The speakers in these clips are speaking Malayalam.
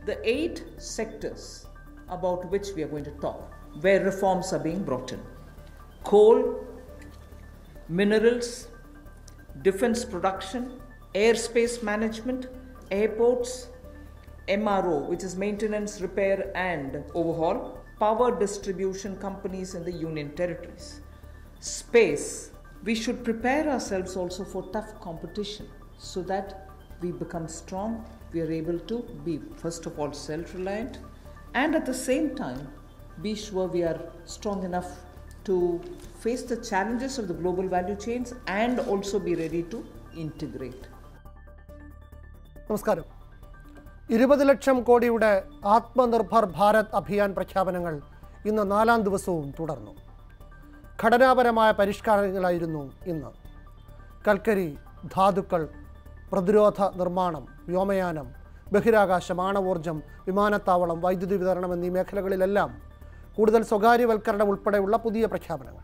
the eight sectors about which we are going to talk, where reforms are being brought in coal, minerals, defense production, airspace management, airports, MRO, which is maintenance, repair, and overhaul, power distribution companies in the union territories. Space, we should prepare ourselves also for tough competition so that we become strong, we are able to be, first of all, self reliant, and at the same time, be sure we are strong enough to face the challenges of the global value chains and also be ready to integrate. നമസ്കാരം ഇരുപത് ലക്ഷം കോടിയുടെ ആത്മനിർഭർ ഭാരത് അഭിയാൻ പ്രഖ്യാപനങ്ങൾ ഇന്ന് നാലാം ദിവസവും തുടർന്നു ഘടനാപരമായ പരിഷ്കാരങ്ങളായിരുന്നു ഇന്ന് കൽക്കരി ധാതുക്കൾ പ്രതിരോധ നിർമ്മാണം വ്യോമയാനം ബഹിരാകാശം ആണവോർജം വിമാനത്താവളം വൈദ്യുതി വിതരണം എന്നീ മേഖലകളിലെല്ലാം കൂടുതൽ സ്വകാര്യവൽക്കരണം ഉൾപ്പെടെയുള്ള പുതിയ പ്രഖ്യാപനങ്ങൾ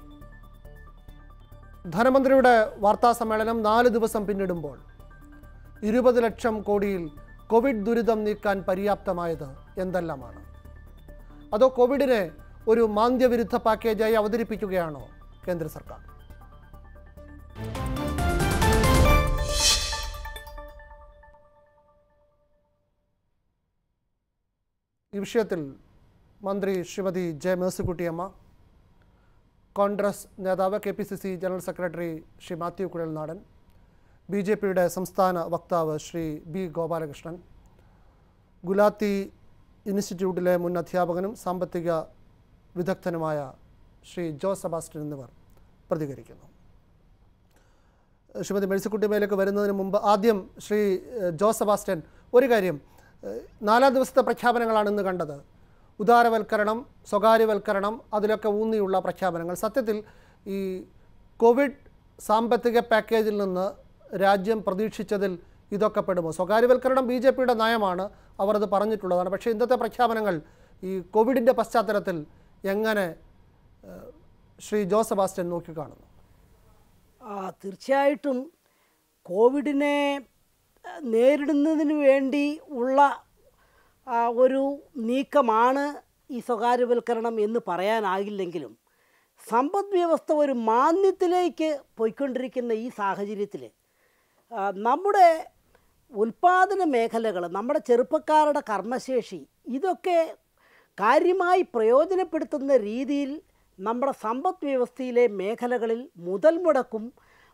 ധനമന്ത്രിയുടെ വാർത്താ സമ്മേളനം നാല് ദിവസം പിന്നിടുമ്പോൾ ഇരുപത് ലക്ഷം കോടിയിൽ കോവിഡ് ദുരിതം നീക്കാൻ പര്യാപ്തമായത് എന്തെല്ലാമാണ് അതോ കോവിഡിനെ ഒരു മാന്ദ്യവിരുദ്ധ പാക്കേജായി അവതരിപ്പിക്കുകയാണോ കേന്ദ്ര സർക്കാർ ഈ വിഷയത്തിൽ മന്ത്രി ശ്രീമതി ജെ മേഴ്സിക്കുട്ടിയമ്മ കോൺഗ്രസ് നേതാവ് K P C C general secretary Shri Mathew Kuzhalnadan B J പിയുടെ സംസ്ഥാന വക്താവ് ശ്രീ ബി ഗോപാലകൃഷ്ണൻ ഗുലാത്തി ഇൻസ്റ്റിറ്റ്യൂട്ടിലെ മുൻ അധ്യാപകനും സാമ്പത്തിക വിദഗ്ധനുമായ ശ്രീ ജോ സെബാസ്റ്റ്യൻ എന്നിവർ പ്രതികരിക്കുന്നു ശ്രീമതി മെഴ്സിക്കുട്ടിമയിലേക്ക് വരുന്നതിന് മുമ്പ് ആദ്യം ശ്രീ ഏഹ്, ജോ സെബാസ്റ്റ്യൻ ഒരു കാര്യം ഏഹ്, നാലാം ദിവസത്തെ പ്രഖ്യാപനങ്ങളാണ് ഇന്ന് കണ്ടത് ഉദാരവൽക്കരണം സ്വകാര്യവൽക്കരണം അതിലൊക്കെ ഊന്നിയുള്ള പ്രഖ്യാപനങ്ങൾ സത്യത്തിൽ ഈ കോവിഡ് സാമ്പത്തിക പാക്കേജിൽ നിന്ന് രാജ്യം പ്രതീക്ഷിച്ചതിൽ ഇതൊക്കെ പെടുമോ സ്വകാര്യവൽക്കരണം ബി ജെ പിയുടെ നയമാണ് അവർ അത് പറഞ്ഞിട്ടുള്ളതാണ് പക്ഷേ ഇന്നത്തെ പ്രഖ്യാപനങ്ങൾ ഈ കോവിഡിൻ്റെ പശ്ചാത്തലത്തിൽ എങ്ങനെ ഏഹ്, ശ്രീ ജോ സെബാസ്റ്റ്യൻ നോക്കിക്കാണുന്നു ആ, തീർച്ചയായിട്ടും കോവിഡിനെ ആ, നേരിടുന്നതിന് വേണ്ടി ഉള്ള ആ, ഒരു നീക്കമാണ് ഈ സ്വകാര്യവൽക്കരണം എന്ന് പറയാനാകില്ലെങ്കിലും സമ്പദ് വ്യവസ്ഥ ഒരു മാന്ദ്യത്തിലേക്ക് പോയിക്കൊണ്ടിരിക്കുന്ന ഈ സാഹചര്യത്തിൽ ആ, നമ്മുടെ ഉൽപ്പാദന മേഖലകൾ നമ്മുടെ ചെറുപ്പക്കാരുടെ കർമ്മശേഷി ഇതൊക്കെ കാര്യമായി പ്രയോജനപ്പെടുത്തുന്ന രീതിയിൽ നമ്മുടെ സമ്പദ് വ്യവസ്ഥയിലെ മേഖലകളിൽ മുതൽ മുടക്കും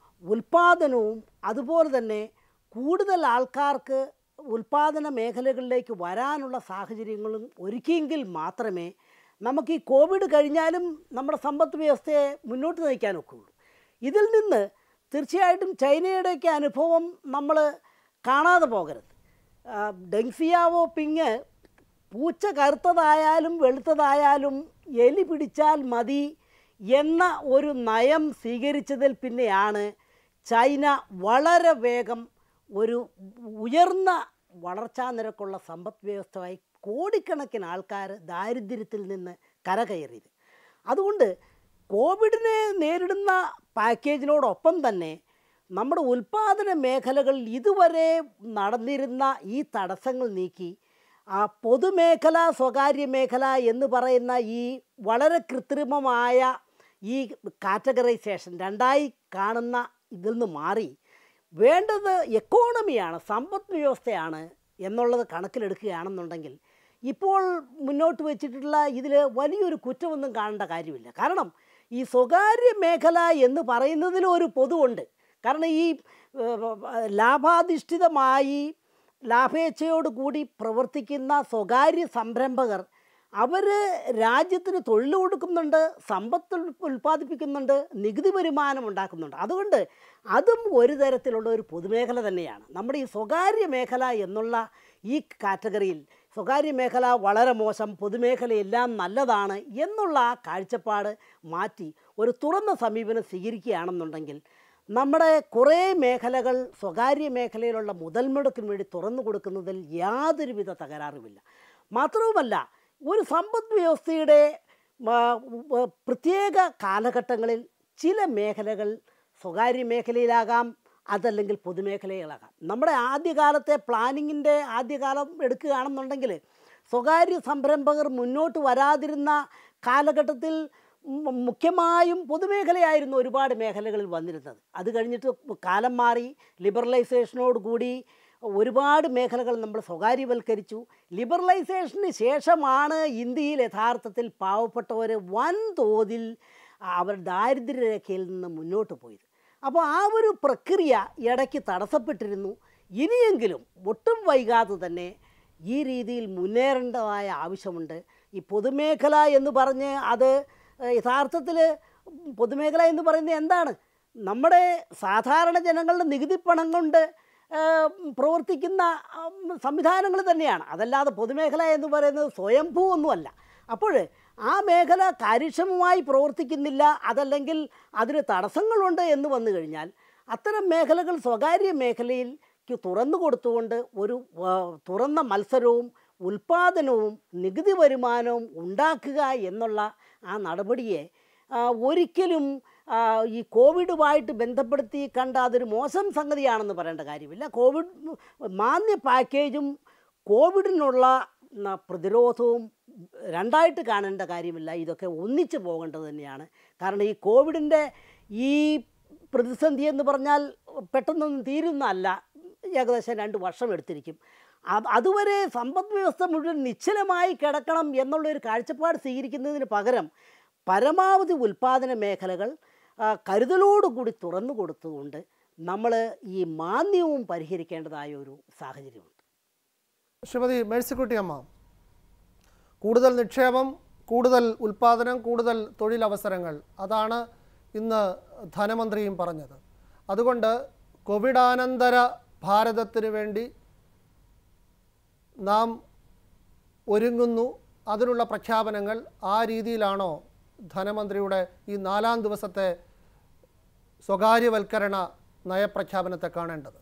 ഉൽപ്പാദനവും അതുപോലെ തന്നെ കൂടുതൽ ആൾക്കാർക്ക് ഉൽപ്പാദന മേഖലകളിലേക്ക് വരാനുള്ള സാഹചര്യങ്ങളും ഒരുക്കിയെങ്കിൽ മാത്രമേ നമുക്ക് ഈ കോവിഡ് കഴിഞ്ഞാലും നമ്മുടെ സമ്പദ് വ്യവസ്ഥയെ മുന്നോട്ട് നയിക്കാനൊക്കെയുള്ളൂ ഇതിൽ നിന്ന് തീർച്ചയായിട്ടും ചൈനയുടെയൊക്കെ അനുഭവം നമ്മൾ കാണാതെ പോകരുത് ആ, ഡെങ്സിയാവോ പിങ് പൂച്ച കറുത്തതായാലും വെളുത്തതായാലും എലി പിടിച്ചാൽ മതി എന്ന ഒരു നയം സ്വീകരിച്ചതിൽ പിന്നെയാണ് ചൈന വളരെ വേഗം ഒരു ഉയർന്ന വളർച്ചാ നിരക്കുള്ള സമ്പദ് വ്യവസ്ഥയായി കോടിക്കണക്കിന് ആൾക്കാർ ദാരിദ്ര്യത്തിൽ നിന്ന് കരകയറിയത് അതുകൊണ്ട് കോവിഡിനെ നേരിടുന്ന പാക്കേജിനോടൊപ്പം തന്നെ നമ്മുടെ ഉൽപ്പാദന മേഖലകളിൽ ഇതുവരെ നടന്നിരുന്ന ഈ തടസ്സങ്ങൾ നീക്കി ആ പൊതുമേഖല സ്വകാര്യ മേഖല എന്ന് പറയുന്ന ഈ വളരെ കൃത്രിമമായ ഈ കാറ്റഗറൈസേഷൻ രണ്ടായി കാണുന്ന ഇതിൽ നിന്ന് മാറി വേണ്ടത് എക്കോണമിയാണ് സമ്പദ് വ്യവസ്ഥയാണ് എന്നുള്ളത് കണക്കിലെടുക്കുകയാണെന്നുണ്ടെങ്കിൽ ഇപ്പോൾ മുന്നോട്ട് വെച്ചിട്ടുള്ള ഇതിൽ വലിയൊരു കുറ്റമൊന്നും കാണേണ്ട കാര്യമില്ല കാരണം ഈ സ്വകാര്യ മേഖല എന്ന് പറയുന്നതിലും ഒരു പൊതുവുണ്ട് കാരണം ഈ ഏഹ്, ലാഭാധിഷ്ഠിതമായി ലാഭേച്ഛയോട് കൂടി പ്രവർത്തിക്കുന്ന സ്വകാര്യ സംരംഭകർ അവർ രാജ്യത്തിന് തൊഴിൽ കൊടുക്കുന്നുണ്ട് സമ്പത്ത് ഉൽ- ഉൽപ്പാദിപ്പിക്കുന്നുണ്ട് നികുതി വരുമാനം ഉണ്ടാക്കുന്നുണ്ട് അതുകൊണ്ട് അതും ഒരു തരത്തിലുള്ള ഒരു പൊതുമേഖല തന്നെയാണ് നമ്മുടെ ഈ സ്വകാര്യ മേഖല എന്നുള്ള ഈ കാറ്റഗറിയിൽ സ്വകാര്യ മേഖല വളരെ മോശം പൊതുമേഖലയെല്ലാം നല്ലതാണ് എന്നുള്ള ആ കാഴ്ചപ്പാട് മാറ്റി ഒരു തുറന്ന സമീപനം സ്വീകരിക്കുകയാണെന്നുണ്ടെങ്കിൽ നമ്മുടെ കുറേ മേഖലകൾ സ്വകാര്യ മേഖലയിലുള്ള മുതൽ മുടക്കിന് വേണ്ടി തുറന്നു കൊടുക്കുന്നതിൽ യാതൊരുവിധ തകരാറുമില്ല മാത്രവുമല്ല ഒരു സമ്പദ് വ്യവസ്ഥയുടെ ആ, ഉ- പ്രത്യേക കാലഘട്ടങ്ങളിൽ ചില മേഖലകൾ സ്വകാര്യ മേഖലയിലാകാം അതല്ലെങ്കിൽ പൊതുമേഖലകളാകാം നമ്മുടെ ആദ്യകാലത്തെ പ്ലാനിങ്ങിൻ്റെ ആദ്യകാലം എടുക്കുകയാണെന്നുണ്ടെങ്കിൽ സ്വകാര്യ സംരംഭകർ മുന്നോട്ട് വരാതിരുന്ന കാലഘട്ടത്തിൽ മു- മുഖ്യമായും പൊതുമേഖലയായിരുന്നു ഒരുപാട് മേഖലകളിൽ വന്നിരുന്നത് അത് കഴിഞ്ഞിട്ട് കാലം മാറി ലിബറലൈസേഷനോട് കൂടി ഒരുപാട് മേഖലകൾ നമ്മൾ സ്വകാര്യവൽക്കരിച്ചു ലിബറലൈസേഷന് ശേഷമാണ് ഇന്ത്യയിൽ യഥാർത്ഥത്തിൽ പാവപ്പെട്ടവർ വൻതോതിൽ അവർ ദാരിദ്ര്യരേഖയിൽ നിന്ന് മുന്നോട്ട് പോയത് അപ്പോൾ ആ ഒരു പ്രക്രിയ ഇടയ്ക്ക് തടസ്സപ്പെട്ടിരുന്നു ഇനിയെങ്കിലും ഒട്ടും വൈകാതെ തന്നെ ഈ രീതിയിൽ മുന്നേറേണ്ടതായ ആവശ്യമുണ്ട് ഈ പൊതുമേഖല എന്ന് പറഞ്ഞ് അത് യഥാർത്ഥത്തിൽ പൊതുമേഖല എന്ന് പറയുന്നത് എന്താണ് നമ്മുടെ സാധാരണ ജനങ്ങളുടെ നികുതി പണം കൊണ്ട് ആ, പ്രവർത്തിക്കുന്ന സംവിധാനങ്ങൾ തന്നെയാണ് അതല്ലാതെ പൊതുമേഖല എന്ന് പറയുന്നത് സ്വയംഭൂ ഒന്നുമല്ല അപ്പോൾ ആ മേഖല കാര്യക്ഷമമായി പ്രവർത്തിക്കുന്നില്ല അതല്ലെങ്കിൽ അതിന് തടസ്സങ്ങളുണ്ട് എന്ന് വന്നു കഴിഞ്ഞാൽ അത്തരം മേഖലകൾ സ്വകാര്യ മേഖലയിൽ തുറന്നു കൊടുത്തുകൊണ്ട് ഒരു ആ, തുറന്ന മത്സരവും ഉൽപ്പാദനവും നികുതി വരുമാനവും ഉണ്ടാക്കുക എന്നുള്ള ആ നടപടിയെ ആ, ഒരിക്കലും ആ, ഈ കോവിഡുമായിട്ട് ബന്ധപ്പെടുത്തി കണ്ട അതൊരു മോശം സംഗതിയാണെന്ന് പറയേണ്ട കാര്യമില്ല കോവിഡ് മാന്യ പാക്കേജും കോവിഡിനുള്ള ന, പ്രതിരോധവും രണ്ടായിട്ട് കാണേണ്ട കാര്യമില്ല ഇതൊക്കെ ഒന്നിച്ച് പോകേണ്ടത് തന്നെയാണ് കാരണം ഈ കോവിഡിൻ്റെ ഈ പ്രതിസന്ധി എന്ന് പറഞ്ഞാൽ പെട്ടെന്നൊന്നും തീരുന്നതല്ല ഏകദേശം രണ്ട് വർഷം എടുത്തിരിക്കും അത് അതുവരെ സമ്പദ് വ്യവസ്ഥ മുഴുവൻ നിശ്ചലമായി കിടക്കണം എന്നുള്ളൊരു കാഴ്ചപ്പാട് സ്വീകരിക്കുന്നതിന് പകരം പരമാവധി ഉൽപ്പാദന മേഖലകൾ ആ, കരുതലോടുകൂടി തുറന്നു കൊടുത്തുകൊണ്ട് നമ്മൾ ഈ മാന്ദ്യവും പരിഹരിക്കേണ്ടതായ ഒരു സാഹചര്യമുണ്ട് ശ്രീമതി മേഴ്സിക്കുട്ടി അമ്മ കൂടുതൽ നിക്ഷേപം കൂടുതൽ ഉൽപ്പാദനം കൂടുതൽ തൊഴിലവസരങ്ങൾ അതാണ് ഇന്ന് ധനമന്ത്രിയും പറഞ്ഞത് അതുകൊണ്ട് കോവിഡാനന്തര ഭാരതത്തിന് വേണ്ടി നാം ഒരുങ്ങുന്നു അതിനുള്ള പ്രഖ്യാപനങ്ങൾ ആ രീതിയിലാണോ ധനമന്ത്രിയുടെ ഈ നാലാം ദിവസത്തെ സ്വകാര്യവൽക്കരണ നയപ്രഖ്യാപനത്തെ കാണേണ്ടത്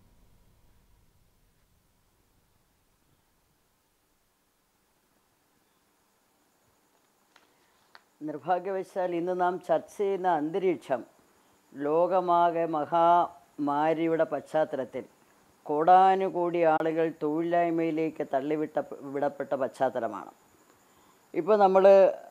നിർഭാഗ്യവശാൽ ഇന്ന് നാം ചർച്ച ചെയ്യുന്ന അന്തരീക്ഷം ലോകമാകെ മഹാമാരിയുടെ പശ്ചാത്തലത്തിൽ കോടാനുകൂടി ആളുകൾ തൊഴിലില്ലായ്മയിലേക്ക് തള്ളിവിട്ട വിടപ്പെട്ട പശ്ചാത്തലമാണ് ഇപ്പോൾ നമ്മൾ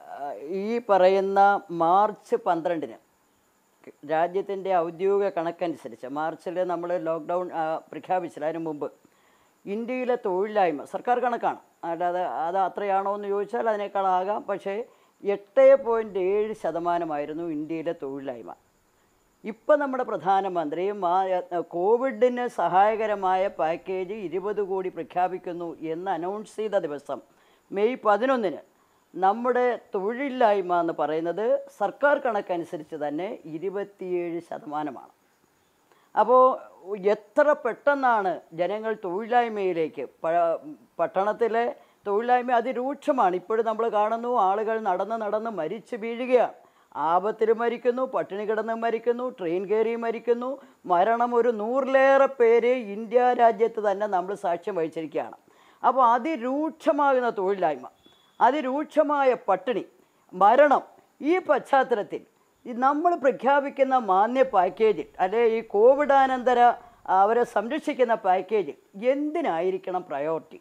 ഈ പറയുന്ന മാർച്ച് പന്ത്രണ്ടിന് രാജ്യത്തിൻ്റെ ഔദ്യോഗിക കണക്കനുസരിച്ച് മാർച്ചിൽ നമ്മൾ ലോക്ക്ഡൗൺ ആ, പ്രഖ്യാപിച്ചില്ല അതിന് മുമ്പ് ഇന്ത്യയിലെ തൊഴിലില്ലായ്മ സർക്കാർ കണക്കാണ് അല്ലാതെ അത് അത്രയാണോ എന്ന് ചോദിച്ചാൽ അതിനേക്കാളാകാം പക്ഷേ എട്ട് പോയിൻറ്റ് ഏഴ് ശതമാനമായിരുന്നു ഇന്ത്യയിലെ തൊഴിലില്ലായ്മ ഇപ്പം നമ്മുടെ പ്രധാനമന്ത്രി മാ- കോവിഡിന് സഹായകരമായ പാക്കേജ് ഇരുപത് കോടി പ്രഖ്യാപിക്കുന്നു എന്ന് അനൗൺസ് ചെയ്ത ദിവസം മെയ് പതിനൊന്നിന് നമ്മുടെ തൊഴിലില്ലായ്മ എന്ന് പറയുന്നത് സർക്കാർ കണക്കനുസരിച്ച് തന്നെ ഇരുപത്തിയേഴ് ശതമാനമാണ് അപ്പോൾ എത്ര പെട്ടെന്നാണ് ജനങ്ങൾ തൊഴിലില്ലായ്മയിലേക്ക് പ- പട്ടണത്തിലെ തൊഴിലില്ലായ്മ അതിരൂക്ഷമാണ് ഇപ്പോഴും നമ്മൾ കാണുന്നു ആളുകൾ നടന്ന് നടന്ന് മരിച്ചു വീഴുകയാണ് ആപത്തിൽ മരിക്കുന്നു പട്ടിണി കിടന്ന് മരിക്കുന്നു ട്രെയിൻ കയറി മരിക്കുന്നു മരണം ഒരു നൂറിലേറെ പേര് ഇന്ത്യ രാജ്യത്ത് തന്നെ നമ്മൾ സാക്ഷ്യം വഹിച്ചിരിക്കുകയാണ് അപ്പോൾ അതിരൂക്ഷമാകുന്ന തൊഴിലില്ലായ്മ അതിരൂക്ഷമായ പട്ടിണി മരണം ഈ പശ്ചാത്തലത്തിൽ ഈ നമ്മൾ പ്രഖ്യാപിക്കുന്ന മാന്യ പാക്കേജിൽ അല്ലെ ഈ കോവിഡാനന്തര അവരെ സംരക്ഷിക്കുന്ന പാക്കേജിൽ എന്തിനായിരിക്കണം പ്രയോറിറ്റി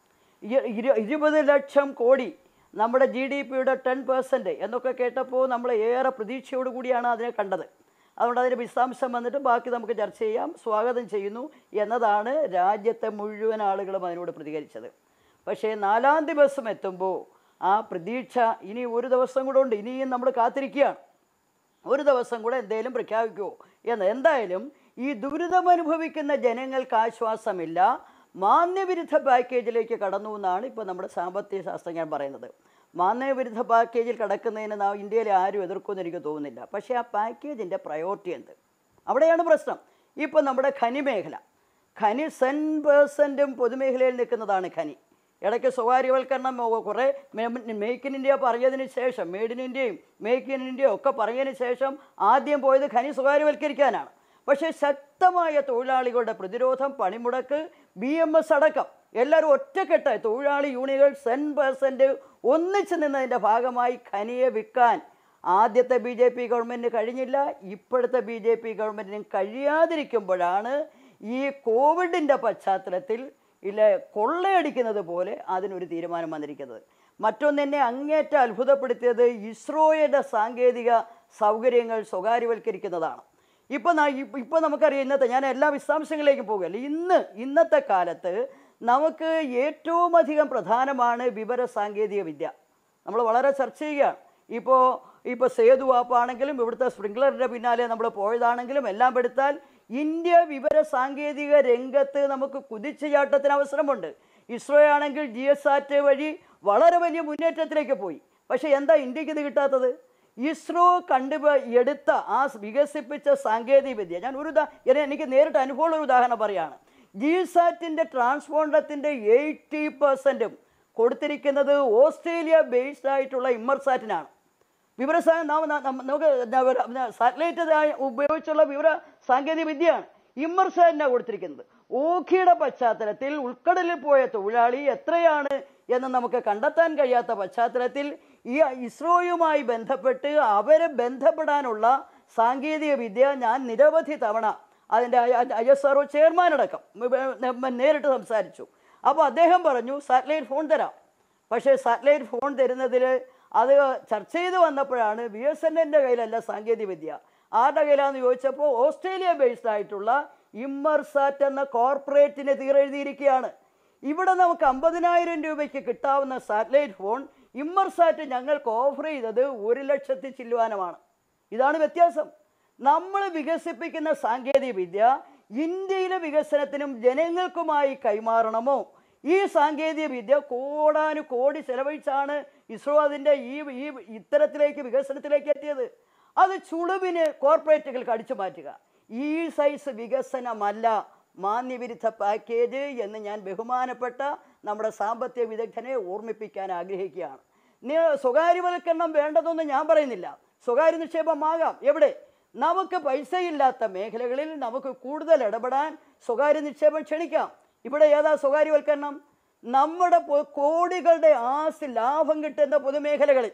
ഇ- ഇരു- ഇരുപത് ലക്ഷം കോടി നമ്മുടെ ജി ഡി പിയുടെ ടെൻ പെർസെൻറ്റ് എന്നൊക്കെ കേട്ടപ്പോൾ നമ്മൾ ഏറെ പ്രതീക്ഷയോട് കൂടിയാണ് അതിനെ കണ്ടത് അതുകൊണ്ട് അതിൻ്റെ വിശദാംശം വന്നിട്ട് ബാക്കി നമുക്ക് ചർച്ച ചെയ്യാം സ്വാഗതം ചെയ്യുന്നു എന്നതാണ് രാജ്യത്തെ മുഴുവൻ ആളുകളും അതിനോട് പ്രതികരിച്ചത് പക്ഷേ നാലാം ദിവസം എത്തുമ്പോൾ ആ പ്രതീക്ഷ ഇനി ഒരു ദിവസം കൂടെ ഉണ്ട് ഇനിയും നമ്മൾ കാത്തിരിക്കുകയാണ് ഒരു ദിവസം കൂടെ എന്തെങ്കിലും പ്രഖ്യാപിക്കുമോ എന്ന് എന്തായാലും ഈ ദുരിതമനുഭവിക്കുന്ന ജനങ്ങൾക്ക് ആശ്വാസമില്ല മാന്യവിരുദ്ധ പാക്കേജിലേക്ക് കടന്നു എന്നാണ് ഇപ്പോൾ നമ്മുടെ സാമ്പത്തിക ശാസ്ത്രജ്ഞൻ പറയുന്നത് മാന്യവിരുദ്ധ പാക്കേജിൽ കടക്കുന്നതിന് നാം ഇന്ത്യയിലെ ആരും എതിർക്കുമെന്ന് എനിക്ക് തോന്നുന്നില്ല പക്ഷേ ആ പാക്കേജിൻ്റെ പ്രയോറിറ്റി എന്ത് അവിടെയാണ് പ്രശ്നം ഇപ്പോൾ നമ്മുടെ ഖനി മേഖല ഖനി സെൻ പേഴ്സൻറ്റും പൊതുമേഖലയിൽ നിൽക്കുന്നതാണ് ഖനി ഇടയ്ക്ക് സ്വകാര്യവൽക്കരണം ഓ- കുറേ മേക്ക് ഇൻ ഇന്ത്യ പറഞ്ഞതിന് ശേഷം മെയ്ഡ് ഇൻ ഇന്ത്യയും മേക്ക് ഇൻ ഇന്ത്യയും ഒക്കെ പറഞ്ഞതിന് ശേഷം ആദ്യം പോയത് ഖനി സ്വകാര്യവൽക്കരിക്കാനാണ് പക്ഷേ ശക്തമായ തൊഴിലാളികളുടെ പ്രതിരോധം പണിമുടക്ക് ബി എം എസ് അടക്കം എല്ലാവരും ഒറ്റക്കെട്ട് തൊഴിലാളി യൂണിയനുകൾ സെൻ പേഴ്സൻറ്റ് ഒന്നിച്ച് നിന്നതിൻ്റെ ഭാഗമായി ഖനിയെ വിൽക്കാൻ ആദ്യത്തെ ബി ജെ പി ഗവൺമെൻറ്റിന് കഴിഞ്ഞില്ല ഇപ്പോഴത്തെ ബി ജെ പി ഗവൺമെൻറ്റിനും കഴിയാതിരിക്കുമ്പോഴാണ് ഈ കോവിഡിൻ്റെ പശ്ചാത്തലത്തിൽ ഇല്ല കൊള്ളയടിക്കുന്നത് പോലെ അതിനൊരു തീരുമാനം വന്നിരിക്കുന്നത് മറ്റൊന്നെന്നെ അങ്ങേറ്റം അത്ഭുതപ്പെടുത്തിയത് ഇസ്രോയുടെ സാങ്കേതിക സൗകര്യങ്ങൾ സ്വകാര്യവൽക്കരിക്കുന്നതാണ് ഇപ്പം ഇപ്പം നമുക്കറിയാം ഇന്നത്തെ ഞാൻ എല്ലാ വിശദാംശങ്ങളിലേക്കും പോകുകയല്ല ഇന്ന് ഇന്നത്തെ കാലത്ത് നമുക്ക് ഏറ്റവും അധികം പ്രധാനമാണ് വിവര സാങ്കേതിക വിദ്യ നമ്മൾ വളരെ ചർച്ച ചെയ്യുകയാണ് ഇപ്പോൾ ഇപ്പോൾ സേതു ആപ്പാണെങ്കിലും ഇവിടുത്തെ സ്പ്രിംഗ്ലറിൻ്റെ പിന്നാലെ നമ്മൾ പോയതാണെങ്കിലും എല്ലാം എടുത്താൽ ഇന്ത്യ വിവര സാങ്കേതിക രംഗത്ത് നമുക്ക് കുതിച്ചുചാട്ടത്തിന് അവസരമുണ്ട് ഇസ്രോ ആണെങ്കിൽ ജി എസ് സാറ്റ് വഴി വളരെ വലിയ മുന്നേറ്റത്തിലേക്ക് പോയി പക്ഷേ എന്താ ഇന്ത്യക്ക് ഇത് കിട്ടാത്തത് ഇസ്രോ കണ്ടു എടുത്ത ആ വികസിപ്പിച്ച സാങ്കേതിക വിദ്യ ഞാൻ ഒരു ഉദാ- എന്നെ- എനിക്ക് നേരിട്ട് അനുഭവമുള്ള ഒരു ഉദാഹരണം പറയാണ് ജി സാറ്റിൻ്റെ ട്രാൻസ്പോണ്ടത്തിൻ്റെ എയ്റ്റി പെർസെൻറ്റും കൊടുത്തിരിക്കുന്നത് ഓസ്ട്രേലിയ ബേസ്ഡ് ആയിട്ടുള്ള ഇമ്മർസാറ്റിനാണ് വിവര നമുക്ക് സാറ്റലൈറ്റ് ഉപയോഗിച്ചുള്ള വിവര സാങ്കേതിക വിദ്യയാണ് ഇമ്മർസാറ്റിനാണ് കൊടുത്തിരിക്കുന്നത് ഓഖിയുടെ പശ്ചാത്തലത്തിൽ ഉൾക്കടലിൽ പോയ തൊഴിലാളി എത്രയാണ് എന്ന് നമുക്ക് കണ്ടെത്താൻ കഴിയാത്ത പശ്ചാത്തലത്തിൽ ഈ ഇസ്രോയുമായി ബന്ധപ്പെട്ട് അവരെ ബന്ധപ്പെടാനുള്ള സാങ്കേതിക വിദ്യ ഞാൻ നിരവധി തവണ അതിൻ്റെ ഐ എസ് ആർ ഒ ചെയർമാനടക്കം നേരിട്ട് സംസാരിച്ചു അപ്പോൾ അദ്ദേഹം പറഞ്ഞു സാറ്റലൈറ്റ് ഫോൺ തരാം പക്ഷേ സാറ്റലൈറ്റ് ഫോൺ തരുന്നതിൽ അത് ചർച്ച ചെയ്ത് വന്നപ്പോഴാണ് ബി എസ് എൻ എൻ്റെ കയ്യിലല്ല സാങ്കേതിക വിദ്യ ആരുടെ കയ്യിലാണെന്ന് ചോദിച്ചപ്പോൾ ഓസ്ട്രേലിയ ബേസ്ഡ് ആയിട്ടുള്ള ഇമ്മർസാറ്റ് എന്ന കോർപ്പറേറ്റിന് തീരെഴുതിയിരിക്കുകയാണ് ഇവിടെ നമുക്ക് അമ്പതിനായിരം രൂപയ്ക്ക് കിട്ടാവുന്ന സാറ്റലൈറ്റ് ഫോൺ ഇമ്മർസാറ്റ് ഞങ്ങൾക്ക് ഓഫർ ചെയ്തത് ഒരു ലക്ഷത്തി ചില്ലുവാനമാണ് ഇതാണ് വ്യത്യാസം നമ്മൾ വികസിപ്പിക്കുന്ന സാങ്കേതിക വിദ്യ ഇന്ത്യയിലെ വികസനത്തിനും ജനങ്ങൾക്കുമായി കൈമാറണമോ ഈ സാങ്കേതിക വിദ്യ കോടാനു കോടി ചെലവഴിച്ചാണ് ഇസ്രോ അതിൻ്റെ ഈ ഈ ഇത്തരത്തിലേക്ക് വികസനത്തിലേക്ക് എത്തിയത് അത് ചുളുവിന് കോർപ്പറേറ്റുകൾക്ക് അടിച്ചു മാറ്റുക ഈ സൈസ് വികസനമല്ല മാന്യവിരുദ്ധ പാക്കേജ് എന്ന് ഞാൻ ബഹുമാനപ്പെട്ട നമ്മുടെ സാമ്പത്തിക വിദഗ്ധനെ ഓർമ്മിപ്പിക്കാൻ ആഗ്രഹിക്കുകയാണ് നി- സ്വകാര്യവൽക്കരണം വേണ്ടതൊന്നും ഞാൻ പറയുന്നില്ല സ്വകാര്യ നിക്ഷേപമാകാം എവിടെ നമുക്ക് പൈസയില്ലാത്ത മേഖലകളിൽ നമുക്ക് കൂടുതൽ ഇടപെടാൻ സ്വകാര്യ നിക്ഷേപം ക്ഷണിക്കാം ഇവിടെ ഏതാ സ്വകാര്യവൽക്കരണം നമ്മുടെ പൊ- കോടികളുടെ ആസ്തി ലാഭം കിട്ടുന്ന പൊതുമേഖലകളിൽ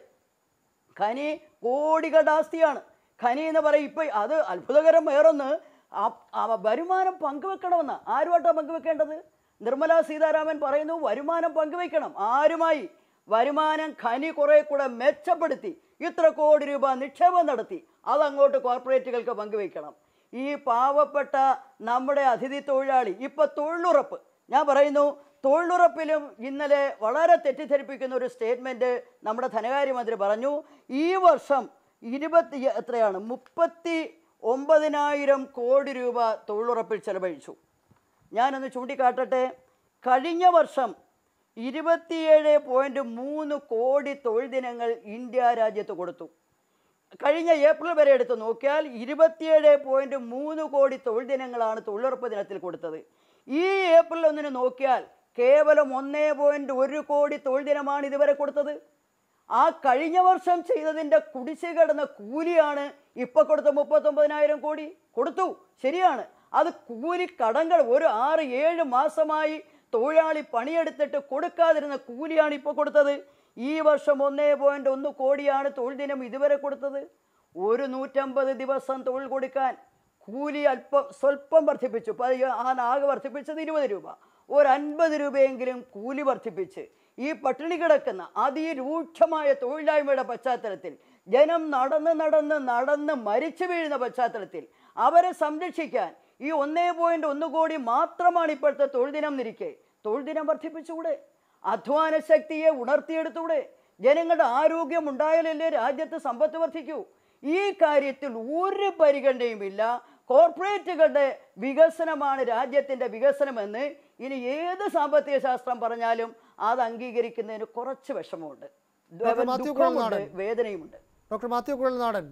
ഖനി കോടികളുടെ ആസ്തിയാണ് ഖനി എന്ന് പറയും ഇപ്പം അത് അത്ഭുതകരം വേറൊന്ന് ആ- ആ വരുമാനം പങ്കുവെക്കണമെന്ന് ആരുമായിട്ടാണ് പങ്കുവെക്കേണ്ടത് നിർമ്മല സീതാരാമൻ പറയുന്നു വരുമാനം പങ്കുവെക്കണം ആരുമായി വരുമാനം ഖനി കുറെ കൂടെ മെച്ചപ്പെടുത്തി ഇത്ര കോടി രൂപ നിക്ഷേപം നടത്തി അതങ്ങോട്ട് കോർപ്പറേറ്റുകൾക്ക് പങ്കുവെക്കണം ഈ പാവപ്പെട്ട നമ്മുടെ അതിഥി തൊഴിലാളി ഇപ്പൊ തൊഴിലുറപ്പ് ഞാൻ പറയുന്നു തൊഴിലുറപ്പിലും ഇന്നലെ വളരെ തെറ്റിദ്ധരിപ്പിക്കുന്ന ഒരു സ്റ്റേറ്റ്മെന്റ് നമ്മുടെ ധനകാര്യമന്ത്രി പറഞ്ഞു ഈ വർഷം ഇരുപത്തി എത്രയാണ് മുപ്പത്തി ഒമ്പതിനായിരം കോടി രൂപ തൊഴിലുറപ്പിൽ ചെലവഴിച്ചു ഞാനൊന്ന് ചൂണ്ടിക്കാട്ടട്ടെ കഴിഞ്ഞ വർഷം ഇരുപത്തിയേഴ് പോയിന്റ് മൂന്ന് കോടി തൊഴിൽ ദിനങ്ങൾ ഇന്ത്യ രാജ്യത്ത് കൊടുത്തു കഴിഞ്ഞ ഏപ്രിൽ വരെ എടുത്ത് നോക്കിയാൽ ഇരുപത്തിയേഴ് പോയിന്റ് മൂന്ന് കോടി തൊഴിൽ ദിനങ്ങളാണ് തൊഴിലുറപ്പ് ദിനത്തിൽ കൊടുത്തത് ഈ ഏപ്രിൽ ഒന്നിന് നോക്കിയാൽ കേവലം ഒന്നേ പോയിന്റ് ഒരു കോടി തൊഴിൽ ദിനമാണ് ഇതുവരെ കൊടുത്തത് ആ കഴിഞ്ഞ വർഷം ചെയ്തതിൻ്റെ കുടിശ്ശിക കിടന്ന കൂലിയാണ് ഇപ്പൊ കൊടുത്ത മുപ്പത്തൊമ്പതിനായിരം കോടി കൊടുത്തു ശരിയാണ് അത് കൂലി കടങ്ങൾ ഒരു ആറ് ഏഴ് മാസമായി തൊഴിലാളി പണിയെടുത്തിട്ട് കൊടുക്കാതിരുന്ന കൂലിയാണ് ഇപ്പോൾ കൊടുത്തത് ഈ വർഷം ഒന്നേ പോയിന്റ് ഒന്ന് കോടിയാണ് തൊഴിൽ ദിനം ഇതുവരെ കൊടുത്തത് ഒരു നൂറ്റമ്പത് ദിവസം തൊഴിൽ കൊടുക്കാൻ കൂലി അല്പം സ്വല്പം വർദ്ധിപ്പിച്ചു ഇപ്പം അത് ആ ആകെ വർദ്ധിപ്പിച്ചത് ഇരുപത് രൂപ ഒരു അൻപത് രൂപയെങ്കിലും കൂലി വർദ്ധിപ്പിച്ച് ഈ പട്ടിണി കിടക്കുന്ന അതിരൂക്ഷമായ തൊഴിലായ്മയുടെ പശ്ചാത്തലത്തിൽ ജനം നടന്ന് നടന്ന് നടന്ന് മരിച്ചു വീഴുന്ന പശ്ചാത്തലത്തിൽ അവരെ സംരക്ഷിക്കാൻ ഈ ഒന്നേ പോയിന്റ് ഒന്ന് കോടി മാത്രമാണ് ഇപ്പോഴത്തെ തൊഴിൽ ദിനം നിരിക്കെ തൊഴിൽ ദിനം വർദ്ധിപ്പിച്ചുകൂടെ അധ്വാന ശക്തിയെ ഉണർത്തിയെടുത്തൂടെ ജനങ്ങളുടെ ആരോഗ്യം ഉണ്ടായാലല്ലേ രാജ്യത്ത് സമ്പത്ത് വർദ്ധിക്കൂ ഈ കാര്യത്തിൽ ഒരു പരിഗണനയുമില്ല കോർപ്പറേറ്റുകളുടെ വികസനമാണ് രാജ്യത്തിൻ്റെ വികസനമെന്ന് ഇനി ഏത് സാമ്പത്തിക ശാസ്ത്രം പറഞ്ഞാലും അത് അംഗീകരിക്കുന്നതിന് കുറച്ച് വിഷമമുണ്ട് ഡോക്ടർ മാത്യു ദുഃഖമുണ്ട് കുഴൽനാടൻ. വേദനയുമുണ്ട് ഡോക്ടർ മാത്യു കുഴൽനാടൻ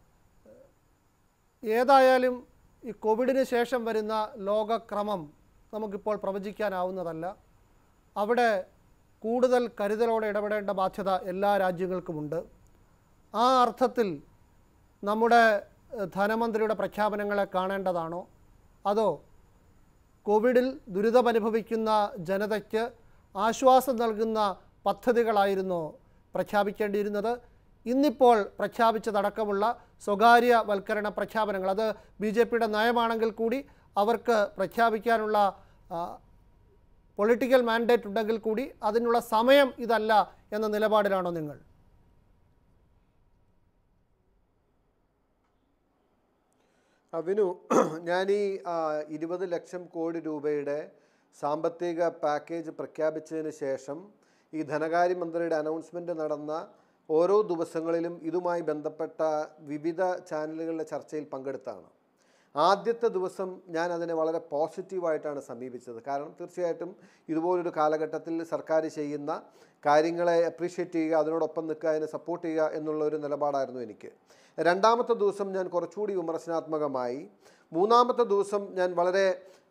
ഏതായാലും ഈ കോവിഡിന് ശേഷം വരുന്ന ലോകക്രമം നമുക്കിപ്പോൾ പ്രവചിക്കാനാവുന്നതല്ല അവിടെ കൂടുതൽ കരുതലോടെ ഇടപെടേണ്ട ബാധ്യത എല്ലാ രാജ്യങ്ങൾക്കുമുണ്ട് ആ അർത്ഥത്തിൽ നമ്മുടെ ഏഹ്, ധനമന്ത്രിയുടെ പ്രഖ്യാപനങ്ങളെ കാണേണ്ടതാണോ അതോ കോവിഡിൽ ദുരിതമനുഭവിക്കുന്ന ജനതയ്ക്ക് ആശ്വാസം നൽകുന്ന പദ്ധതികളായിരുന്നോ പ്രഖ്യാപിക്കേണ്ടിയിരുന്നത് ഇന്നിപ്പോൾ പ്രഖ്യാപിച്ചതടക്കമുള്ള സ്വകാര്യവൽക്കരണ പ്രഖ്യാപനങ്ങൾ അത് ബി ജെ പിയുടെ നയമാണെങ്കിൽ കൂടി അവർക്ക് പ്രഖ്യാപിക്കാനുള്ള ആ, പൊളിറ്റിക്കൽ മാൻഡേറ്റ് ഉണ്ടെങ്കിൽ കൂടി അതിനുള്ള സമയം ഇതല്ല എന്ന നിലപാടിലാണോ നിങ്ങൾ അവിനു ഞാൻ ഈ ഇരുപത് ലക്ഷം കോടി രൂപയുടെ സാമ്പത്തിക പാക്കേജ് പ്രഖ്യാപിച്ചതിന് ശേഷം ഈ ധനകാര്യമന്ത്രിയുടെ അനൗൺസ്മെൻറ്റ് നടന്ന ഓരോ ദിവസങ്ങളിലും ഇതുമായി ബന്ധപ്പെട്ട വിവിധ ചാനലുകളിലെ ചർച്ചയിൽ പങ്കെടുത്താണ് ആദ്യത്തെ ദിവസം ഞാൻ അതിനെ വളരെ പോസിറ്റീവായിട്ടാണ് സമീപിച്ചത് കാരണം തീർച്ചയായിട്ടും ഇതുപോലൊരു കാലഘട്ടത്തിൽ സർക്കാർ ചെയ്യുന്ന കാര്യങ്ങളെ അപ്രീഷിയേറ്റ് ചെയ്യുക അതിനോടൊപ്പം നിൽക്കുക അതിനെ സപ്പോർട്ട് ചെയ്യുക എന്നുള്ള ഒരു നിലപാടായിരുന്നു എനിക്ക് രണ്ടാമത്തെ ദിവസം ഞാൻ കുറച്ചുകൂടി വിമർശനാത്മകമായി മൂന്നാമത്തെ ദിവസം ഞാൻ വളരെ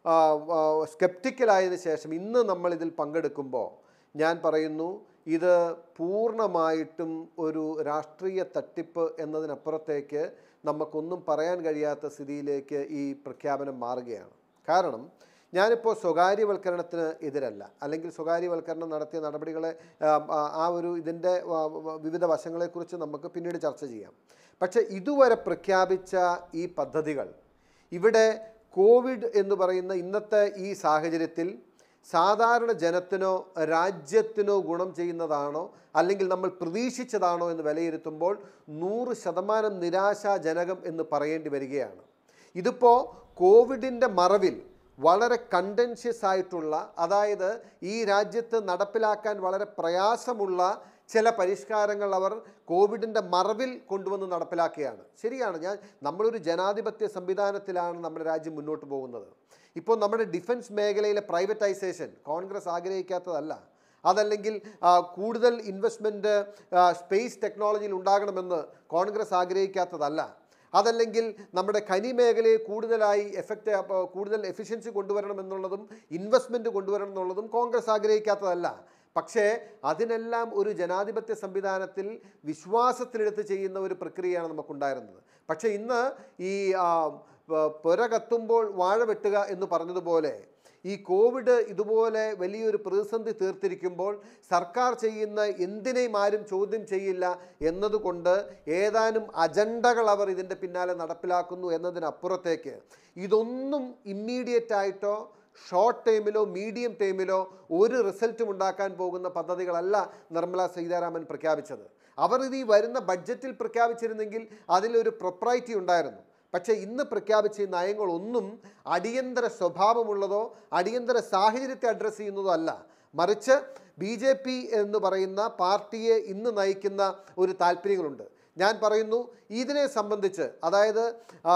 സ്കെപ്റ്റിക്കലായതിനു ശേഷം ഇന്ന് നമ്മൾ ഇതിൽ പങ്കെടുക്കുമ്പോൾ ഞാൻ പറയുന്നു ഇത് പൂർണ്ണമായിട്ടും ഒരു രാഷ്ട്രീയ തട്ടിപ്പ് എന്നതിനപ്പുറത്തേക്ക് നമുക്കൊന്നും പറയാൻ കഴിയാത്ത സ്ഥിതിയിലേക്ക് ഈ പ്രഖ്യാപനം മാറുകയാണ് കാരണം ഞാനിപ്പോൾ സ്വകാര്യവൽക്കരണത്തിന് എതിരല്ല അല്ലെങ്കിൽ സ്വകാര്യവൽക്കരണം നടത്തിയ നടപടികളെ ആ, ആ, ആ ഒരു ഇതിൻ്റെ ആ, വ- വിവിധ വശങ്ങളെക്കുറിച്ച് നമുക്ക് പിന്നീട് ചർച്ച ചെയ്യാം പക്ഷേ ഇതുവരെ പ്രഖ്യാപിച്ച ഈ പദ്ധതികൾ ഇവിടെ കോവിഡ് എന്ന് പറയുന്ന ഇന്നത്തെ ഈ സാഹചര്യത്തിൽ സാധാരണ ജനത്തിനോ രാജ്യത്തിനോ ഗുണം ചെയ്യുന്നതാണോ അല്ലെങ്കിൽ നമ്മൾ പ്രതീക്ഷിച്ചതാണോ എന്ന് വിലയിരുത്തുമ്പോൾ നൂറ് ശതമാനം നിരാശാജനകം എന്ന് പറയേണ്ടി വരികയാണ് ഇതിപ്പോൾ കോവിഡിൻ്റെ മറവിൽ വളരെ കണ്ടൻഷ്യസ് ആയിട്ടുള്ള അതായത് ഈ രാജ്യത്ത് നടപ്പിലാക്കാൻ വളരെ പ്രയാസമുള്ള ചില പരിഷ്കാരങ്ങൾ അവർ കോവിഡിൻ്റെ മറവിൽ കൊണ്ടുവന്ന് നടപ്പിലാക്കുകയാണ് ശരിയാണ് ഞാൻ നമ്മളൊരു ജനാധിപത്യ സംവിധാനത്തിലാണ് നമ്മുടെ രാജ്യം മുന്നോട്ട് പോകുന്നത് ഇപ്പോൾ നമ്മുടെ ഡിഫൻസ് മേഖലയിലെ പ്രൈവറ്റൈസേഷൻ കോൺഗ്രസ് ആഗ്രഹിക്കാത്തതല്ല അതല്ലെങ്കിൽ ആ, കൂടുതൽ ഇൻവെസ്റ്റ്മെൻറ്റ് സ്പേസ് ടെക്നോളജിയിൽ ഉണ്ടാകണമെന്ന് കോൺഗ്രസ് ആഗ്രഹിക്കാത്തതല്ല അതല്ലെങ്കിൽ നമ്മുടെ ഖനി മേഖലയെ കൂടുതലായി എഫക്റ്റ് കൂടുതൽ എഫിഷ്യൻസി കൊണ്ടുവരണം എന്നുള്ളതും ഇൻവെസ്റ്റ്മെൻറ്റ് കൊണ്ടുവരണം എന്നുള്ളതും കോൺഗ്രസ് ആഗ്രഹിക്കാത്തതല്ല പക്ഷേ അതിനെല്ലാം ഒരു ജനാധിപത്യ സംവിധാനത്തിൽ വിശ്വാസത്തിലെടുത്ത് ചെയ്യുന്ന ഒരു പ്രക്രിയയാണ് നമുക്കുണ്ടായിരുന്നത് പക്ഷേ ഇന്ന് ഈ ആ, പ- പുര കത്തുമ്പോൾ വാഴ വെട്ടുക എന്ന് പറഞ്ഞതുപോലെ ഈ കോവിഡ് ഇതുപോലെ വലിയൊരു പ്രതിസന്ധി തീർത്തിരിക്കുമ്പോൾ സർക്കാർ ചെയ്യുന്ന എന്തിനേയും ആരും ചോദ്യം ചെയ്യില്ല എന്നതുകൊണ്ട് ഏതാനും അജണ്ടകൾ അവർ ഇതിൻ്റെ പിന്നാലെ നടപ്പിലാക്കുന്നു എന്നതിനപ്പുറത്തേക്ക് ഇതൊന്നും ഇമ്മീഡിയറ്റ് ആയിട്ടോ ഷോർട്ട് ടൈമിലോ മീഡിയം ടൈമിലോ ഒരു റിസൾട്ടും ഉണ്ടാക്കാൻ പോകുന്ന പദ്ധതികളല്ല നിർമ്മല സീതാരാമൻ പ്രഖ്യാപിച്ചത് അവർ ഇത് ഈ വരുന്ന ബഡ്ജറ്റിൽ പ്രഖ്യാപിച്ചിരുന്നെങ്കിൽ അതിലൊരു പ്രൊപ്രൈറ്റി ഉണ്ടായിരുന്നു പക്ഷേ ഇന്ന് പ്രഖ്യാപിച്ച ഈ നയങ്ങളൊന്നും അടിയന്തര സ്വഭാവമുള്ളതോ അടിയന്തര സാഹചര്യത്തെ അഡ്രസ്സ് ചെയ്യുന്നതോ അല്ല മറിച്ച് ബി ജെ പി എന്ന് പറയുന്ന പാർട്ടിയെ ഇന്ന് നയിക്കുന്ന ഒരു താല്പര്യങ്ങളുണ്ട് ഞാൻ പറയുന്നു ഇതിനെ സംബന്ധിച്ച് അതായത്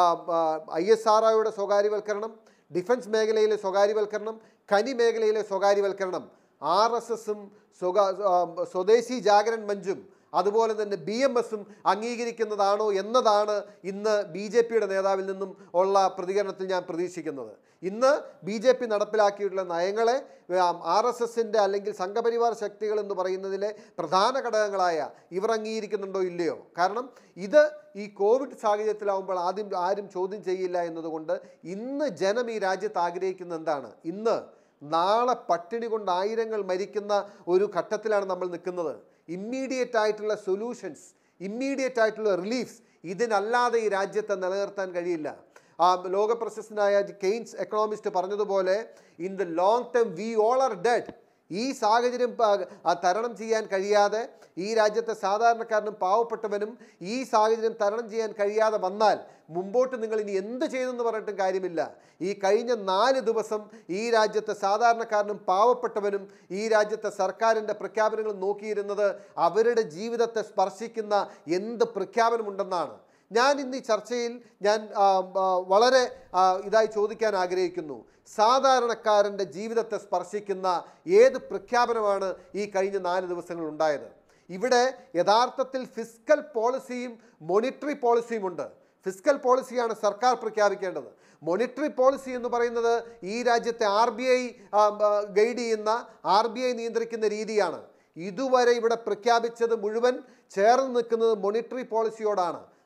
ഐ എസ് ആർ ഒയുടെ സ്വകാര്യവൽക്കരണം ഡിഫൻസ് മേഖലയിലെ സ്വകാര്യവൽക്കരണം ഖനി മേഖലയിലെ സ്വകാര്യവൽക്കരണം ആർ എസ് എസും സ്വകാ ആ, സ്വദേശി ജാഗരൺ മഞ്ചും അതുപോലെ തന്നെ ബി എം എസും അംഗീകരിക്കുന്നതാണോ എന്നതാണ് ഇന്ന് ബി ജെ പിയുടെ നേതാവിൽ നിന്നും ഉള്ള പ്രതികരണത്തിൽ ഞാൻ പ്രതീക്ഷിക്കുന്നത് ഇന്ന് ബി ജെ പി നടപ്പിലാക്കിയിട്ടുള്ള നയങ്ങളെ ആർ എസ് എസിൻ്റെ അല്ലെങ്കിൽ സംഘപരിവാർ ശക്തികൾ എന്ന് പറയുന്നതിലെ പ്രധാന ഘടകങ്ങളായ ഇവർ അംഗീകരിക്കുന്നുണ്ടോ ഇല്ലയോ കാരണം ഇത് ഈ കോവിഡ് സാഹചര്യത്തിലാവുമ്പോൾ ആദ്യം ആരും ചോദ്യം ചെയ്യില്ല എന്നതുകൊണ്ട് ഇന്ന് ജനം ഈ രാജ്യത്ത് ആഗ്രഹിക്കുന്ന എന്താണ് ഇന്ന് നാളെ പട്ടിണി കൊണ്ട് ആയിരങ്ങൾ മരിക്കുന്ന ഒരു ഘട്ടത്തിലാണ് നമ്മൾ നിൽക്കുന്നത് ഇമ്മീഡിയറ്റ് ആയിട്ടുള്ള സൊല്യൂഷൻസ് ഇമ്മീഡിയറ്റ് ആയിട്ടുള്ള റിലീഫ്സ് ഇതിനല്ലാതെ ഈ രാജ്യത്തെ നിലനിർത്താൻ കഴിയില്ല ആ ലോകപ്രശസ്തനായ കെയ്ൻസ് എക്കണോമിസ്റ്റ് പറഞ്ഞതുപോലെ in the long term we all are dead ഈ സാഹചര്യം പ- ആ തരണം ചെയ്യാൻ കഴിയാതെ ഈ രാജ്യത്തെ സാധാരണക്കാരനും പാവപ്പെട്ടവനും ഈ സാഹചര്യം തരണം ചെയ്യാൻ കഴിയാതെ വന്നാൽ മുമ്പോട്ട് നിങ്ങൾ ഇനി എന്ത് ചെയ്തെന്ന് പറഞ്ഞിട്ടും കാര്യമില്ല ഈ കഴിഞ്ഞ നാല് ദിവസം ഈ രാജ്യത്തെ സാധാരണക്കാരനും പാവപ്പെട്ടവനും ഈ രാജ്യത്തെ സർക്കാരിൻ്റെ പ്രഖ്യാപനങ്ങൾ നോക്കിയിരുന്നത് അവരുടെ ജീവിതത്തെ സ്പർശിക്കുന്ന എന്ത് പ്രഖ്യാപനമുണ്ടെന്നാണ് ഞാൻ ഇന്ന് ഈ ചർച്ചയിൽ ഞാൻ ആ, ആ, വളരെ ആ, ഇതായി ചോദിക്കാൻ ആഗ്രഹിക്കുന്നു സാധാരണക്കാരൻ്റെ ജീവിതത്തെ സ്പർശിക്കുന്ന ഏത് പ്രഖ്യാപനമാണ് ഈ കഴിഞ്ഞ നാല് ദിവസങ്ങൾ ഉണ്ടായത് ഇവിടെ യഥാർത്ഥത്തിൽ ഫിസ്ക്കൽ പോളിസിയും മോണിറ്ററി പോളിസിയും ഉണ്ട് ഫിസ്ക്കൽ പോളിസിയാണ് സർക്കാർ പ്രഖ്യാപിക്കേണ്ടത് മോണിറ്ററി പോളിസി എന്ന് പറയുന്നത് ഈ രാജ്യത്തെ ആർ ബി ഐ ഗൈഡ് ചെയ്യുന്ന ആർ ബി ഐ നിയന്ത്രിക്കുന്ന രീതിയാണ് ഇതുവരെ ഇവിടെ പ്രഖ്യാപിച്ചത് മുഴുവൻ ചേർന്ന് നിൽക്കുന്നത് മോണിറ്ററി പോളിസിയോടാണ്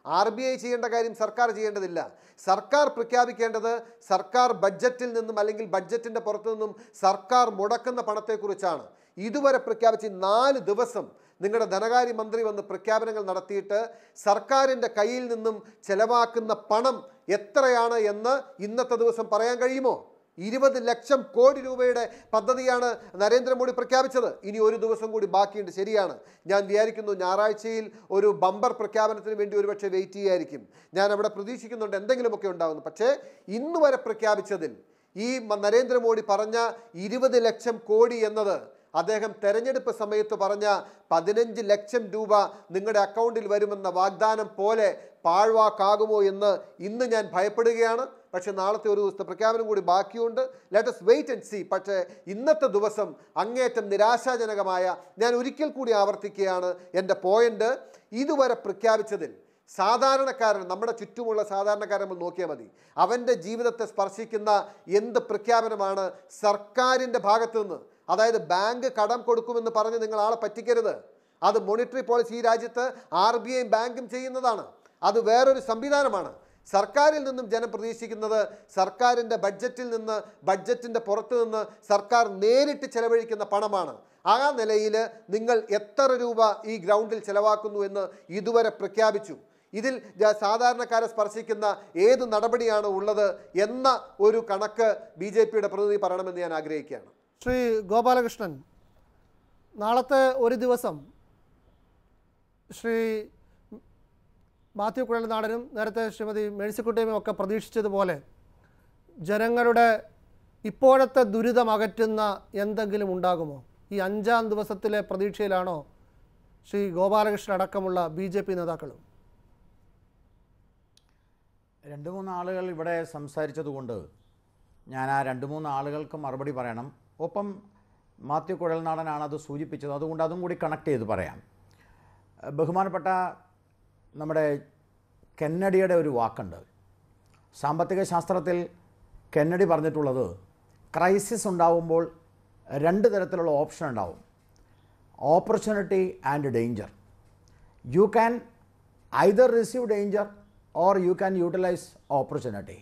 ആർ ബി ഐ ചെയ്യേണ്ട കാര്യം സർക്കാർ ചെയ്യേണ്ടതില്ല സർക്കാർ പ്രഖ്യാപിക്കേണ്ടത് സർക്കാർ ബഡ്ജറ്റിൽ നിന്നും അല്ലെങ്കിൽ ബഡ്ജറ്റിൻ്റെ പുറത്തു നിന്നും സർക്കാർ മുടക്കുന്ന പണത്തെക്കുറിച്ചാണ് ഇതുവരെ പ്രഖ്യാപിച്ച് ഈ നാല് ദിവസം നിങ്ങളുടെ ധനകാര്യ മന്ത്രി വന്ന് പ്രഖ്യാപനങ്ങൾ നടത്തിയിട്ട് സർക്കാരിൻ്റെ കയ്യിൽ നിന്നും ചെലവാക്കുന്ന പണം എത്രയാണ് എന്ന് ഇന്നത്തെ ദിവസം പറയാൻ കഴിയുമോ ഇരുപത് ലക്ഷം കോടി രൂപയുടെ പദ്ധതിയാണ് നരേന്ദ്രമോദി പ്രഖ്യാപിച്ചത് ഇനി ഒരു ദിവസം കൂടി ബാക്കിയുണ്ട് ശരിയാണ് ഞാൻ വിചാരിക്കുന്നു ഞായറാഴ്ചയിൽ ഒരു ബമ്പർ പ്രഖ്യാപനത്തിന് വേണ്ടി ഒരുപക്ഷെ വെയിറ്റ് ചെയ്യായിരിക്കും ഞാൻ അവിടെ പ്രതീക്ഷിക്കുന്നുണ്ട് എന്തെങ്കിലുമൊക്കെ ഉണ്ടാകുന്നു പക്ഷേ ഇന്ന് വരെ പ്രഖ്യാപിച്ചതിൽ ഈ മ- നരേന്ദ്രമോദി പറഞ്ഞ ഇരുപത് ലക്ഷം കോടി എന്നത് അദ്ദേഹം തെരഞ്ഞെടുപ്പ് സമയത്ത് പറഞ്ഞ പതിനഞ്ച് ലക്ഷം രൂപ നിങ്ങളുടെ അക്കൗണ്ടിൽ വരുമെന്ന വാഗ്ദാനം പോലെ പാഴ്വാക്കാകുമോ എന്ന് ഇന്ന് ഞാൻ ഭയപ്പെടുകയാണ് പക്ഷേ നാളത്തെ ഒരു ദിവസത്തെ പ്രഖ്യാപനം കൂടി ബാക്കിയുണ്ട് ലെറ്റസ് വെയിറ്റ് ആൻഡ് സി പക്ഷേ ഇന്നത്തെ ദിവസം അങ്ങേയറ്റം നിരാശാജനകമായ ഞാൻ ഒരിക്കൽ കൂടി ആവർത്തിക്കുകയാണ് എൻ്റെ പോയിന്റ് ഇതുവരെ പ്രഖ്യാപിച്ചതിൽ സാധാരണക്കാരൻ നമ്മുടെ ചുറ്റുമുള്ള സാധാരണക്കാരൻ നമ്മൾ നോക്കിയാൽ മതി അവൻ്റെ ജീവിതത്തെ സ്പർശിക്കുന്ന എന്ത് പ്രഖ്യാപനമാണ് സർക്കാരിൻ്റെ ഭാഗത്തു നിന്ന് അതായത് ബാങ്ക് കടം കൊടുക്കുമെന്ന് പറഞ്ഞ് നിങ്ങൾ ആളെ പറ്റിക്കരുത് അത് മോണിറ്ററി പോളിസി ഈ രാജ്യത്ത് ആർ ബി ഐയും ബാങ്കും ചെയ്യുന്നതാണ് അത് വേറൊരു സംവിധാനമാണ് സർക്കാരിൽ നിന്നും ജനം പ്രതീക്ഷിക്കുന്നത് സർക്കാരിൻ്റെ ബഡ്ജറ്റിൽ നിന്ന് ബഡ്ജറ്റിൻ്റെ പുറത്തു നിന്ന് സർക്കാർ നേരിട്ട് ചെലവഴിക്കുന്ന പണമാണ് ആ നിലയിൽ നിങ്ങൾ എത്ര രൂപ ഈ ഗ്രൗണ്ടിൽ ചെലവാക്കുന്നു എന്ന് ഇതുവരെ പ്രഖ്യാപിച്ചു ഇതിൽ ജ- സാധാരണക്കാരെ സ്പർശിക്കുന്ന ഏത് നടപടിയാണ് ഉള്ളത് എന്ന ഒരു കണക്ക് ബി ജെ പിയുടെ പ്രതിനിധി പറയണമെന്ന് ഞാൻ ആഗ്രഹിക്കുകയാണ് ശ്രീ ഗോപാലകൃഷ്ണൻ നാളത്തെ ഒരു ദിവസം ശ്രീ മാത്യു കുഴൽനാടനും നേരത്തെ ശ്രീമതി മേഴ്സിക്കുട്ടിയും ഒക്കെ പ്രതീക്ഷിച്ചതുപോലെ ജനങ്ങളുടെ ഇപ്പോഴത്തെ ദുരിതം അകറ്റുന്ന എന്തെങ്കിലും ഉണ്ടാകുമോ ഈ അഞ്ചാം ദിവസത്തിലെ പ്രതീക്ഷയിലാണോ ശ്രീ ഗോപാലകൃഷ്ണൻ അടക്കമുള്ള ബി ജെ പി നേതാക്കളും രണ്ട് മൂന്ന് ആളുകൾ ഇവിടെ സംസാരിച്ചതുകൊണ്ട് ഞാൻ ആ രണ്ട് മൂന്ന് ആളുകൾക്ക് മറുപടി പറയണം ഒപ്പം മാത്യു കുഴൽനാടനാണ് അത് സൂചിപ്പിച്ചത് അതുകൊണ്ട് അതും കൂടി കണക്ട് ചെയ്ത് പറയാം ഏഹ് ബഹുമാനപ്പെട്ട നമ്മുടെ കെന്നഡിയുടെ ഒരു വാക്കുണ്ട് സാമ്പത്തിക ശാസ്ത്രത്തിൽ കെന്നഡി പറഞ്ഞിട്ടുള്ളത് ക്രൈസിസ് ഉണ്ടാവുമ്പോൾ രണ്ട് തരത്തിലുള്ള ഓപ്ഷൻ ഉണ്ടാവും opportunity and danger you can either receive danger or you can utilise opportunity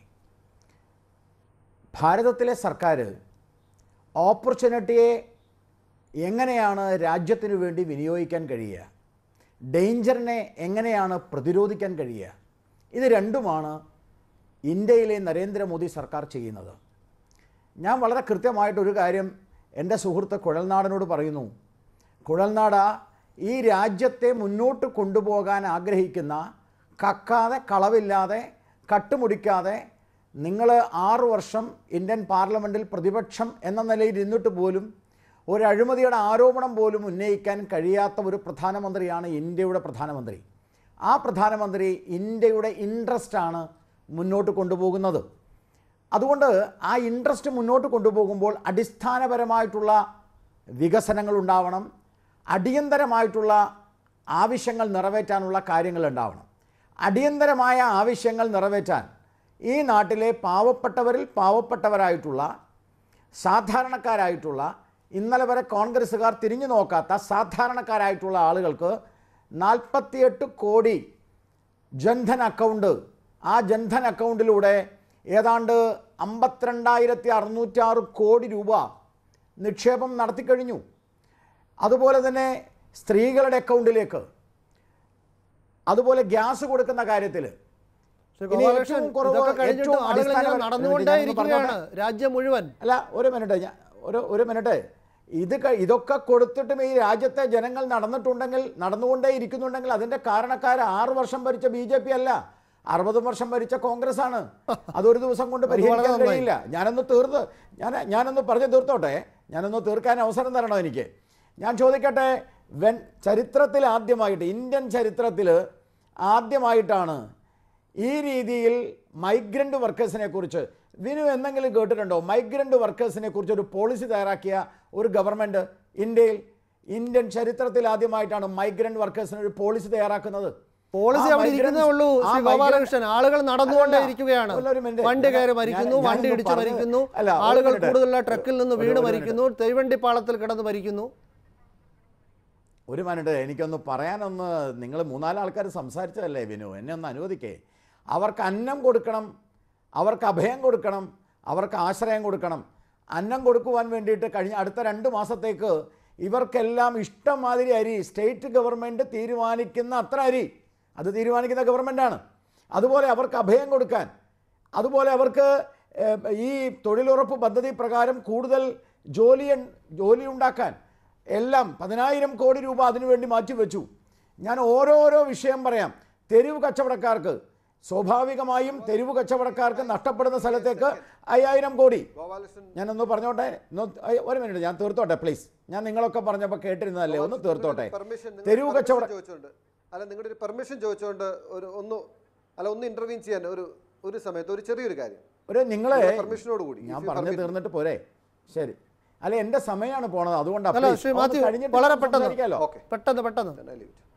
ഭാരതത്തിലെ സർക്കാർ ഓപ്പർച്യൂണിറ്റിയെ എങ്ങനെയാണ് രാജ്യത്തിനു വേണ്ടി വിനിയോഗിക്കാൻ കഴിയുക ഡേഞ്ചറിനെ എങ്ങനെയാണ് പ്രതിരോധിക്കാൻ കഴിയുക ഇത് രണ്ടുമാണ് ഇന്ത്യയിലെ നരേന്ദ്രമോദി സർക്കാർ ചെയ്യുന്നത് ഞാൻ വളരെ കൃത്യമായിട്ടൊരു കാര്യം എൻ്റെ സുഹൃത്ത് കുഴൽനാടനോട് പറയുന്നു കുഴൽനാട ഈ രാജ്യത്തെ മുന്നോട്ട് കൊണ്ടുപോകാൻ ആഗ്രഹിക്കുന്ന കക്കാതെ കളവില്ലാതെ കട്ടുമുടിക്കാതെ നിങ്ങൾ ആറു വർഷം ഇന്ത്യൻ പാർലമെൻറ്റിൽ പ്രതിപക്ഷം എന്ന നിലയിൽ ഇരുന്നിട്ട് പോലും ഒരു അഴിമതിയുടെ ആരോപണം പോലും ഉന്നയിക്കാൻ കഴിയാത്ത ഒരു പ്രധാനമന്ത്രിയാണ് ഇന്ത്യയുടെ പ്രധാനമന്ത്രി ആ പ്രധാനമന്ത്രി ഇന്ത്യയുടെ ഇൻട്രസ്റ്റാണ് മുന്നോട്ട് കൊണ്ടുപോകുന്നത് അതുകൊണ്ട് ആ ഇൻട്രസ്റ്റ് മുന്നോട്ട് കൊണ്ടുപോകുമ്പോൾ അടിസ്ഥാനപരമായിട്ടുള്ള വികസനങ്ങൾ ഉണ്ടാവണം അടിയന്തരമായിട്ടുള്ള ആവശ്യങ്ങൾ നിറവേറ്റാനുള്ള കാര്യങ്ങൾ ഉണ്ടാവണം അടിയന്തരമായ ആവശ്യങ്ങൾ നിറവേറ്റാൻ ഈ നാട്ടിലെ പാവപ്പെട്ടവരിൽ പാവപ്പെട്ടവരായിട്ടുള്ള സാധാരണക്കാരായിട്ടുള്ള ഇന്നലെ വരെ കോൺഗ്രസ്സുകാർ തിരിഞ്ഞു നോക്കാത്ത സാധാരണക്കാരായിട്ടുള്ള ആളുകൾക്ക് നാൽപ്പത്തിയെട്ട് കോടി ജൻധൻ അക്കൗണ്ട് ആ ജൻധൻ അക്കൗണ്ടിലൂടെ ഏതാണ്ട് അമ്പത്തിരണ്ടായിരത്തി അറുന്നൂറ്റാറ് കോടി രൂപ നിക്ഷേപം നടത്തിക്കഴിഞ്ഞു അതുപോലെ തന്നെ സ്ത്രീകളുടെ അക്കൗണ്ടിലേക്ക് അതുപോലെ ഗ്യാസ് കൊടുക്കുന്ന കാര്യത്തിൽ ശ്രീ ഇനി ഗോപാലകൃഷ്ണൻ ഏറ്റവും കുറവ് ഇതൊക്കെ കഴിഞ്ഞിട്ട് ഏറ്റവും ആളുകൾ ഇങ്ങനെ അടിസ്ഥാനപര- നടന്നുകൊണ്ടേ ഞാനൊന്ന് ഇരിക്കുകയാണ് പറഞ്ഞോട്ടെ. രാജ്യം മുഴുവൻ അല്ല ഒരു മിനിറ്റ് ഞാൻ ഒരു ഒരു മിനിറ്റ് ഇത് ക- ഇതൊക്കെ കൊടുത്തിട്ടും ഈ രാജ്യത്തെ ജനങ്ങൾ നടന്നിട്ടുണ്ടെങ്കിൽ നടന്നുകൊണ്ടേ ഇരിക്കുന്നുണ്ടെങ്കിൽ അതിന്റെ കാരണക്കാർ ആറു വർഷം ഭരിച്ച ബി ജെ പി അല്ല അറുപത് വർഷം ഭരിച്ച കോൺഗ്രസ് ആണ് അതൊരു ദിവസം കൊണ്ട് അത് വളരെ പരിഹരിക്കാൻ നന്നായി. കഴിയില്ല ഞാനൊന്ന് തീർത്ത് ഞാൻ ഞാനൊന്ന് പറഞ്ഞു തീർത്തോട്ടെ ഞാനൊന്ന് തീർക്കാൻ അവസരം തരണം എനിക്ക് ഞാൻ ചോദിക്കട്ടെ വെൻ ചരിത്രത്തിൽ ആദ്യമായിട്ട് ഇന്ത്യൻ ചരിത്രത്തിൽ ആദ്യമായിട്ടാണ് ഈ രീതിയിൽ മൈഗ്രൻ്റ് വർക്കേഴ്സിനെ കുറിച്ച് വിനു എന്തെങ്കിലും കേട്ടിട്ടുണ്ടോ മൈഗ്രൻ്റ് വർക്കേഴ്സിനെ കുറിച്ച് ഒരു പോളിസി തയ്യാറാക്കിയ ഒരു ഗവൺമെൻറ് ഇന്ത്യയിൽ ഇന്ത്യൻ ചരിത്രത്തിൽ ആദ്യമായിട്ടാണ് മൈഗ്രൻ്റ് വർക്കേഴ്സിന് ഒരു പോളിസി തയ്യാറാക്കുന്നത് പോളിസി ആ അവിടെ migrants- ഇരിക്കുന്നേ ഉള്ളൂ ആ ശ്രീ migrant- ഗോപാലകൃഷ്ണൻ ആളുകൾ നടന്നുകൊണ്ടേ അല്ലല്ല, ഇരിക്കുകയാണ് അല്ല, ഒരു minute. വണ്ടി കയറി ഞാൻ- മരിക്കുന്നു ഞാൻ വണ്ടി ഒന്ന് ഇടിച്ച് പറഞ്ഞ്- മരിക്കുന്നു അല്ല, ഒരു ആളുകൾ minute. കൂടുതലുള്ള ട്രക്കിൽ നിന്ന് ഒരു- വീണ് ഒരു മരിക്കുന്നു തീവണ്ടി പാളത്തിൽ കിടന്ന് മരിക്കുന്നു ഒരു മിനിറ്റ് എനിക്കൊന്ന് പറയാനൊന്ന് നിങ്ങൾ മൂന്നാല് ആൾക്കാർ സംസാരിച്ചതല്ലേ വിനു എന്നെ ഒന്ന് അനുവദിക്കേ അവർക്ക് അന്നം കൊടുക്കണം അവർക്ക് അഭയം കൊടുക്കണം അവർക്ക് ആശ്രയം കൊടുക്കണം അന്നം കൊടുക്കുവാൻ വേണ്ടിയിട്ട് കഴിഞ്ഞ അടുത്ത രണ്ട് മാസത്തേക്ക് ഇവർക്കെല്ലാം ഇഷ്ടംമാതിരി അരി സ്റ്റേറ്റ് ഗവൺമെൻറ് തീരുമാനിക്കുന്ന അത്ര അരി അത് തീരുമാനിക്കുന്ന ഗവൺമെൻറ്റാണ് അതുപോലെ അവർക്ക് അഭയം കൊടുക്കാൻ അതുപോലെ അവർക്ക് ഏഹ്, ഈ തൊഴിലുറപ്പ് പദ്ധതി പ്രകാരം കൂടുതൽ ജോലി ജോലി ഉണ്ടാക്കാൻ എല്ലാം പതിനായിരം കോടി രൂപ അതിനുവേണ്ടി മാറ്റിവെച്ചു ഞാൻ ഓരോരോ വിഷയം പറയാം തെരുവ് കച്ചവടക്കാർക്ക് സ്വാഭാവികമായും തെരുവ് കച്ചവടക്കാർക്ക് നഷ്ടപ്പെടുന്ന സ്ഥലത്തേക്ക് അയ്യായിരം കോടി ഗോപാലകൃഷ്ണൻ ഞാനൊന്ന് പറഞ്ഞോട്ടെ ഒന്ന് അയ്യ, ഒരു മിനിറ്റ് ഞാൻ തീർത്തോട്ടെ പ്ലീസ് ഞാൻ നിങ്ങളൊക്കെ പറഞ്ഞപ്പോൾ കേട്ടിരുന്നതല്ലേ ഒന്ന് തീർത്തോട്ടെ പെർമിഷൻ തെരുവ് കച്ചവട ചോദിച്ചോണ്ട് അല്ല നിങ്ങളുടെ ഒരു പെർമിഷൻ ചോദിച്ചുകൊണ്ട് ഒരു ഒന്ന് അല്ല ഒന്ന് ഇന്റർവ്യൂ ചെയ്യാൻ ഒരു ഒരു സമയത്ത് ഒരു ചെറിയൊരു കാര്യം ഒരു നിങ്ങളെ നിങ്ങളുടെ permission-ഓട് കൂടി, ഞാൻ if you പറഞ്ഞു permit. തീർന്നിട്ട് പോരെ ശരി അല്ല എൻ്റെ സമയമാണ് പോണത് അതുകൊണ്ടാണ് അല്ല please. ശ്രീ ഒന്ന് മാത്യു കഴിഞ്ഞിട്ട് വളരെ നമുക്ക് പെട്ടെന്ന് സംസാരിക്കാലോ. ഓക്കെ പെട്ടെന്ന് പെട്ടെന്ന് Then I leave it.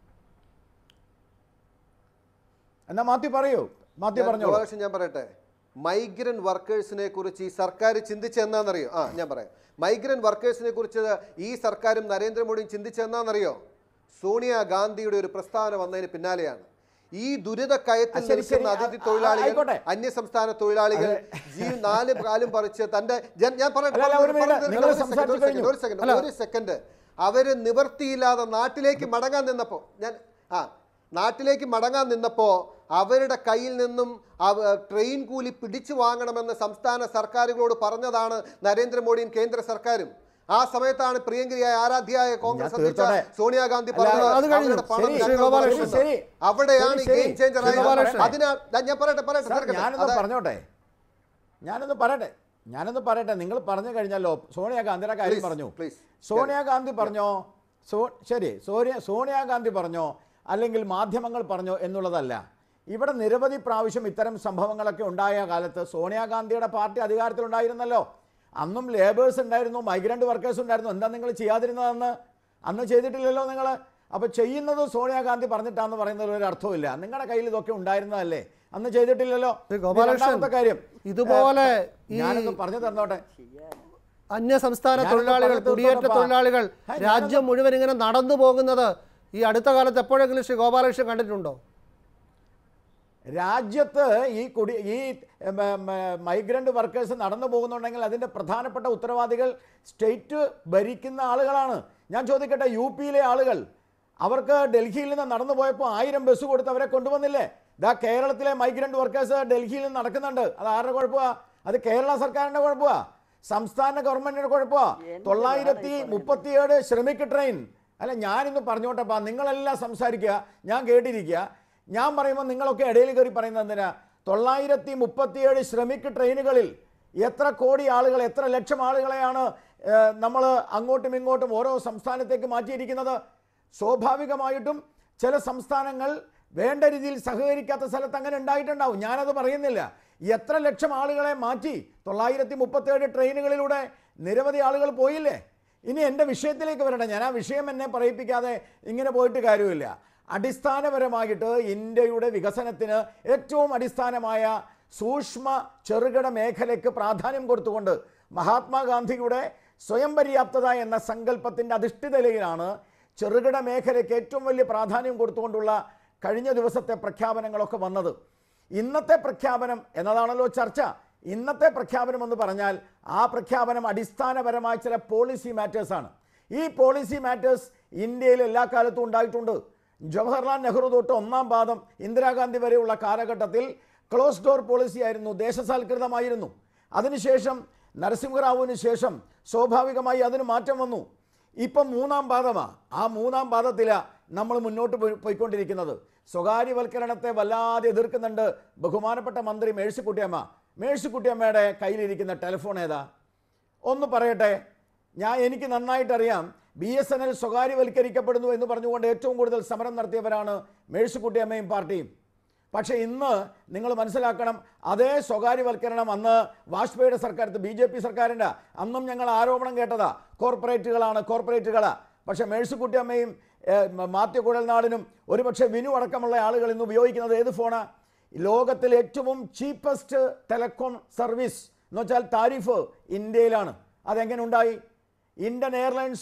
എന്നാ മാത്യു പറയൂ മാത്യു ഞാൻ- പറഞ്ഞോളൂ ഗോപാലകൃഷ്ണൻ ഞാൻ പറയട്ടെ മൈഗ്രന്റ് വർക്കേഴ്സിനെ കുറിച്ച് ഈ സർക്കാർ ചിന്തിച്ചെന്നാന്നറിയോ ആ ഞാൻ പറയാം മൈഗ്രന്റ് വർക്കേഴ്സിനെ കുറിച്ച് ഈ സർക്കാരും നരേന്ദ്രമോദിയും ചിന്തിച്ചെന്നാന്നറിയോ സോണിയ ഗാന്ധിയുടെ ഒരു പ്രസ്താവന വന്നതിന് പിന്നാലെയാണ് ഈ ദുരിത കയത്തിൽ ആ, ശരി, നിൽക്കുന്ന ശരി. അതിഥി ആ, ആ, തൊഴിലാളികൾ ആയിക്കോട്ടെ. അന്യ സംസ്ഥാന തൊഴിലാളികൾ ജീ നാല് കാലും പറിച്ച് തന്റെ ഞാൻ- ഞാൻ പറയട്ടെ അല്ല, അല്ല, ഒരു പറഞ്ഞു minute. തീർക്കാം. നിങ്ങൾ ഒരു second, സംസാരിച്ച് ഒരു second, കഴിഞ്ഞു. ഒരു സെക്കൻഡ് ഒരു സെക്കൻഡ് അവര് നിവർത്തിയില്ലാതെ നാട്ടിലേക്ക് മടങ്ങാൻ നിന്നപ്പോ ഞാൻ ആ നാട്ടിലേക്ക് മടങ്ങാൻ നിന്നപ്പോ അവരുടെ കയ്യിൽ നിന്നും അവ- ട്രെയിൻ കൂലി പിടിച്ചു വാങ്ങണമെന്ന് സംസ്ഥാന സർക്കാരുകളോട് പറഞ്ഞതാണ് നരേന്ദ്രമോദിയും കേന്ദ്ര സർക്കാരും ആ സമയത്താണ് പ്രിയങ്കരിയായ ആരാധ്യയായ കോൺഗ്രസ് ഞാൻ അധ്യക്ഷ തീർത്തോട്ടെ. സോണിയാഗാന്ധി അല്ല, പറഞ്ഞത് അത് കഴിഞ്ഞു. അവരുടെ പണം ശരി, ഞങ്ങൾ ശ്രീ ഗോപാലകൃഷ്ണൻ. മുടക്കുന്നത്. ശരി. അവിടെയാണ് ശരി, ഗെയിം ചേഞ്ചർ ശ്രീ ഗോപാലകൃഷ്ണൻ. അതിനാൽ ഞാൻ പറയട്ടെ പറയട്ടെ സാർ, തീർക്കട്ടെ. ഞാനൊന്ന് അതാ- പറഞ്ഞോട്ടെ ഞാനൊന്ന് പറയട്ടെ ഞാനൊന്ന് പറയട്ടെ നിങ്ങൾ പറഞ്ഞു കഴിഞ്ഞല്ലോ സോണിയാഗാന്ധിയുടെ കാര്യം Please, പറഞ്ഞു please. സോണിയാഗാന്ധി പറഞ്ഞോ സോ ശരി സോണിയ സോണിയാഗാന്ധി പറഞ്ഞോ അല്ലെങ്കിൽ മാധ്യമങ്ങൾ പറഞ്ഞോ എന്നുള്ളതല്ല ഇവിടെ നിരവധി പ്രാവശ്യം ഇത്തരം സംഭവങ്ങളൊക്കെ ഉണ്ടായ കാലത്ത് സോണിയാഗാന്ധിയുടെ പാർട്ടി അധികാരത്തിലുണ്ടായിരുന്നല്ലോ അന്നും ലേബേഴ്സ് ഉണ്ടായിരുന്നു മൈഗ്രൻ്റ് വർക്കേഴ്സ് ഉണ്ടായിരുന്നു എന്താ നിങ്ങൾ ചെയ്യാതിരുന്നതെന്ന് അന്ന് ചെയ്തിട്ടില്ലല്ലോ നിങ്ങൾ അപ്പോൾ ചെയ്യുന്നത് സോണിയാഗാന്ധി പറഞ്ഞിട്ടാന്ന് പറയുന്നതിൽ ഒരു അർത്ഥമില്ല നിങ്ങളുടെ കയ്യിൽ ഇതൊക്കെ ഉണ്ടായിരുന്നതല്ലേ അന്ന് ചെയ്തിട്ടില്ലല്ലോ ശ്രീ ഇനി ഗോപാലകൃഷ്ണൻ, രണ്ടാമത്തെ കാര്യം ഇതുപോലെ ഈ ഞാനൊന്ന് പറഞ്ഞു തന്നോട്ടെ അന്യ സംസ്ഥാന ഞാനൊന്ന് തൊഴിലാളികൾ പറഞ്ഞു കുടിയേറ്റ തീർത്തോട്ടെ, തൊഴിലാളികൾ ഹാ, രാജ്യം മുഴുവൻ ഇങ്ങനെ നടന്നു പോകുന്നത് ഈ അടുത്ത കാലത്ത് എപ്പോഴെങ്കിലും ശ്രീ ഗോപാലകൃഷ്ണൻ കണ്ടിട്ടുണ്ടോ രാജ്യത്ത് ഈ കുടി ഈ മൈഗ്രൻ്റ് വർക്കേഴ്സ് നടന്നു പോകുന്നുണ്ടെങ്കിൽ അതിൻ്റെ പ്രധാനപ്പെട്ട ഉത്തരവാദികൾ സ്റ്റേറ്റ് ഭരിക്കുന്ന ആളുകളാണ് ഞാൻ ചോദിക്കട്ടെ യു പിയിലെ ആളുകൾ അവർക്ക് ഡൽഹിയിൽ നിന്ന് നടന്നു പോയപ്പോൾ ആയിരം ബസ് കൊടുത്ത് അവരെ കൊണ്ടുവന്നില്ലേ ദാ കേരളത്തിലെ മൈഗ്രൻ്റ് വർക്കേഴ്സ് ഡൽഹിയിൽ നിന്ന് നടക്കുന്നുണ്ട് അത് ആരുടെ കുഴപ്പമാ അത് കേരള സർക്കാരിൻ്റെ കുഴപ്പമാ സംസ്ഥാന ഗവൺമെന്റിന്റെ കുഴപ്പമാ തൊള്ളായിരത്തി മുപ്പത്തിയേഴ് ശ്രമിക്ക് ട്രെയിൻ അല്ല ഞാനിന്ന് പറഞ്ഞോട്ടെപ്പാ നിങ്ങളെല്ലാം സംസാരിക്കുക ഞാൻ കേട്ടിരിക്കുക ഞാൻ പറയുമ്പോൾ നിങ്ങളൊക്കെ ഇടയിൽ കയറി പറയുന്നത് എന്തിനാ തൊള്ളായിരത്തി മുപ്പത്തിയേഴ് ശ്രമിക്ക് ട്രെയിനുകളിൽ എത്ര കോടി ആളുകൾ എത്ര ലക്ഷം ആളുകളെയാണ് നമ്മൾ അങ്ങോട്ടും ഇങ്ങോട്ടും ഓരോ സംസ്ഥാനത്തേക്ക് മാറ്റിയിരിക്കുന്നത് സ്വാഭാവികമായിട്ടും ചില സംസ്ഥാനങ്ങൾ വേണ്ട രീതിയിൽ സഹകരിക്കാത്ത സ്ഥലത്ത് അങ്ങനെ ഉണ്ടായിട്ടുണ്ടാവും ഞാനത് പറയുന്നില്ല എത്ര ലക്ഷം ആളുകളെ മാറ്റി തൊള്ളായിരത്തി മുപ്പത്തേഴ് ട്രെയിനുകളിലൂടെ നിരവധി ആളുകൾ പോയില്ലേ ഇനി എൻ്റെ വിഷയത്തിലേക്ക് വരട്ടെ ഞാൻ ആ വിഷയം എന്നെ പറയിപ്പിക്കാതെ ഇങ്ങനെ പോയിട്ട് കാര്യമില്ല അടിസ്ഥാനപരമായിട്ട് ഇന്ത്യയുടെ വികസനത്തിന് ഏറ്റവും അടിസ്ഥാനമായ സൂക്ഷ്മ ചെറുകിട മേഖലയ്ക്ക് പ്രാധാന്യം കൊടുത്തുകൊണ്ട് മഹാത്മാഗാന്ധിയുടെ സ്വയം പര്യാപ്തത എന്ന സങ്കല്പത്തിൻ്റെ അധിഷ്ഠിതയിലാണ് ചെറുകിട മേഖലയ്ക്ക് ഏറ്റവും വലിയ പ്രാധാന്യം കൊടുത്തുകൊണ്ടുള്ള കഴിഞ്ഞ ദിവസത്തെ പ്രഖ്യാപനങ്ങളൊക്കെ വന്നത് ഇന്നത്തെ പ്രഖ്യാപനം എന്നതാണല്ലോ ചർച്ച ഇന്നത്തെ പ്രഖ്യാപനം എന്ന് പറഞ്ഞാൽ ആ പ്രഖ്യാപനം അടിസ്ഥാനപരമായ ചില പോളിസി മാറ്റേഴ്സാണ് ഈ പോളിസി മാറ്റേഴ്സ് ഇന്ത്യയിൽ എല്ലാ കാലത്തും ഉണ്ടായിട്ടുണ്ട് ജവഹർലാൽ നെഹ്റു തൊട്ട് ഒന്നാം പാദം ഇന്ദിരാഗാന്ധി വരെയുള്ള കാലഘട്ടത്തിൽ ക്ലോസ് ഡോർ പോളിസി ആയിരുന്നു ദേശസാൽകൃതമായിരുന്നു അതിനുശേഷം നരസിംഹറാവുവിന് ശേഷം സ്വാഭാവികമായി അതിന് മാറ്റം വന്നു ഇപ്പം മൂന്നാം പാദമാണ് ആ മൂന്നാം പാദത്തിലാണ് നമ്മൾ മുന്നോട്ട് പോയി- പോയിക്കൊണ്ടിരിക്കുന്നത് സ്വകാര്യവൽക്കരണത്തെ വല്ലാതെ എതിർക്കുന്നുണ്ട് ബഹുമാനപ്പെട്ട മന്ത്രി മേഴ്സിക്കുട്ടിയമ്മ മേഴ്സിക്കുട്ടിയമ്മയുടെ കയ്യിലിരിക്കുന്ന ടെലിഫോൺ ഏതാ ഒന്ന് പറയട്ടെ ഞാൻ എനിക്ക് നന്നായിട്ടറിയാം ബി എസ് എൻ എൽ സ്വകാര്യവൽക്കരിക്കപ്പെടുന്നു എന്ന് പറഞ്ഞുകൊണ്ട് ഏറ്റവും കൂടുതൽ സമരം നടത്തിയവരാണ് മേഴ്സിക്കുട്ടിയമ്മയും പാർട്ടിയും പക്ഷേ ഇന്ന് നിങ്ങൾ മനസ്സിലാക്കണം അതേ സ്വകാര്യവൽക്കരണം അന്ന് വാജ്പേയിയുടെ സർക്കാരത്ത് ബി ജെ പി സർക്കാരിൻ്റെ അന്നും ഞങ്ങൾ ആരോപണം കേട്ടതാ കോർപ്പറേറ്റുകളാണ് കോർപ്പറേറ്റുകളാ പക്ഷേ മേഴ്സിക്കുട്ടിയമ്മയും ഏഹ്, മ- മാത്യു കുഴൽനാടിനും ഒരുപക്ഷെ വിനു അടക്കമുള്ള ആളുകൾ ഇന്ന് ഉപയോഗിക്കുന്നത് ഏത് ഫോണാ ലോകത്തിൽ ഏറ്റവും ചീപ്പസ്റ്റ് ടെലകോം സർവീസ് എന്ന് വെച്ചാൽ താരിഫ് ഇന്ത്യയിലാണ് അതെങ്ങനെ ഉണ്ടായി ഇന്ത്യൻ എയർലൈൻസും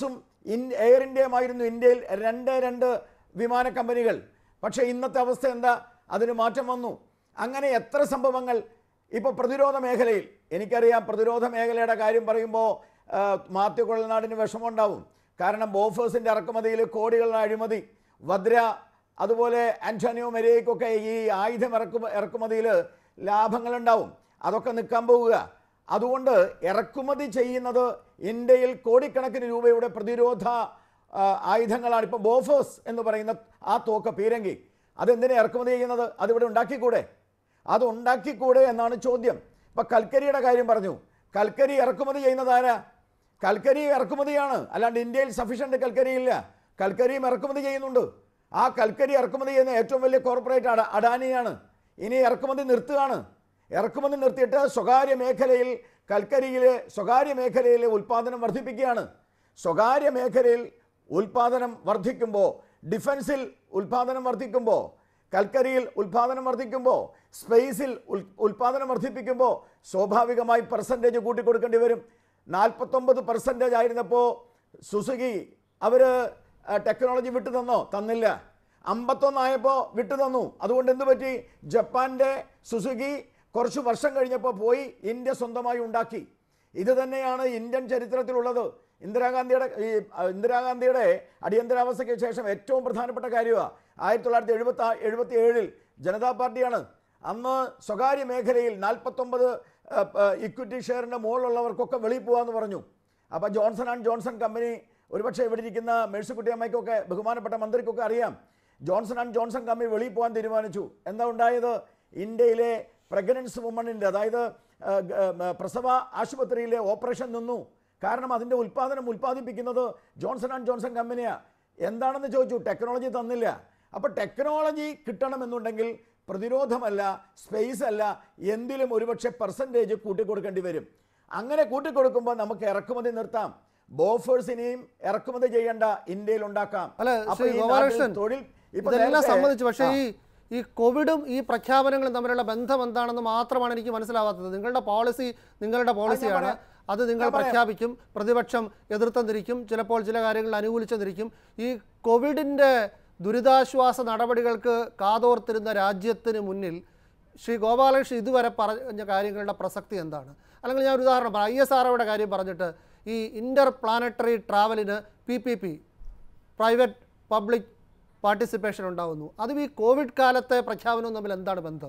ഇൻ എയർ ഇന്ത്യയുമായിരുന്നു ഇന്ത്യയിൽ രണ്ട് രണ്ട് വിമാന കമ്പനികൾ പക്ഷേ ഇന്നത്തെ അവസ്ഥ എന്താ അതിന് മാറ്റം വന്നു അങ്ങനെ എത്ര സംഭവങ്ങൾ ഇപ്പോൾ പ്രതിരോധ മേഖലയിൽ എനിക്കറിയാം പ്രതിരോധ മേഖലയുടെ കാര്യം പറയുമ്പോൾ ആ, മാത്യു കുഴൽനാടിന് വിഷമമുണ്ടാവും കാരണം ബോഫേഴ്സിൻ്റെ ഇറക്കുമതിയിൽ കോടികളുടെ അഴിമതി വദ്ര അതുപോലെ ആന്റോണിയോ മെരേക്കൊക്കെ ഈ ആയുധം ഇറക്കുമ ഇറക്കുമതിയിൽ ലാഭങ്ങളുണ്ടാവും അതൊക്കെ നിൽക്കാൻ പോവുക അതുകൊണ്ട് ഇറക്കുമതി ചെയ്യുന്നത് ഇന്ത്യയിൽ കോടിക്കണക്കിന് രൂപയുടെ പ്രതിരോധ ആ, ആയുധങ്ങളാണ് ഇപ്പോൾ ബോഫേഴ്സ് എന്ന് പറയുന്ന ആ തോക്ക് പീരങ്കി അതെന്തിനാ ഇറക്കുമതി ചെയ്യുന്നത് അതിവിടെ ഉണ്ടാക്കിക്കൂടെ അത് ഉണ്ടാക്കിക്കൂടെ എന്നാണ് ചോദ്യം ഇപ്പം കൽക്കരിയുടെ കാര്യം പറഞ്ഞു കൽക്കരി ഇറക്കുമതി ചെയ്യുന്നത് ആരാ കൽക്കരി ഇറക്കുമതിയാണ് അല്ലാണ്ട് ഇന്ത്യയിൽ സഫീഷ്യൻ്റ് കൽക്കരി ഇല്ല കൽക്കരിയും ഇറക്കുമതി ചെയ്യുന്നുണ്ട് ആ കൽക്കരി ഇറക്കുമതി ചെയ്യുന്ന ഏറ്റവും വലിയ കോർപ്പറേറ്റ് അഡ അഡാനിയാണ് ഇനി ഇറക്കുമതി നിർത്തുകയാണ് ഇറക്കുമതി നിർത്തിയിട്ട് സ്വകാര്യ മേഖലയിൽ കൽക്കരിയിലെ സ്വകാര്യ മേഖലയിലെ ഉൽപ്പാദനം വർദ്ധിപ്പിക്കുകയാണ് സ്വകാര്യ മേഖലയിൽ ഉൽപ്പാദനം വർദ്ധിക്കുമ്പോൾ ഡിഫൻസിൽ ഉൽപ്പാദനം വർദ്ധിക്കുമ്പോൾ കൽക്കരിയിൽ ഉൽപ്പാദനം വർദ്ധിക്കുമ്പോൾ സ്പേസിൽ ഉൽ- ഉൽപ്പാദനം വർദ്ധിപ്പിക്കുമ്പോൾ സ്വാഭാവികമായി പെർസെൻറ്റേജ് കൂട്ടിക്കൊടുക്കേണ്ടി വരും നാൽപ്പത്തൊമ്പത് പെർസെൻറ്റേജ് ആയിരുന്നപ്പോൾ സുസുക്കി അവർ ടെക്നോളജി വിട്ടു തന്നോ തന്നില്ല അമ്പത്തൊന്നായപ്പോൾ വിട്ടു തന്നു അതുകൊണ്ട് എന്ത് പറ്റി ജപ്പാൻ്റെ സുസുക്കി കുറച്ച് വർഷം കഴിഞ്ഞപ്പോൾ പോയി ഇന്ത്യ സ്വന്തമായി ഉണ്ടാക്കി ഇത് തന്നെയാണ് ഇന്ത്യൻ ചരിത്രത്തിലുള്ളത് ഇന്ദിരാഗാന്ധിയുടെ ഈ അഹ്, ഇന്ദിരാഗാന്ധിയുടെ അടിയന്തരാവസ്ഥയ്ക്ക് ശേഷം ഏറ്റവും പ്രധാനപ്പെട്ട കാര്യമാണ് ആയിരത്തി തൊള്ളായിരത്തി എഴുപത്തി എഴുപത്തി ഏഴിൽ ജനതാ പാർട്ടിയാണ് അന്ന് സ്വകാര്യ മേഖലയിൽ നാൽപ്പത്തൊമ്പത് ഇക്വിറ്റി ഷെയറിൻ്റെ മുകളിലുള്ളവർക്കൊക്കെ വെളിയിൽ പോകാമെന്ന് പറഞ്ഞു അപ്പോൾ ജോൺസൺ ആൻഡ് ജോൺസൺ കമ്പനി ഒരുപക്ഷെ ഇവിടെ ഇരിക്കുന്ന മേഴ്സിക്കുട്ടി അമ്മയ്ക്കൊക്കെ ബഹുമാനപ്പെട്ട മന്ത്രിക്കൊക്കെ അറിയാം ജോൺസൺ ആൻഡ് ജോൺസൺ കമ്പനി വെളിയിൽ പോകാൻ തീരുമാനിച്ചു എന്താ ഉണ്ടായത് ഇന്ത്യയിലെ പ്രഗ്നൻസ് വുമണിൻ്റെ അതായത് ആ, ഗ- ആ, പ്രസവ ആശുപത്രിയിലെ ഓപ്പറേഷൻ നിന്നു കാരണം അതിൻ്റെ ഉൽപ്പാദനം ഉൽപ്പാദിപ്പിക്കുന്നത് ജോൺസൺ ആൻഡ് ജോൺസൺ കമ്പനിയാണ് എന്താണെന്ന് ചോദിച്ചു ടെക്നോളജി തന്നില്ല അപ്പോൾ ടെക്നോളജി കിട്ടണമെന്നുണ്ടെങ്കിൽ പ്രതിരോധമല്ല സ്പേസ് അല്ല എന്തിലും ഒരുപക്ഷെ പെർസെൻറ്റേജ് കൂട്ടിക്കൊടുക്കേണ്ടി വരും അങ്ങനെ കൂട്ടിക്കൊടുക്കുമ്പോൾ നമുക്ക് ഇറക്കുമതി നിർത്താം ബോഫേഴ്സിനെയും ഇറക്കുമതി ചെയ്യേണ്ട ഇന്ത്യയിൽ ഉണ്ടാക്കാം അല്ല അപ്പോൾ ശ്രീ ഈ ഗോപാലകൃഷ്ണൻ നാട്ടിൽ തൊഴിൽ ഇപ്പൊ ഇതെല്ലാം നേരത്തെ- സമ്മതിച്ചു പക്ഷേ ആ. ഈ ഈ കോവിഡും ഈ പ്രഖ്യാപനങ്ങളും തമ്മിലുള്ള ബന്ധം എന്താണെന്ന് മാത്രമാണ് എനിക്ക് മനസ്സിലാവാത്തത് നിങ്ങളുടെ പോളിസി നിങ്ങളുടെ പോളിസിയാണ് പറയാം. അത് നിങ്ങൾ ഞാൻ പറയാം. പ്രഖ്യാപിക്കും പ്രതിപക്ഷം എതിർത്തെന്നിരിക്കും ചിലപ്പോൾ ചില കാര്യങ്ങൾ അനുകൂലിച്ചെന്നിരിക്കും ഈ കോവിഡിൻ്റെ ദുരിതാശ്വാസ നടപടികൾക്ക് കാതോർത്തിരുന്ന രാജ്യത്തിന് മുന്നിൽ ശ്രീ ഗോപാലകൃഷ്ണൻ ഇതുവരെ പറഞ്ഞ കാര്യങ്ങളുടെ പ്രസക്തി എന്താണ് അല്ലെങ്കിൽ ഞാൻ ഒരു ഉദാഹരണം പറയാം ഐ എസ് ആർ കാര്യം പറഞ്ഞിട്ട് ഈ ഇൻ്റർ പ്ലാനറ്ററി ട്രാവലിന് P P P private public participation ഉണ്ടാകുന്നു അതും ഈ കോവിഡ് കാലത്തെ പ്രഖ്യാപനവും തമ്മിൽ എന്താണ് ബന്ധം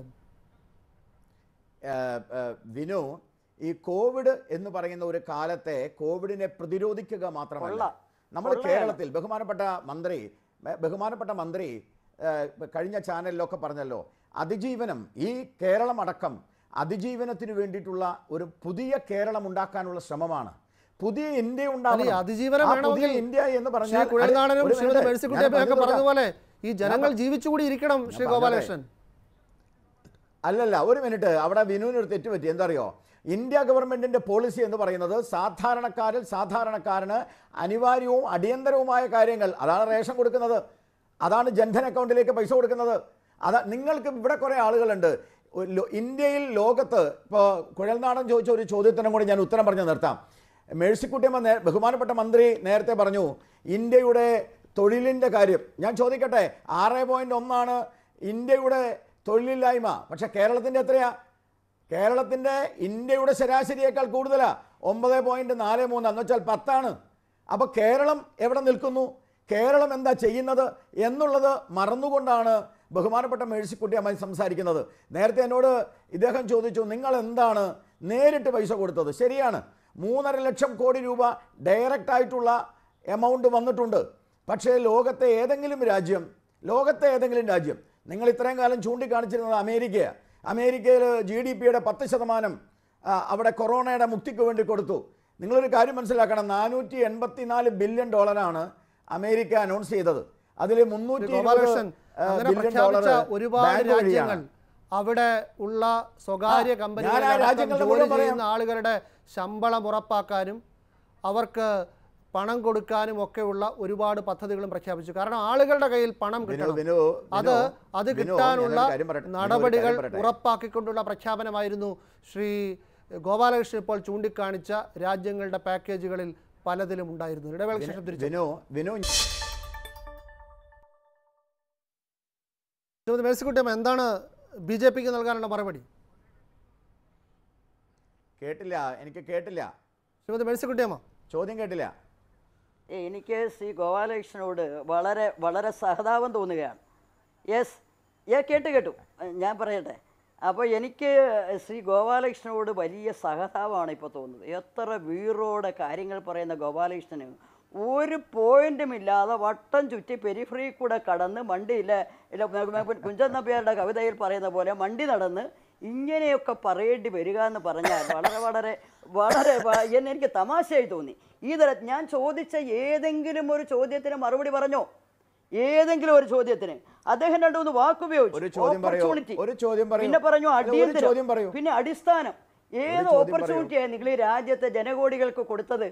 ഏഹ്, ഏഹ്, വിനു ഈ കോവിഡ് എന്ന് പറയുന്ന ഒരു കാലത്തെ കോവിഡിനെ പ്രതിരോധിക്കുക മാത്രമല്ല കൊള്ള. നമ്മൾ കൊള്ളയാണ്. കേരളത്തിൽ ബഹുമാനപ്പെട്ട മന്ത്രി ബ- ബഹുമാനപ്പെട്ട മന്ത്രി ഏഹ്, കഴിഞ്ഞ ചാനലിലൊക്കെ പറഞ്ഞല്ലോ അതിജീവനം ഈ കേരളം അടക്കം അതിജീവനത്തിന് വേണ്ടിയിട്ടുള്ള ഒരു പുതിയ കേരളം ഉണ്ടാക്കാനുള്ള ശ്രമമാണ് പുതിയ ഇന്ത്യ അല്ല, ഈ ഉണ്ടാവണം അതിജീവനം ആ പുതിയ വേണമെങ്കിൽ ഇന്ത്യ എന്ന് ശ്രീ പറഞ്ഞാൽ കുഴൽനാടനും ഒരു ശ്രീമതി minute, മേഴ്സിക്കുട്ടിയമ്മയും ഞാൻ ഒക്കെ പറഞ്ഞു പറഞ്ഞതുപോലെ ഈ ഞാൻ ജനങ്ങൾ പ- ജീവിച്ചുകൂടി ഇരിക്കണം ശ്രീ ഞാൻ ഗോപാലകൃഷ്ണൻ അല്ലല്ല ഒരു മിനിറ്റ് അവിടെ വിനുവിന് ഒരു തെറ്റ് പറ്റി എന്തറിയോ ഇന്ത്യ ഗവൺമെന്റിന്റെ പോളിസി എന്ന് പറയുന്നത് സാധാരണക്കാരിൽ സാധാരണക്കാരന് അനിവാര്യവും അടിയന്തരവുമായ കാര്യങ്ങൾ അതാണ് റേഷൻ കൊടുക്കുന്നത് അതാണ് ജൻധൻ അക്കൗണ്ടിലേക്ക് പൈസ കൊടുക്കുന്നത് അതാ നിങ്ങൾക്ക് ഇവിടെ കുറേ ആളുകളുണ്ട് ഒരു ലോ- ഇന്ത്യയിൽ ലോകത്ത് ഇപ്പോൾ കുഴൽനാടൻ ചോദിച്ച ഒരു ചോദ്യത്തിനും കൂടി ഞാൻ ഉത്തരം പറഞ്ഞു നിർത്താം മേഴ്സിക്കുട്ടിയമ്മ നേ ബഹുമാനപ്പെട്ട മന്ത്രി നേരത്തെ പറഞ്ഞു ഇന്ത്യയുടെ തൊഴിലിൻ്റെ കാര്യം ഞാൻ ചോദിക്കട്ടെ ആറ് പോയിൻ്റ് ഒന്നാണ് ഇന്ത്യയുടെ തൊഴിലില്ലായ്മ പക്ഷേ കേരളത്തിൻ്റെ എത്രയാ കേരളത്തിൻ്റെ ഇന്ത്യയുടെ ശരാശരിയേക്കാൾ കൂടുതലാ ഒമ്പത് പോയിൻറ്റ് നാല് മൂന്ന് എന്ന് വെച്ചാൽ പത്താണ് അപ്പോൾ കേരളം എവിടെ നിൽക്കുന്നു കേരളം എന്താ ചെയ്യുന്നത് എന്നുള്ളത് മറന്നുകൊണ്ടാണ് ബഹുമാനപ്പെട്ട മേഴ്സിക്കുട്ടി അമ്മായി സംസാരിക്കുന്നത് നേരത്തെ എന്നോട് ഇദ്ദേഹം ചോദിച്ചു നിങ്ങൾ എന്താണ് നേരിട്ട് പൈസ കൊടുത്തത് ശരിയാണ് മൂന്നര ലക്ഷം കോടി രൂപ ഡയറക്റ്റ് ആയിട്ടുള്ള എമൗണ്ട് വന്നിട്ടുണ്ട് പക്ഷേ ലോകത്തെ ഏതെങ്കിലും രാജ്യം ലോകത്തെ ഏതെങ്കിലും രാജ്യം നിങ്ങൾ ഇത്രയും കാലം ചൂണ്ടിക്കാണിച്ചിരുന്നത് അമേരിക്കയാണ് അമേരിക്കയിൽ ജി ഡി പിയുടെ പത്ത് ശതമാനം ആ, അവിടെ കൊറോണയുടെ മുക്തിക്ക് വേണ്ടി കൊടുത്തു നിങ്ങളൊരു കാര്യം മനസ്സിലാക്കണം നാനൂറ്റി എൺപത്തിനാല് ബില്യൺ ഡോളറാണ് അമേരിക്ക അനൗൺസ് ചെയ്തത് അതിൽ ശ്രീ മുന്നൂറ്റി ഗോപാലകൃഷ്ണൻ അങ്ങനെ ബില്യൺ ഡോളർ പ്രഖ്യാപിച്ച ഒരുപാട് രാജ്യങ്ങൾ അവിടെ ഉള്ള സ്വകാര്യ ആ, കമ്പനികളിൽ ഞാൻ ആ അടക്കം രാജ്യങ്ങളുടെ ജോലി മുഴുവൻ പറയാം. ചെയ്യുന്ന ആളുകളുടെ ശമ്പളം ഉറപ്പാക്കാനും അവർക്ക് പണം കൊടുക്കാനും ഒക്കെയുള്ള ഒരുപാട് പദ്ധതികളും പ്രഖ്യാപിച്ചു കാരണം ആളുകളുടെ കയ്യിൽ പണം വിനു, കിട്ടണം വിനു, അത് വിനു, അത് വിനു, കിട്ടാനുള്ള ഞാനൊരു കാര്യം പറയട്ടെ. വിനു, ഒരു നടപടികൾ കാര്യം പറയട്ടെ. ഉറപ്പാക്കിക്കൊണ്ടുള്ള പ്രഖ്യാപനമായിരുന്നു ശ്രീ ഗോപാലകൃഷ്ണൻ ഇപ്പോൾ ചൂണ്ടിക്കാണിച്ച രാജ്യങ്ങളുടെ പാക്കേജുകളിൽ പലതിലും ഉണ്ടായിരുന്നു ഇടവേളയ്ക്ക് ശേഷം തിരിച്ചു വിനു വിനു ശ്രീമതി മേഴ്സിക്കുട്ടിയമ്മ എന്താണ് ബി ജെ പിക്ക് നൽകാനുള്ള മറുപടി കേട്ടില്ല എനിക്ക് കേട്ടില്ല ശ്രീമതി മേഴ്സിക്കുട്ടിയമ്മ ചോദ്യം കേട്ടില്ല എനിക്ക് ശ്രീ ഗോപാലകൃഷ്ണനോട് വളരെ വളരെ സഹതാപം തോന്നുകയാണ് യെസ് ഏ കേട്ട് കേട്ടു ഞാൻ പറയട്ടെ അപ്പോൾ എനിക്ക് ശ്രീ ഗോപാലകൃഷ്ണനോട് വലിയ സഹതാപമാണ് ഇപ്പോൾ തോന്നുന്നത് എത്ര വീറോടെ കാര്യങ്ങൾ പറയുന്ന ഗോപാലകൃഷ്ണന് ഒരു പോയിന്റും ഇല്ലാതെ വട്ടം ചുറ്റി പെരിഫറി കൂടെ കടന്ന് മണ്ടിയില്ല ഇല്ല കുഞ്ചൻ നമ്പ്യാരുടെ കവിതയിൽ പറയുന്ന പോലെ മണ്ടി നടന്ന് ഇങ്ങനെയൊക്കെ പറയേണ്ടി വരിക എന്ന് പറഞ്ഞാൽ വളരെ വളരെ വളരെ വ- എന്നെ എനിക്ക് തമാശയായി തോന്നി ഈ തര ഞാൻ ചോദിച്ച ഏതെങ്കിലും ഒരു ചോദ്യത്തിന് മറുപടി പറഞ്ഞോ ഏതെങ്കിലും ഒരു ചോദ്യത്തിന് അദ്ദേഹം രണ്ടു മൂന്ന് വാക്കുപയോഗിച്ചു ഒരു ചോദ്യം പറയൂ. Opportunity. ഒരു ചോദ്യം പറയൂ. പിന്നെ പറഞ്ഞു അല്ല, ഒരു അടിയന്തരം ചോദ്യം പറയൂ. പിന്നെ അടിസ്ഥാനം ഏത് ചോദ്യം ഓപ്പർച്യൂണിറ്റിയാണ് നിങ്ങൾ ഈ രാജ്യത്തെ ജനകോടികൾക്ക് കൊടുത്തത്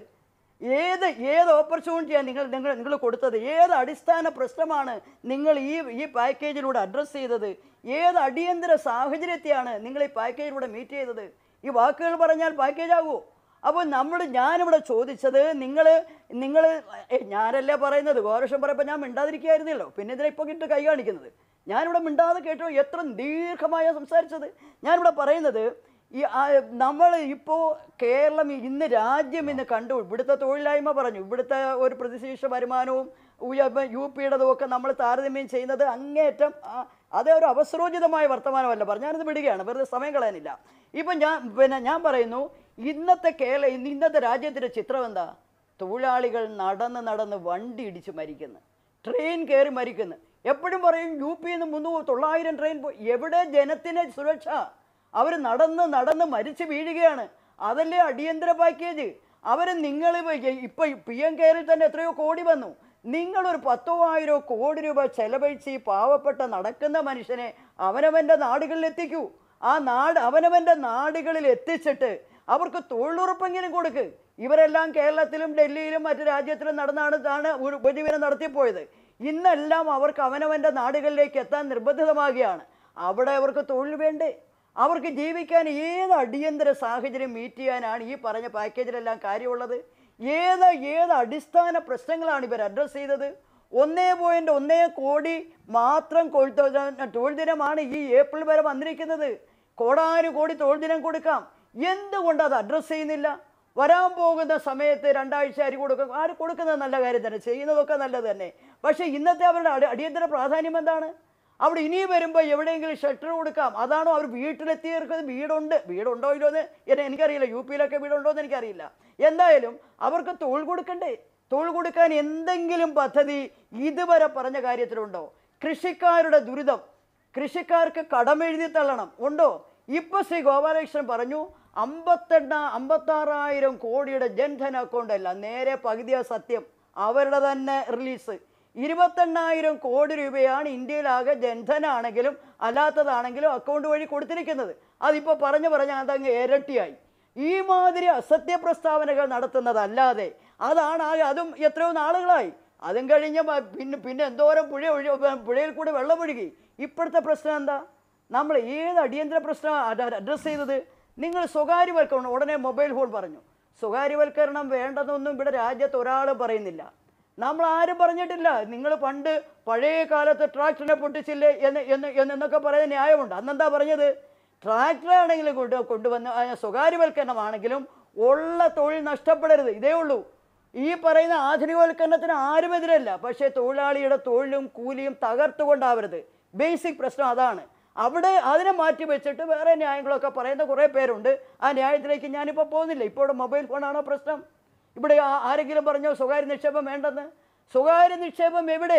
ഏത് ഏത് ഓപ്പർച്യൂണിറ്റിയാണ് നിങ്ങൾ നിങ്ങൾ നിങ്ങൾ കൊടുത്തത് ഏത് അടിസ്ഥാന പ്രശ്നമാണ് നിങ്ങൾ ഈ ഈ പാക്കേജിലൂടെ അഡ്രസ്സ് ചെയ്തത് ഏത് അടിയന്തര സാഹചര്യത്തെയാണ് നിങ്ങൾ ഈ പാക്കേജിലൂടെ മീറ്റ് ചെയ്തത് ഈ വാക്കുകൾ പറഞ്ഞാൽ പാക്കേജ് ആകുമോ അപ്പോൾ നമ്മൾ ഞാനിവിടെ ചോദിച്ചത് നിങ്ങൾ നിങ്ങൾ ഞാനല്ലേ പറയുന്നത് ഗോരക്ഷം പറയുമ്പോൾ ഞാൻ മിണ്ടാതിരിക്കുകയായിരുന്നല്ലോ പിന്നെ ഇതിനെ ഇപ്പോൾ ഇട്ട് കൈ കാണിക്കുന്നത് ഞാനിവിടെ മിണ്ടാതെ കേട്ടോ എത്ര ദീർഘമായ സംസാരിച്ചത് ഞാനിവിടെ പറയുന്നത് ഈ നമ്മൾ ഇപ്പോൾ കേരളം ഇന്ന് രാജ്യം ഇന്ന് കണ്ടു ഇവിടുത്തെ തൊഴിലില്ലായ്മ പറഞ്ഞു ഇവിടുത്തെ ഒരു പ്രതിശീർഷ വരുമാനവും ഉയ- യു പിയുടേതും ഒക്കെ നമ്മൾ താരതമ്യം ചെയ്യുന്നത് അങ്ങേയറ്റം ആ, അത് ഒരു അവസരോചിതമായ വർത്തമാനമല്ല പറഞ്ഞു ഞാനിത് വിടുകയാണ് വെറുതെ സമയം കളയാനില്ല ഇപ്പം ഞാൻ പിന്നെ ഞാൻ പറയുന്നു ഇന്നത്തെ കേരള ഇന്ന് ഇന്നത്തെ രാജ്യത്തിൻ്റെ ചിത്രം എന്താ തൊഴിലാളികൾ നടന്ന് നടന്ന് വണ്ടി ഇടിച്ച് മരിക്കുന്നു ട്രെയിൻ കയറി മരിക്കുന്നു എപ്പോഴും പറയും യു പിയിൽ നിന്ന് മുന്നൂറ് തൊള്ളായിരം ട്രെയിൻ പോയി എവിടെ ജനത്തിന് സുരക്ഷ അവർ നടന്ന് നടന്ന് മരിച്ചു വീഴുകയാണ് അതല്ലേ അടിയന്തര പാക്കേജ് അവർ നിങ്ങൾ ഇപ്പം പി എം കെയറിൽ തന്നെ എത്രയോ കോടി വന്നു നിങ്ങളൊരു പത്തോ ആയിരോ കോടി രൂപ ചെലവഴിച്ച് ഈ പാവപ്പെട്ട നടക്കുന്ന മനുഷ്യനെ അവനവൻ്റെ നാടുകളിൽ എത്തിക്കൂ ആ നാട് അവനവൻ്റെ നാടുകളിൽ എത്തിച്ചിട്ട് അവർക്ക് തൊഴിലുറപ്പെങ്കിലും കൊടുക്ക് ഇവരെല്ലാം കേരളത്തിലും ഡൽഹിയിലും മറ്റു രാജ്യത്തിലും നടന്നാണ് താണ് ഒരു ഉപജീവനം നടത്തിപ്പോയത് ഇന്നെല്ലാം അവർക്ക് അവനവൻ്റെ നാടുകളിലേക്ക് എത്താൻ നിർബന്ധിതമാകുകയാണ് അവിടെ അവർക്ക് തൊഴിൽ വേണ്ടേ അവർക്ക് ജീവിക്കാൻ ഏത് അടിയന്തര സാഹചര്യം മീറ്റ് ചെയ്യാനാണ് ഈ പറഞ്ഞ പാക്കേജിലെല്ലാം കാര്യമുള്ളത് ഏത് ഏത് അടിസ്ഥാന പ്രശ്നങ്ങളാണ് ഇവർ അഡ്രസ്സ് ചെയ്തത് ഒന്നേ പോയിന്റ് ഒന്നേ കോടി മാത്രം കൊ- തൊ- തൊഴിൽ ദിനമാണ് ഈ ഏപ്രിൽ വരെ വന്നിരിക്കുന്നത് കോടാനു കോടി തൊഴിൽ ദിനം കൊടുക്കാം എന്തുകൊണ്ട് അത് അഡ്രസ്സ് ചെയ്യുന്നില്ല വരാൻ പോകുന്ന സമയത്ത് രണ്ടാഴ്ച അരി കൊടുക്കും ആര് കൊടുക്കുന്നത് നല്ല കാര്യം തന്നെ ചെയ്യുന്നതൊക്കെ നല്ലത് തന്നെ പക്ഷേ ഇന്നത്തെ അവരുടെ അടി- അടിയന്തര പ്രാധാന്യം എന്താണ് അവിടെ ഇനി വരുമ്പോൾ എവിടെയെങ്കിലും ഷെൽട്ടർ കൊടുക്കാം അതാണോ അവർ വീട്ടിലെത്തിയവർക്ക് വീടുണ്ട് വീടുണ്ടോ ഇല്ലോ എന്ന് എന്നെ എനിക്കറിയില്ല യു പിയിലൊക്കെ വീടുണ്ടോ എന്ന് എനിക്കറിയില്ല എന്തായാലും അവർക്ക് തൊഴിൽ കൊടുക്കണ്ടേ തൊഴിൽ കൊടുക്കാൻ എന്തെങ്കിലും പദ്ധതി ഇതുവരെ പറഞ്ഞ കാര്യത്തിലുണ്ടോ കൃഷിക്കാരുടെ ദുരിതം കൃഷിക്കാർക്ക് കടമെഴുതി തള്ളണം ഉണ്ടോ ഇപ്പൊ ശ്രീ ഗോപാലകൃഷ്ണൻ പറഞ്ഞു അമ്പത്തെണ്ണ അമ്പത്താറായിരം കോടിയുടെ ജൻധൻ അക്കൗണ്ട് അല്ല നേരെ പകുതിയാ സത്യം അവരുടെ തന്നെ റിലീസ് ഇരുപത്തെണ്ണായിരം കോടി രൂപയാണ് ഇന്ത്യയിലാകെ ജൻധനാണെങ്കിലും അല്ലാത്തതാണെങ്കിലും അക്കൗണ്ട് വഴി കൊടുത്തിരിക്കുന്നത് അതിപ്പോൾ പറഞ്ഞു പറഞ്ഞ അതങ്ങ് ഇരട്ടിയായി ഈ മാതിരി അസത്യ പ്രസ്താവനകൾ നടത്തുന്നതല്ലാതെ അതാണ് ആകെ അതും എത്രയോ നാളുകളായി അതും കഴിഞ്ഞ് മ- പിന്നെ പിന്നെ എന്തോരം പുഴ ഒഴി പുഴയിൽ കൂടെ വെള്ളം ഒഴുകി ഇപ്പോഴത്തെ പ്രശ്നം എന്താ നമ്മൾ ഏത് അടിയന്തര പ്രശ്നം അഡ്രസ്സ് ചെയ്തത് നിങ്ങൾ സ്വകാര്യവൽക്കരണം ഉടനെ മൊബൈൽ ഫോൺ പറഞ്ഞു സ്വകാര്യവൽക്കരണം വേണ്ടെന്നൊന്നും ഇവിടെ രാജ്യത്ത് ഒരാൾ പറയുന്നില്ല നമ്മൾ ആരും പറഞ്ഞിട്ടില്ല നിങ്ങൾ പണ്ട് പഴയ കാലത്ത് ട്രാക്ടറിനെ പൊട്ടിച്ചില്ലേ എന്ന് എന്ന് എന്ന് എന്നൊക്കെ പറയുന്ന ന്യായമുണ്ട് അന്നെന്താ പറഞ്ഞത് ട്രാക്ടറാണെങ്കിലും കൊണ്ട് കൊണ്ടുവന്ന് ആ, സ്വകാര്യവൽക്കരണമാണെങ്കിലും ഉള്ള തൊഴിൽ നഷ്ടപ്പെടരുത് ഇതേ ഉള്ളൂ ഈ പറയുന്ന ആധുനികവൽക്കരണത്തിന് ആരും എതിരല്ല പക്ഷേ തൊഴിലാളിയുടെ തൊഴിലും കൂലിയും തകർത്തുകൊണ്ടാവരുത് ബേസിക് പ്രശ്നം അതാണ് അവിടെ അതിനെ മാറ്റി വെച്ചിട്ട് വേറെ ന്യായങ്ങളൊക്കെ പറയുന്ന കുറേ പേരുണ്ട് ആ ന്യായത്തിലേക്ക് ഞാനിപ്പോൾ പോകുന്നില്ല ഇപ്പോൾ ഇവിടെ മൊബൈൽ ഫോണാണോ പ്രശ്നം ഇവിടെ ആ- ആരെങ്കിലും പറഞ്ഞോ സ്വകാര്യ നിക്ഷേപം വേണ്ടെന്ന് സ്വകാര്യ നിക്ഷേപം എവിടെ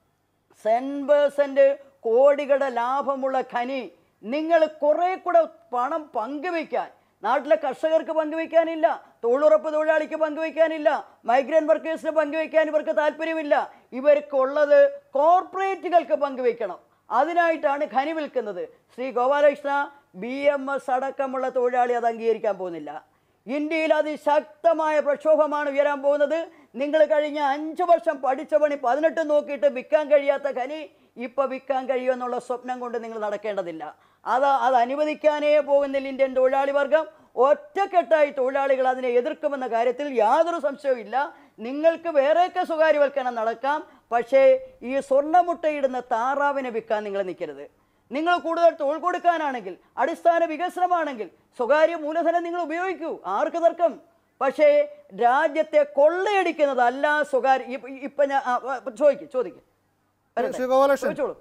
സെൻ പേഴ്സൻ്റ് കോടികളുടെ ലാഭമുള്ള ഖനി നിങ്ങൾ കുറേ കൂടെ പണം പങ്കുവയ്ക്കാൻ നാട്ടിലെ കർഷകർക്ക് പങ്കുവയ്ക്കാനില്ല തൊഴിലുറപ്പ് തൊഴിലാളിക്ക് പങ്കുവയ്ക്കാനില്ല മൈഗ്രൻ്റ് വർക്കേഴ്സിന് പങ്കുവയ്ക്കാൻ ഇവർക്ക് താല്പര്യമില്ല ഇവർക്കുള്ളത് കോർപ്പറേറ്റുകൾക്ക് പങ്കുവയ്ക്കണം അതിനായിട്ടാണ് ഖനി വിൽക്കുന്നത് Shri Gopalakrishna B M S അടക്കമുള്ള തൊഴിലാളി അത് അംഗീകരിക്കാൻ പോകുന്നില്ല ഇന്ത്യയിൽ അതിശക്തമായ പ്രക്ഷോഭമാണ് ഉയരാൻ പോകുന്നത് നിങ്ങൾ കഴിഞ്ഞ അഞ്ച് വർഷം പഠിച്ച പണി പതിനെട്ട് നോക്കിയിട്ട് വിൽക്കാൻ കഴിയാത്ത ഖനി ഇപ്പം വിൽക്കാൻ കഴിയുമെന്നുള്ള സ്വപ്നം കൊണ്ട് നിങ്ങൾ നടക്കേണ്ടതില്ല അത് അത് അനുവദിക്കാനേ പോകുന്നില്ല ഇന്ത്യൻ തൊഴിലാളി വർഗം ഒറ്റക്കെട്ടായി തൊഴിലാളികൾ അതിനെ എതിർക്കുമെന്ന കാര്യത്തിൽ യാതൊരു സംശയവും ഇല്ല നിങ്ങൾക്ക് വേറെയൊക്കെ സ്വകാര്യവൽക്കരണം നടക്കാം പക്ഷേ ഈ സ്വർണ്ണമുട്ടയിടുന്ന താറാവിനെ വിൽക്കാൻ നിങ്ങൾ നിൽക്കരുത് നിങ്ങൾ കൂടുതൽ തൊഴിൽ കൊടുക്കാനാണെങ്കിൽ അടിസ്ഥാന വികസനമാണെങ്കിൽ സ്വകാര്യ മൂലധനം നിങ്ങൾ ഉപയോഗിക്കൂ ആർക്ക് തർക്കം പക്ഷേ രാജ്യത്തെ കൊള്ളയടിക്കുന്നതല്ല സ്വകാര്യ ഇപ്പ- ഇപ്പൊ ഞാൻ ചോദിക്കും ചോദിക്കും ശ്രീ ഗോപാലകൃഷ്ണൻ ചോദിച്ചോളൂ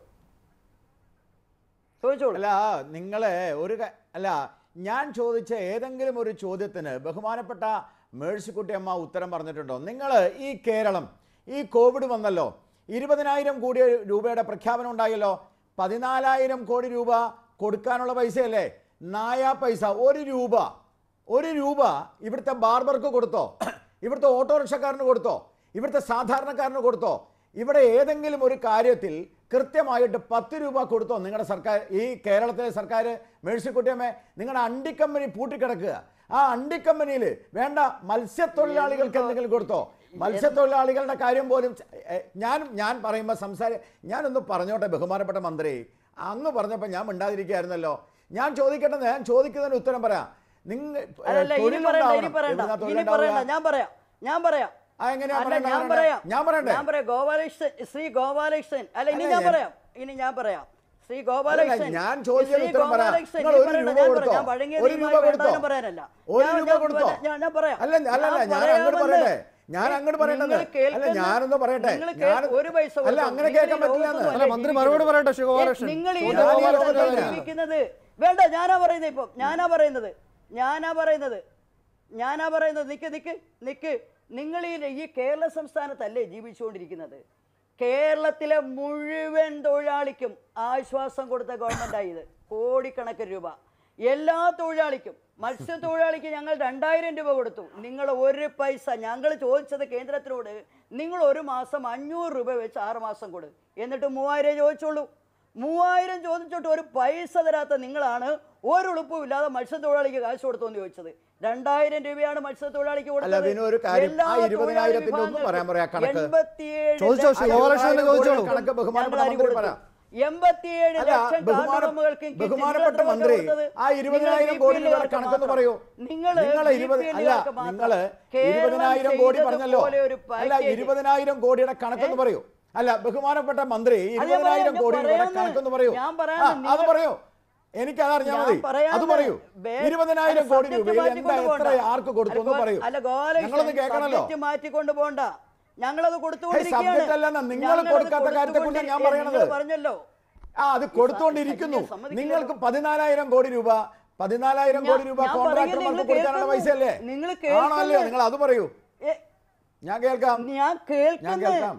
ചോദിച്ചോളൂ അല്ല നിങ്ങളെ ഒരു ക- അല്ല ഞാൻ ചോദിച്ച ഏതെങ്കിലും ഒരു ചോദ്യത്തിന് ബഹുമാനപ്പെട്ട മേഴ്സിക്കുട്ടി അമ്മ ഉത്തരം പറഞ്ഞിട്ടുണ്ടോ നിങ്ങൾ ഈ കേരളം ഈ കോവിഡ് വന്നല്ലോ ഇരുപതിനായിരം കോടി രൂപയുടെ പ്രഖ്യാപനം ഉണ്ടായല്ലോ പതിനാലായിരം കോടി രൂപ കൊടുക്കാനുള്ള പൈസയല്ലേ നായ പൈസ ഒരു രൂപ ഒരു രൂപ ഇവിടുത്തെ ബാർബർക്ക് കൊടുത്തോ ഇവിടുത്തെ ഓട്ടോറിക്ഷക്കാരന് കൊടുത്തോ ഇവിടുത്തെ സാധാരണക്കാരന് കൊടുത്തോ ഇവിടെ ഏതെങ്കിലും ഒരു കാര്യത്തിൽ കൃത്യമായിട്ട് പത്ത് രൂപ കൊടുത്തോ നിങ്ങളുടെ സർക്കാർ ഈ കേരളത്തിലെ സർക്കാർ മേഴ്സിക്കുട്ടിയമ്മേ നിങ്ങളുടെ അണ്ടിക്കമ്പനി പൂട്ടിക്കിടക്കുക ആ അണ്ടിക്കമ്പനിയിൽ വേണ്ട മത്സ്യത്തൊഴിലാളികൾക്ക് എന്തെങ്കിലും കൊടുത്തോ മത്സ്യത്തൊഴിലാളികളുടെ കാര്യം പോലും ച- എ, ഞാൻ ഞാൻ പറയുമ്പോൾ സംസാര ഞാനൊന്ന് പറഞ്ഞോട്ടെ ബഹുമാനപ്പെട്ട മന്ത്രി അങ്ങ് പറഞ്ഞപ്പോൾ ഞാൻ മിണ്ടാതിരിക്കുകയായിരുന്നല്ലോ ഞാൻ ചോദിക്കട്ടെ ഞാൻ ചോദിക്കുന്നതിന് ഉത്തരം പറയാം നിങ്ങൾ അല്ലല്ല ഇനി പറയണ്ട ഇനി പറയണ്ട ഇനി പറയണ്ട ഞാൻ പറയാം ഞാൻ പറയാം ആ, എങ്ങനെയാ അല്ല പറയണ്ടേ, ഞാൻ പറയണ്ടേ? പറയാം ഞാൻ പറയണ്ടേ? ഞാൻ പറയാം ഗോപാലകൃഷ്ണൻ ശ്രീ ഗോപാലകൃഷ്ണൻ അല്ല ഇനി അല്ല, ഞാൻ ഞാൻ- പറയാം ഇനി ഞാൻ പറയാം ശ്രീ ഗോപാലകൃഷ്ണൻ അല്ല, ഞാൻ ചോദിച്ചതിന് ശ്രീ ഉത്തരം പറ. ഗോപാലകൃഷ്ണൻ, നിങ്ങൾ ഇനി ഒരു പറയണ്ട, രൂപ ഞാൻ കൊടുത്തോ? പറയാം. ഞാൻ പഴകിയ ഒരു നിയമമായി രൂപ വേണ്ടാന്ന് കൊടുത്തോ? പറയാനല്ല ഒരു ഞാൻ- രൂപ ഞാൻ കൊടുത്തോ? ഞാൻ ഞാൻ പറയാം അല്ല, അല്ല, അല്ല, ഞാൻ അങ്ങോട്ട് പറയാമെന്ന്. പറയട്ടെ. ഞാൻ അങ്ങോട്ട് പറയട്ടെ. നിങ്ങൾ കേൾക്കുന്ന- അല്ല, ഞാനൊന്ന് പറയട്ടെ. നിങ്ങൾ കേൾ- ഞാൻ- ഒരു പൈസ അല്ല, കൊടുത്തോ? അങ്ങനെ നിങ്ങൾ കേൾക്കാൻ ഈ പറ്റില്ല ലോകത്തൊന്നും എന്ന്. അല്ല, മന്ത്രി മറുപടി പറയട്ടെ, ശ്രീ ഗോപാലകൃഷ്ണൻ. നിങ്ങൾ ഈ ചോദ്യം ഗോപാലകൃഷ്ണൻ ലോകത്താണ് തന്നെയാണ്. ജീവിക്കുന്നത് വേണ്ട ഞാനാ പറയുന്നത് ഇപ്പം ഞാനാ പറയുന്നത് ഞാനാ പറയുന്നത് ഞാനാ പറയുന്നത് നിക്ക് നിക്ക് നിക്ക് നിങ്ങൾ ഈ ഈ കേരള സംസ്ഥാനത്തല്ലേ ജീവിച്ചുകൊണ്ടിരിക്കുന്നത് കേരളത്തിലെ മുഴുവൻ തൊഴിലാളിക്കും ആശ്വാസം കൊടുത്ത ഗവൺമെൻറ്റായത് കോടിക്കണക്കിന് രൂപ എല്ലാ തൊഴിലാളിക്കും മത്സ്യത്തൊഴിലാളിക്ക് ഞങ്ങൾ രണ്ടായിരം രൂപ കൊടുത്തു നിങ്ങൾ ഒരു പൈസ ഞങ്ങൾ ചോദിച്ചത് കേന്ദ്രത്തിനോട് നിങ്ങൾ ഒരു മാസം അഞ്ഞൂറ് രൂപ വെച്ച് ആറ് മാസം കൊടു എന്നിട്ട് മൂവായിരം ചോദിച്ചോളൂ മൂവായിരം ചോദിച്ചിട്ട് ഒരു പൈസ തരാത്ത നിങ്ങളാണ് ഒരു ഉളുപ്പും ഇല്ലാതെ മത്സ്യത്തൊഴിലാളിക്ക് കാശ് കൊടുത്തു എന്ന് ചോദിച്ചത് രണ്ടായിരം രൂപയാണ് മത്സ്യത്തൊഴിലാളിക്ക് അല്ല, കൊടുത്തത് പിന്നെ ഒരു കാര്യം, എല്ലാ ആ ഇരുപതിനായിരത്തിന്റെ ഒന്ന് തൊഴിലാളി പറയാൻ പറയാ കണക്ക്. എൺപത്തിയേഴ് ചോദിച്ചോ, ശ്രീ ലക്ഷം ഗോപാലകൃഷ്ണൻ തന്നെ ചോദിച്ചോളൂ. കണക്ക് ബഹുമാനപ്പെട്ട ഞങ്ങൾ അരി മന്ത്രി കൊടുത്തു. പറ. എൺപത്തിയേഴ് അല്ല, ലക്ഷം ബഹുമാന- കാർഡുടമകൾക്കും കിറ്റ് ബഹുമാനപ്പെട്ട നിങ്ങൾ മന്ത്രി, കൊടുത്തത് ആ ഇരുപതിനായിരം നിങ്ങൾ കോടി രൂപയുടെ BPL കണക്കൊന്ന് മാത്രം. പറയൂ. നിങ്ങൾ നിങ്ങൾ ഇരുപത് BPL അല്ല കാർക്ക് മാത്രം. നിങ്ങൾ കേരളം ഇരുപതിനായിരം കോടി പറഞ്ഞല്ലോ ചെയ്തതുപോലെ ഒരു അല്ല package. ഇരുപതിനായിരം കോടിയുടെ കണക്കൊന്ന് പറയൂ അല്ല ബഹുമാനപ്പെട്ട മന്ത്രി ഞാൻ പറയാം, ഇരുപതിനായിരം ഞാൻ കോടി രൂപയുടെ പറയാന്ന്. കണക്കൊന്ന് പറയൂ ഞാൻ ആ, പറയാന്ന്. അത് നിങ്ങൾ- പറയൂ എനിക്ക് അതറിഞ്ഞാൽ ഞാൻ മതി പറയാന്ന്. അത് പറയൂ വേ- ഇരുപതിനായിരം അല്ല, കോടി subject രൂപയിൽ എന്താ മാറ്റിക്കൊണ്ട് എത്ര പോണ്ട. ആർക്ക് കൊടുത്തു എന്ന് അല്ല, പറയൂ അല്ല, ഗോപാലകൃഷ്ണൻ, ഞങ്ങളൊന്ന് കേൾക്കണല്ലോ subject മാറ്റിക്കൊണ്ട് പോണ്ട ഞങ്ങളത് കൊടുത്തുകൊണ്ടിരിക്കുകയാണ്. subject അല്ലെന്ന് നിങ്ങൾ ഞങ്ങളത് കൊടുക്കാത്ത കാര്യത്തെക്കുറിച്ച് ഞാൻ കൊടുത്തുകൊണ്ടിരിക്കുകയാണ്. പറയണത്. നിങ്ങൾ പറഞ്ഞല്ലോ ആ അത് കൊടുത്തുകൊണ്ടിരിക്കുന്നു സ- സമ്മതിക്കില്ല. നിങ്ങൾക്ക് പതിനാലായിരം കോടി രൂപ പതിനാലായിരം ഞാൻ- കോടി രൂപ ഞാൻ കോൺട്രാക്ടർമാർക്ക് പറയുന്നത് കൊടുക്കാനുള്ള നിങ്ങൾ പൈസ അല്ലേ നിങ്ങൾ ആണോ അല്ലയോ കേൾക്കുന്നത്. നിങ്ങൾ അത് പറയൂ ഏ, ഞാൻ കേൾക്കാം ഞാൻ ഞാൻ കേൾക്കുന്നത് കേൾക്കാം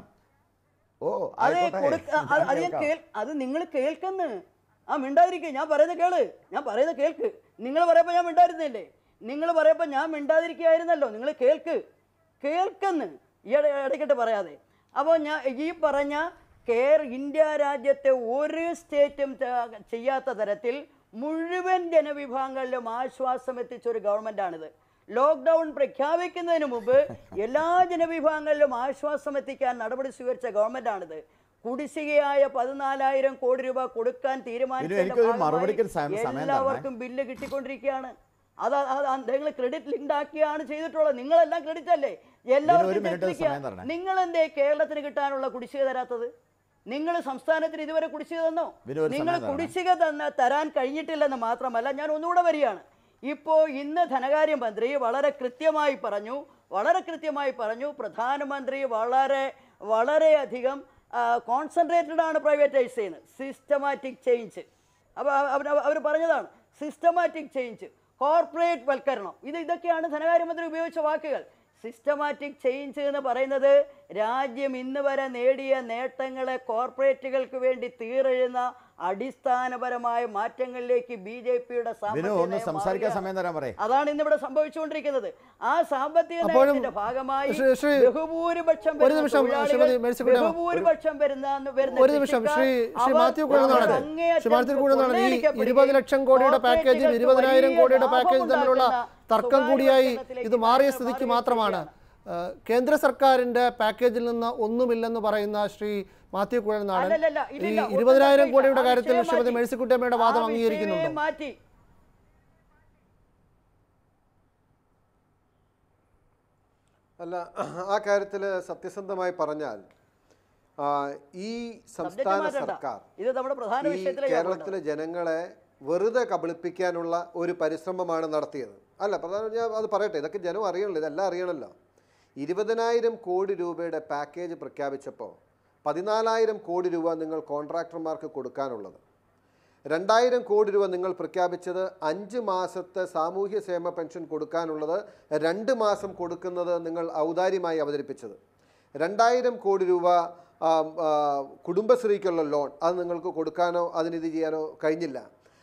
ഓ അതെ ആയിക്കോട്ടെ. കൊടുക്ക ഞാൻ അത് അത് ഞാൻ കേൾക്കാം. കേൾ അത് നിങ്ങൾ കേൾക്കുന്നു ആ മിണ്ടാതിരിക്കുക ഞാൻ പറയുന്നത് കേള് ഞാൻ പറയുന്നത് കേൾക്ക് നിങ്ങൾ പറയപ്പോൾ ഞാൻ മിണ്ടായിരുന്നില്ലേ നിങ്ങൾ പറയപ്പോൾ ഞാൻ മിണ്ടാതിരിക്കുകയായിരുന്നല്ലോ നിങ്ങൾ കേൾക്ക് കേൾക്കുന്നു ഈ ഇട- ഇടയ്ക്കിട്ട് പറയാതെ അപ്പോൾ ഞാൻ ഈ പറഞ്ഞ കേർ ഇന്ത്യ രാജ്യത്തെ ഒരു സ്റ്റേറ്റും ച- ചെയ്യാത്ത തരത്തിൽ മുഴുവൻ ജനവിഭാഗങ്ങളിലും ആശ്വാസം എത്തിച്ച ഒരു ഗവൺമെൻറ്റാണിത് ലോക്ക്ഡൗൺ പ്രഖ്യാപിക്കുന്നതിന് മുമ്പ് എല്ലാ ജനവിഭാഗങ്ങളിലും ആശ്വാസം എത്തിക്കാൻ നടപടി സ്വീകരിച്ച ഗവൺമെൻറ്റാണിത് കുടിശ്ശികയായ പതിനാലായിരം കോടി രൂപ കൊടുക്കാൻ തീരുമാനിച്ചതിന്റെ എനിക്കൊരു ഭാഗമായി മറുപടിക്ക് സമയം തരണേ. എല്ലാവർക്കും ബില്ല് കിട്ടിക്കൊണ്ടിരിക്കുകയാണ് അത് നിങ്ങൾ ക്രെഡിറ്റ് ലിങ്ക് ആക്കിയാണ് ചെയ്തിട്ടുള്ളത് നിങ്ങളെല്ലാം ക്രെഡിറ്റ് അല്ലേ ഒരു എല്ലാവർക്കും മിനിറ്റ് ചെക്ക് സമയം തരണേ. നിങ്ങൾ എന്തേ കേരളത്തിന് കിട്ടാനുള്ള കുടിശ്ശിക തരാത്തത് നിങ്ങൾ സംസ്ഥാനത്തിന് ഇതുവരെ കുടിശ്ശിക തന്നോ ഇതിന് ഒരു നിങ്ങൾ സമയം തരണം. കുടിശ്ശിക തന്ന തരാൻ കഴിഞ്ഞിട്ടില്ലെന്ന് മാത്രമല്ല ഞാൻ ഒന്നുകൂടെ വരികയാണ് ഇപ്പോൾ ഇന്ന് ധനകാര്യമന്ത്രി വളരെ കൃത്യമായി പറഞ്ഞു വളരെ കൃത്യമായി പറഞ്ഞു പ്രധാനമന്ത്രി വളരെ വളരെയധികം കോൺസെൻട്രേറ്റഡ് ആണ് പ്രൈവറ്റൈസ് ചെയ്യുന്നത് സിസ്റ്റമാറ്റിക് ചേഞ്ച് അപ്പോൾ അവർ അവർ പറഞ്ഞതാണ് സിസ്റ്റമാറ്റിക് ചേഞ്ച് കോർപ്പറേറ്റ് വൽക്കരണം ഇത് ഇതൊക്കെയാണ് ധനകാര്യമന്ത്രി ഉപയോഗിച്ച വാക്കുകൾ സിസ്റ്റമാറ്റിക് ചേഞ്ച് എന്ന് പറയുന്നത് രാജ്യം ഇന്ന് വരെ നേടിയ നേട്ടങ്ങളെ കോർപ്പറേറ്റുകൾക്ക് വേണ്ടി തീരെഴുന്ന അടിസ്ഥാനപരമായ മാറ്റങ്ങളിലേക്ക് ബി ജെ പിയുടെ വിനു ഒന്ന് സംസാരിക്കാൻ സമയം തരാൻ പറയേ അതാണ് ഇന്നിവിടെ സംഭവിച്ചുകൊണ്ടിരിക്കുന്നത് ആ സാമ്പത്തിക അപ്പോഴും നയത്തിന്റെ ഭാഗമായി ശ്രീ- ശ്രീ- ബഹുഭൂരിപക്ഷം ഒരു വരുന്ന നിമിഷം, തൊഴിലാളികൾ, ശ്രീമതി മേഴ്സിക്കുട്ടിയമ്മ, ബഹുഭൂരിപക്ഷം വരുന്ന വരുന്ന ഒരു നിമിഷം കൃഷിക്കാർ, ശ്രീ ശ്രീ അവർ- മാത്യു കുഴനാടൻ അവർ അങ്ങേയറ്റം ശ്രീ മാത്യു കുഴനാടൻ ഈ കൊള്ളയടിക്കപ്പെടുകയും ഇരുപത് ലക്ഷം കോടിയുടെ പാക്കേജും കോർപ്പറേറ്റുകൾക്ക് ഇരുപതിനായിരം വലിയ കോടിയുടെ ലാഭം പാക്കേജും തമ്മിലുള്ള ഉണ്ടാക്കുന്ന തർക്കം കൂടിയായി സ്വകാര്യ ഇത് മാറിയ വൽക്കരണത്തിലേക്ക് സ്ഥിതിക്ക് മാറിയ മാത്രമാണ് ഏഹ്, കേന്ദ്ര സർക്കാരിന്റെ പാക്കേജിൽ നിന്ന് ഒന്നുമില്ലെന്ന് പറയുന്ന ശ്രീ മാത്യു കുഴൽനാടൻ അല്ലല്ലല്ല, ഈ ഇല്ലില്ല, ഒട്ടും ഇരുപതിനായിരം തർക്കമില്ല. കോടിയുടെ ആ കാര്യത്തിൽ വിഷയം ശ്രീമതി മാറ്റി. മേഴ്സിക്കുട്ടിയമ്മയുടെ ആ വാദം വിഷയമേ അംഗീകരിക്കുന്നുണ്ടോ മാറ്റി അല്ല ആ കാര്യത്തിൽ സത്യസന്ധമായി പറഞ്ഞാൽ ആ, ഈ സംസ്ഥാന മാറ്റണ്ട. സർക്കാർ ഇത് നമ്മുടെ പ്രധാന ഈ വിഷയത്തിലേക്ക് ഞാൻ കേരളത്തിലെ ജനങ്ങളെ വെറുതെ കബളിപ്പിക്കാനുള്ള ഒരു പരിശ്രമമാണ് നടത്തിയത് അല്ല പ്രധാന ഞാൻ അത് പറയട്ടെ ഇതൊക്കെ ജനം അറിയണല്ലോ ഇതെല്ലാം അറിയണമല്ലോ ഇരുപതിനായിരം കോടി രൂപയുടെ പാക്കേജ് പ്രഖ്യാപിച്ചപ്പോൾ പതിനാലായിരം കോടി രൂപ നിങ്ങൾ കോൺട്രാക്ടർമാർക്ക് കൊടുക്കാനുള്ളത് രണ്ടായിരം കോടി രൂപ നിങ്ങൾ പ്രഖ്യാപിച്ചത് അഞ്ച് മാസത്തെ സാമൂഹ്യ ക്ഷേമ പെൻഷൻ കൊടുക്കാനുള്ളത് രണ്ട് മാസം കൊടുക്കുന്നത് നിങ്ങൾ ഔദാര്യമായി അവതരിപ്പിച്ചത് രണ്ടായിരം കോടി രൂപ ആ, ആ, കുടുംബശ്രീക്കുള്ള ലോൺ അത് നിങ്ങൾക്ക് കൊടുക്കാനോ അതിനിത് ചെയ്യാനോ കഴിഞ്ഞില്ല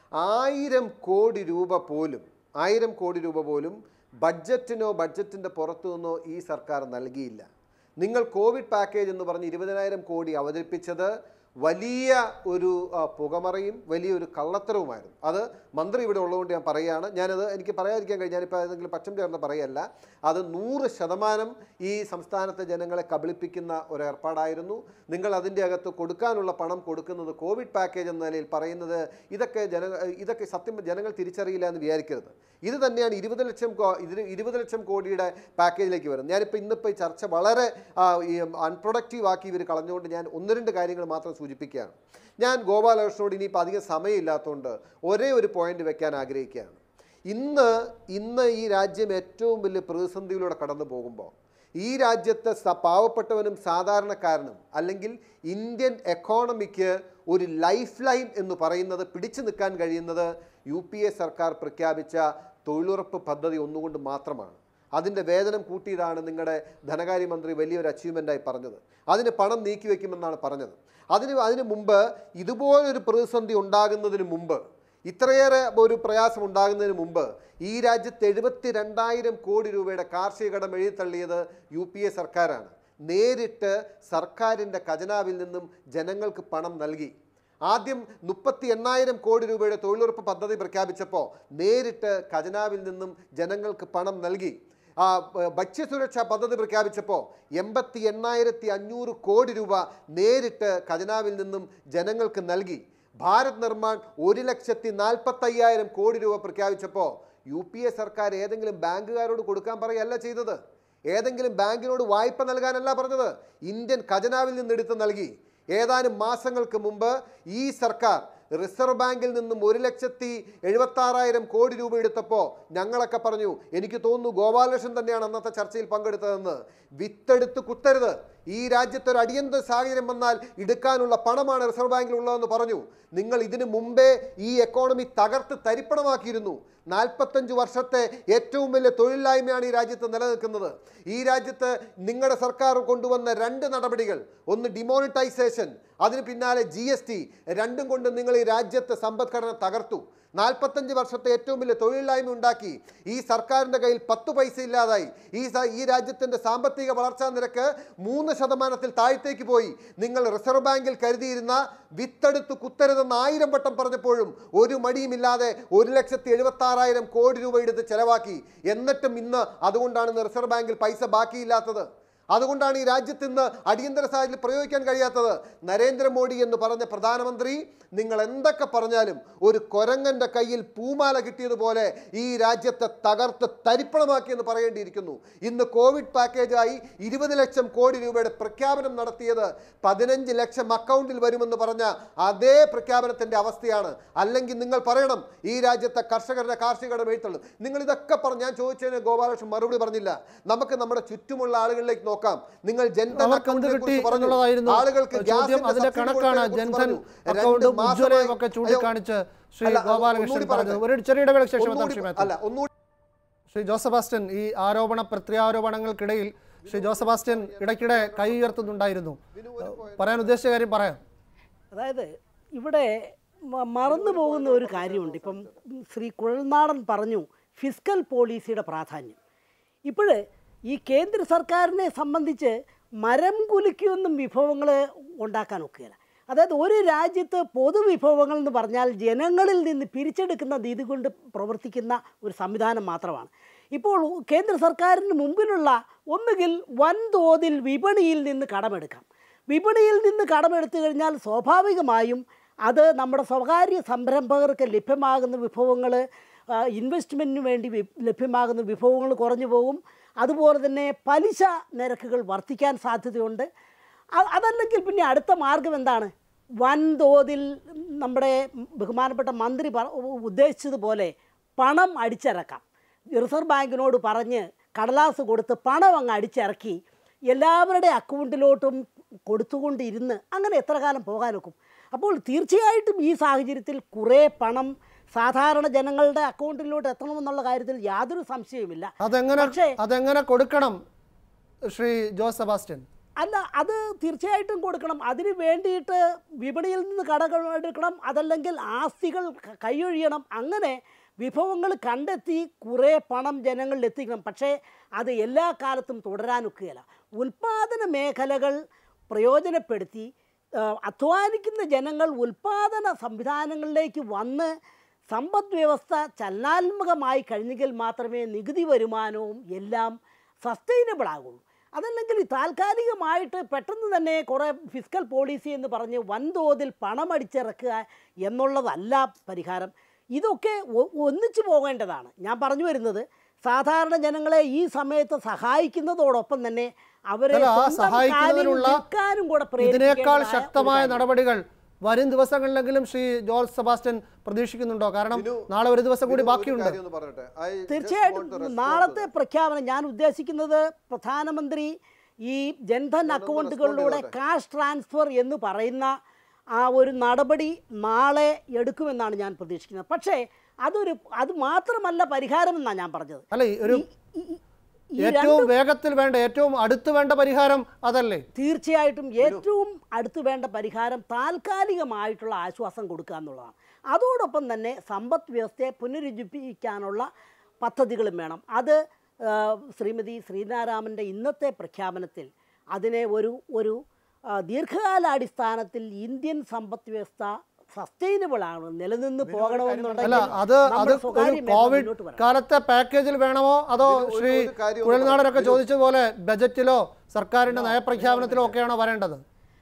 ആയിരം കോടി രൂപ പോലും ആയിരം കോടി രൂപ പോലും ബഡ്ജറ്റിനോ ബഡ്ജറ്റിൻ്റെ പുറത്തു നിന്നോ ഈ സർക്കാർ നൽകിയില്ല നിങ്ങൾ കോവിഡ് പാക്കേജ് എന്ന് പറഞ്ഞ് ഇരുപതിനായിരം കോടി അവതരിപ്പിച്ചത് വലിയ ഒരു ആ, പുകമറയും വലിയൊരു കള്ളത്തരവുമായിരുന്നു അത് മന്ത്രി ഇവിടെ ഉള്ളതുകൊണ്ട് ഞാൻ പറയുകയാണ് ഞാനത് എനിക്ക് പറയാതിരിക്കാൻ കഴിഞ്ഞാൽ ഞാനിപ്പോൾ ഏതെങ്കിലും പച്ചം ചേർന്ന് പറയല്ല അത് നൂറ് ശതമാനം ഈ സംസ്ഥാനത്തെ ജനങ്ങളെ കബളിപ്പിക്കുന്ന ഒരു ഏർപ്പാടായിരുന്നു നിങ്ങൾ അതിൻ്റെ അകത്ത് കൊടുക്കാനുള്ള പണം കൊടുക്കുന്നത് കോവിഡ് പാക്കേജ് എന്ന നിലയിൽ പറയുന്നത് ഇതൊക്കെ ജന ഇതൊക്കെ സത്യം ജനങ്ങൾ തിരിച്ചറിയില്ല എന്ന് വിചാരിക്കരുത് ഇത് തന്നെയാണ് ഇരുപത് ലക്ഷം കോ- ഇതിന് ഇരുപത് ലക്ഷം കോടിയുടെ പാക്കേജിലേക്ക് വരുന്നത് ഞാനിപ്പോൾ ഇന്നിപ്പോൾ ഈ ചർച്ച വളരെ ആ, ഈ അൺപ്രൊഡക്റ്റീവ് ആക്കി ഇവർ കളഞ്ഞുകൊണ്ട് ഞാൻ ഒന്ന് രണ്ട് കാര്യങ്ങൾ മാത്രം സൂചിപ്പിക്കുകയാണ് ഞാൻ ഗോപാലകൃഷ്ണനോട് ഇനിയിപ്പോൾ അധികം സമയമില്ലാത്തതുകൊണ്ട് ഒരേ ഒരു പോയിന്റ് വെക്കാൻ ആഗ്രഹിക്കുകയാണ് ഇന്ന് ഇന്ന് ഈ രാജ്യം ഏറ്റവും വലിയ പ്രതിസന്ധിയിലൂടെ കടന്നു പോകുമ്പോൾ ഈ രാജ്യത്തെ സ- പാവപ്പെട്ടവനും സാധാരണക്കാരനും അല്ലെങ്കിൽ ഇന്ത്യൻ എക്കോണമിക്ക് ഒരു ലൈഫ് ലൈൻ എന്ന് പറയുന്നത് പിടിച്ചു നിൽക്കാൻ കഴിയുന്നത് യു പി എ സർക്കാർ പ്രഖ്യാപിച്ച തൊഴിലുറപ്പ് പദ്ധതി ഒന്നുകൊണ്ട് മാത്രമാണ് അതിൻ്റെ വേതനം കൂട്ടിയതാണ് നിങ്ങളുടെ ധനകാര്യമന്ത്രി വലിയൊരു അച്ചീവ്മെൻ്റായി പറഞ്ഞത് അതിന് പണം നീക്കി വയ്ക്കുമെന്നാണ് പറഞ്ഞത് അതിന് അതിന് മുമ്പ് ഇതുപോലൊരു പ്രതിസന്ധി ഉണ്ടാകുന്നതിന് മുമ്പ് ഇത്രയേറെ ഒരു പ്രയാസം ഉണ്ടാകുന്നതിന് മുമ്പ് ഈ രാജ്യത്ത് എഴുപത്തി രണ്ടായിരം കോടി രൂപയുടെ കാർഷിക കടം എഴുതിത്തള്ളിയത് യു പി എ സർക്കാരാണ് നേരിട്ട് സർക്കാരിൻ്റെ ഖജനാവിൽ നിന്നും ജനങ്ങൾക്ക് പണം നൽകി ആദ്യം മുപ്പത്തി എണ്ണായിരം കോടി രൂപയുടെ തൊഴിലുറപ്പ് പദ്ധതി പ്രഖ്യാപിച്ചപ്പോൾ നേരിട്ട് ഖജനാവിൽ നിന്നും ജനങ്ങൾക്ക് പണം നൽകി ആ ബ- ഭക്ഷ്യസുരക്ഷാ പദ്ധതി പ്രഖ്യാപിച്ചപ്പോൾ എൺപത്തി എണ്ണായിരത്തി അഞ്ഞൂറ് കോടി രൂപ നേരിട്ട് ഖജനാവിൽ നിന്നും ജനങ്ങൾക്ക് നൽകി ഭാരത് നിർമ്മാൺ ഒരു ലക്ഷത്തി നാൽപ്പത്തയ്യായിരം കോടി രൂപ പ്രഖ്യാപിച്ചപ്പോൾ യു പി എ സർക്കാർ ഏതെങ്കിലും ബാങ്കുകാരോട് കൊടുക്കാൻ പറയല്ല ചെയ്തത് ഏതെങ്കിലും ബാങ്കിനോട് വായ്പ നൽകാനല്ല പറഞ്ഞത് ഇന്ത്യൻ ഖജനാവിൽ നിന്ന് എടുത്ത് നൽകി ഏതാനും മാസങ്ങൾക്ക് മുമ്പ് ഈ സർക്കാർ റിസർവ് ബാങ്കിൽ നിന്നും ഒരു ലക്ഷത്തി എഴുപത്താറായിരം കോടി രൂപ എടുത്തപ്പോൾ ഞങ്ങളൊക്കെ പറഞ്ഞു എനിക്ക് തോന്നുന്നു ഗോപാലകൃഷ്ണൻ തന്നെയാണ് അന്നത്തെ ചർച്ചയിൽ പങ്കെടുത്തതെന്ന് വിത്തെടുത്ത് കുത്തരുത് ഈ രാജ്യത്ത് ഒരു അടിയന്തര സാഹചര്യം വന്നാൽ എടുക്കാനുള്ള പണമാണ് റിസർവ് ബാങ്കിൽ ഉള്ളതെന്ന് പറഞ്ഞു നിങ്ങൾ ഇതിനു മുമ്പേ ഈ എക്കോണമി തകർത്ത് തരിപ്പണമാക്കിയിരുന്നു നാൽപ്പത്തഞ്ച് വർഷത്തെ ഏറ്റവും വലിയ തൊഴിലില്ലായ്മയാണ് ഈ രാജ്യത്ത് നിലനിൽക്കുന്നത് ഈ രാജ്യത്ത് നിങ്ങളുടെ സർക്കാർ കൊണ്ടുവന്ന രണ്ട് നടപടികൾ ഒന്ന് ഡിമോണിറ്റൈസേഷൻ അതിന് പിന്നാലെ ജി എസ് ടി രണ്ടും കൊണ്ട് നിങ്ങൾ ഈ രാജ്യത്തെ സമ്പദ്ഘടന തകർത്തു നാൽപ്പത്തഞ്ച് വർഷത്തെ ഏറ്റവും വലിയ തൊഴിലില്ലായ്മ ഉണ്ടാക്കി ഈ സർക്കാരിൻ്റെ കയ്യിൽ പത്ത് പൈസ ഇല്ലാതായി ഈ സ- ഈ രാജ്യത്തിൻ്റെ സാമ്പത്തിക വളർച്ചാ നിരക്ക് മൂന്ന് ശതമാനത്തിൽ താഴത്തേക്ക് പോയി നിങ്ങൾ റിസർവ് ബാങ്കിൽ കരുതിയിരുന്ന വിത്തെടുത്ത് കുത്തരുതെന്ന് ആയിരം വട്ടം പറഞ്ഞപ്പോഴും ഒരു മടിയുമില്ലാതെ ഒരു ലക്ഷത്തി എഴുപത്തി ആറായിരം കോടി രൂപ എടുത്ത് ചെലവാക്കി എന്നിട്ടും ഇന്ന് അതുകൊണ്ടാണ് ഇന്ന് റിസർവ് ബാങ്കിൽ പൈസ ബാക്കിയില്ലാത്തത് അതുകൊണ്ടാണ് ഈ രാജ്യത്ത് ഇന്ന് അടിയന്തര സാഹചര്യം പ്രയോഗിക്കാൻ കഴിയാത്തത് നരേന്ദ്രമോദി എന്ന് പറഞ്ഞ പ്രധാനമന്ത്രി നിങ്ങൾ എന്തൊക്കെ പറഞ്ഞാലും ഒരു കൊരങ്ങന്റെ കയ്യിൽ പൂമാല കിട്ടിയതുപോലെ ഈ രാജ്യത്തെ തകർത്ത് തരിപ്പണമാക്കി എന്ന് പറയേണ്ടിയിരിക്കുന്നു ഇന്ന് കോവിഡ് പാക്കേജായി ഇരുപത് ലക്ഷം കോടി രൂപയുടെ പ്രഖ്യാപനം നടത്തിയത് പതിനഞ്ച് ലക്ഷം അക്കൗണ്ടിൽ വരുമെന്ന് പറഞ്ഞ അതേ പ്രഖ്യാപനത്തിന്റെ അവസ്ഥയാണ് അല്ലെങ്കിൽ നിങ്ങൾ പറയണം ഈ രാജ്യത്തെ കർഷകരുടെ കാർഷിക കടം എഴുത്തുള്ളൂ നിങ്ങൾ ഇതൊക്കെ പറഞ്ഞ് ഞാൻ ചോദിച്ചതിന് ഗോപാലകൃഷ്ണൻ മറുപടി പറഞ്ഞില്ല നമുക്ക് നമ്മുടെ ചുറ്റുമുള്ള ആളുകളിലേക്ക് നോക്കാം നിങ്ങൾ ജൻധൻ അവർക്ക് എന്ത് അക്കൗണ്ടിനെ കിട്ടി കുറിച്ച് പറഞ്ഞു. എന്നുള്ളതായിരുന്നു ആളുകൾക്ക് ചോദ്യം ഗ്യാസിന്റെ അതിന്റെ സബ്സിഡി കണക്കാണ് കൊടുത്തതിനെ കുറിച്ച് ജൻധൻ പറഞ്ഞു. രണ്ട് അക്കൗണ്ടും മാസമായി- ഉജ്ജ്വലയും ഒക്കെ അയ്യോ, ചൂണ്ടിക്കാണിച്ച് ശ്രീ അല്ല, ഗോപാലകൃഷ്ണൻ ഒന്നുകൂടി പറഞ്ഞത് പറയട്ടെ. ഒരു ചെറിയ ഇടവേളയ്ക്ക് ശേഷം ഒന്നുകൂടി- ശ്രീ മാത്യു അല്ല ഒന്നുകൂടി ശ്രീ ജോസഫാസ്റ്റൻ ഈ ആരോപണ പ്രത്യാരോപണങ്ങൾക്കിടയിൽ ശ്രീ ജോസഫാസ്റ്റൻ ഇടയ്ക്കിടെ കൈ ഉയർത്തുന്നുണ്ടായിരുന്നു പറയാൻ ഉദ്ദേശിച്ച കാര്യം പറയാം അതായത് ഇവിടെ മ- മറന്നു പോകുന്ന ഒരു കാര്യമുണ്ട് ഇപ്പം ശ്രീ കുഴൽനാടൻ പറഞ്ഞു ഫിസ്ക്കൽ പോളിസിയുടെ പ്രാധാന്യം ഇപ്പോൾ ഈ കേന്ദ്ര സർക്കാരിനെ സംബന്ധിച്ച് മരം കുലുക്കിയൊന്നും വിഭവങ്ങൾ ഉണ്ടാക്കാൻ ഒക്കുകയില്ല അതായത് ഒരു രാജ്യത്ത് പൊതുവിഭവങ്ങൾ എന്ന് പറഞ്ഞാൽ ജനങ്ങളിൽ നിന്ന് പിരിച്ചെടുക്കുന്ന രീതി കൊണ്ട് പ്രവർത്തിക്കുന്ന ഒരു സംവിധാനം മാത്രമാണ് ഇപ്പോൾ കേന്ദ്ര സർക്കാരിന് മുമ്പിലുള്ള ഒന്നുകിൽ വൻതോതിൽ വിപണിയിൽ നിന്ന് കടമെടുക്കാം വിപണിയിൽ നിന്ന് കടമെടുത്തു കഴിഞ്ഞാൽ സ്വാഭാവികമായും അത് നമ്മുടെ സ്വകാര്യ സംരംഭകർക്ക് ലഭ്യമാകുന്ന വിഭവങ്ങൾ ഇൻവെസ്റ്റ്മെൻറ്റിന് വേണ്ടി വി- ലഭ്യമാകുന്ന വിഭവങ്ങൾ കുറഞ്ഞു പോകും അതുപോലെ തന്നെ പലിശ നിരക്കുകൾ വർദ്ധിക്കാൻ സാധ്യതയുണ്ട് അ- അതല്ലെങ്കിൽ പിന്നെ അടുത്ത മാർഗം എന്താണ് വൻതോതിൽ നമ്മുടെ ബഹുമാനപ്പെട്ട മന്ത്രി പറ- ഉദ്ദേശിച്ചതുപോലെ പണം അടിച്ചിറക്കാം റിസർവ് ബാങ്കിനോട് പറഞ്ഞ് കടലാസ് കൊടുത്ത് പണം അങ്ങ് അടിച്ചിറക്കി എല്ലാവരുടെ അക്കൗണ്ടിലോട്ടും കൊടുത്തുകൊണ്ടിരുന്ന് അങ്ങനെ എത്ര കാലം പോകാനൊക്കും അപ്പോൾ തീർച്ചയായിട്ടും ഈ സാഹചര്യത്തിൽ കുറേ പണം സാധാരണ ജനങ്ങളുടെ അക്കൗണ്ടിലോട്ട് എത്തണമെന്നുള്ള കാര്യത്തിൽ യാതൊരു സംശയവുമില്ല അതെങ്ങനെ പക്ഷേ അതെങ്ങനെ കൊടുക്കണം ശ്രീ ജോസ് സെബാസ്റ്റ്യൻ അല്ല അത് തീർച്ചയായിട്ടും കൊടുക്കണം അതിന് വേണ്ടിയിട്ട് വിപണിയിൽ നിന്ന് കടകൾ എടുക്കണം അതല്ലെങ്കിൽ ആസ്തികൾ ക- കൈയൊഴിയണം അങ്ങനെ വിഭവങ്ങൾ കണ്ടെത്തി കുറേ പണം ജനങ്ങളിൽ എത്തിക്കണം പക്ഷേ അത് എല്ലാ കാലത്തും തുടരാനൊക്കുകയില്ല ഉൽപ്പാദന മേഖലകൾ പ്രയോജനപ്പെടുത്തി ആ, അധ്വാനിക്കുന്ന ജനങ്ങൾ ഉൽപ്പാദന സംവിധാനങ്ങളിലേക്ക് വന്ന് സമ്പദ് വ്യവസ്ഥ ചലനാത്മകമായി കഴിഞ്ഞെങ്കിൽ മാത്രമേ നികുതി വരുമാനവും എല്ലാം സസ്റ്റൈനബിൾ ആകുള്ളൂ അതല്ലെങ്കിൽ ഈ താൽക്കാലികമായിട്ട് പെട്ടെന്ന് തന്നെ കുറേ ഫിസിക്കൽ പോളിസി എന്ന് പറഞ്ഞ് വൻതോതിൽ പണം അടിച്ചിറക്കുക എന്നുള്ളതല്ല പരിഹാരം ഇതൊക്കെ ഒ- ഒന്നിച്ചു പോകേണ്ടതാണ് ഞാൻ പറഞ്ഞു വരുന്നത് സാധാരണ ജനങ്ങളെ ഈ സമയത്ത് സഹായിക്കുന്നതോടൊപ്പം തന്നെ അവരെ അല്ല, ആ സ്വന്തം കാലിൽ സഹായിക്കുന്നതിനുള്ള നിൽക്കാനും കൂടെ ഇതിനേക്കാൾ പ്രേരിപ്പിക്കേണ്ടതായ ഒരു ശക്തമായ കാര്യം. നടപടികൾ വരും ദിവസങ്ങളിലെങ്കിലും ശ്രീ ജോർജ് സെബാസ്റ്റ്യൻ പ്രതീക്ഷിക്കുന്നുണ്ടോ കാരണം വിനു, നാളെ ഒരു ദിവസം കൂടി വിനു, ഒരു ബാക്കിയുണ്ട് കാര്യം ഒന്ന് പറയട്ടെ. I just want to തീർച്ചയായിട്ടും respond to നാളത്തെ that. പ്രഖ്യാപനം ഞാൻ ഉദ്ദേശിക്കുന്നത് പ്രധാനമന്ത്രി ഈ ജൻധൻ ഞാനൊന്ന് അക്കൗണ്ടുകളിലൂടെ respond ചെയ്തോട്ടെ. കാഷ് ട്രാൻസ്ഫർ എന്ന് പറയുന്ന ആ ഒരു നടപടി നാളെ എടുക്കുമെന്നാണ് ഞാൻ പ്രതീക്ഷിക്കുന്നത് പക്ഷേ അതൊരു അത് മാത്രമല്ല പരിഹാരമെന്നാണ് ഞാൻ പറഞ്ഞത് അല്ല ഈ ഒരു ഈ- ഈ- ഈ ഏറ്റവും വേഗത്തിൽ വേണ്ട ഏറ്റവും അടുത്ത് വേണ്ട പരിഹാരം അതല്ലേ തീർച്ചയായിട്ടും ഏറ്റവും അടുത്ത് വേണ്ട പരിഹാരം താൽക്കാലികമായിട്ടുള്ള ആശ്വാസം കൊടുക്കുക എന്നുള്ളതാണ് അതോടൊപ്പം തന്നെ സമ്പദ് വ്യവസ്ഥയെ പുനരുജ്ജീവിപ്പിക്കാനുള്ള പദ്ധതികളും വേണം അത് ആ, ശ്രീമതി ശ്രീനാരാമൻ്റെ ഇന്നത്തെ പ്രഖ്യാപനത്തിൽ അതിനെ ഒരു ഒരു ആ, ദീർഘകാലാടിസ്ഥാനത്തിൽ ഇന്ത്യൻ സമ്പദ് വ്യവസ്ഥ സസ്റ്റൈനബിൾ ആണ് നിലനിന്ന് അല്ല പോകണമെന്നുണ്ടെങ്കിൽ അത് അത് നമ്മൾ ഒരു സ്വകാര്യ മേഖല കോവിഡ് മുന്നോട്ട് വരണം. കാലത്തെ പാക്കേജിൽ വേണമോ അതോ ഇതിന് ഒരു- ശ്രീ ഒരു കാര്യം ഒന്ന് കുഴൽനാടനൊക്കെ പറയാം. ചോദിച്ചതുപോലെ ബജറ്റിലോ സർക്കാരിന്റെ നയപ്രഖ്യാപനത്തിലോ ഒക്കെയാണോ വരേണ്ടത്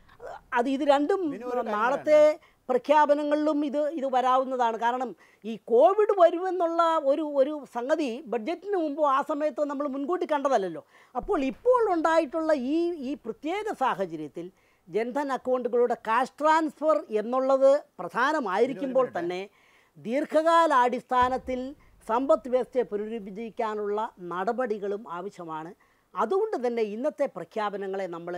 അത് ഇത് രണ്ടും നാളത്തെ പ്രഖ്യാപനങ്ങളിലും ഇത് ഇത് വരാവുന്നതാണ് കാരണം ഈ കോവിഡ് വരുമെന്നുള്ള ഒരു ഒരു സംഗതി ബഡ്ജറ്റിന് മുമ്പോ ആ സമയത്തോ നമ്മൾ മുൻകൂട്ടി കണ്ടതല്ലല്ലോ അപ്പോൾ ഇപ്പോൾ ഉണ്ടായിട്ടുള്ള ഈ ഈ പ്രത്യേക സാഹചര്യത്തിൽ ജൻധൻ അക്കൗണ്ടുകളുടെ കാഷ് ട്രാൻസ്ഫർ എന്നുള്ളത് പ്രധാനമായിരിക്കുമ്പോൾ തന്നെ ദീർഘകാലാടിസ്ഥാനത്തിൽ സമ്പദ് വ്യവസ്ഥയെ പുനരുജ്ജീവിക്കാനുള്ള നടപടികളും ആവശ്യമാണ് അതുകൊണ്ട് തന്നെ ഇന്നത്തെ പ്രഖ്യാപനങ്ങളെ നമ്മൾ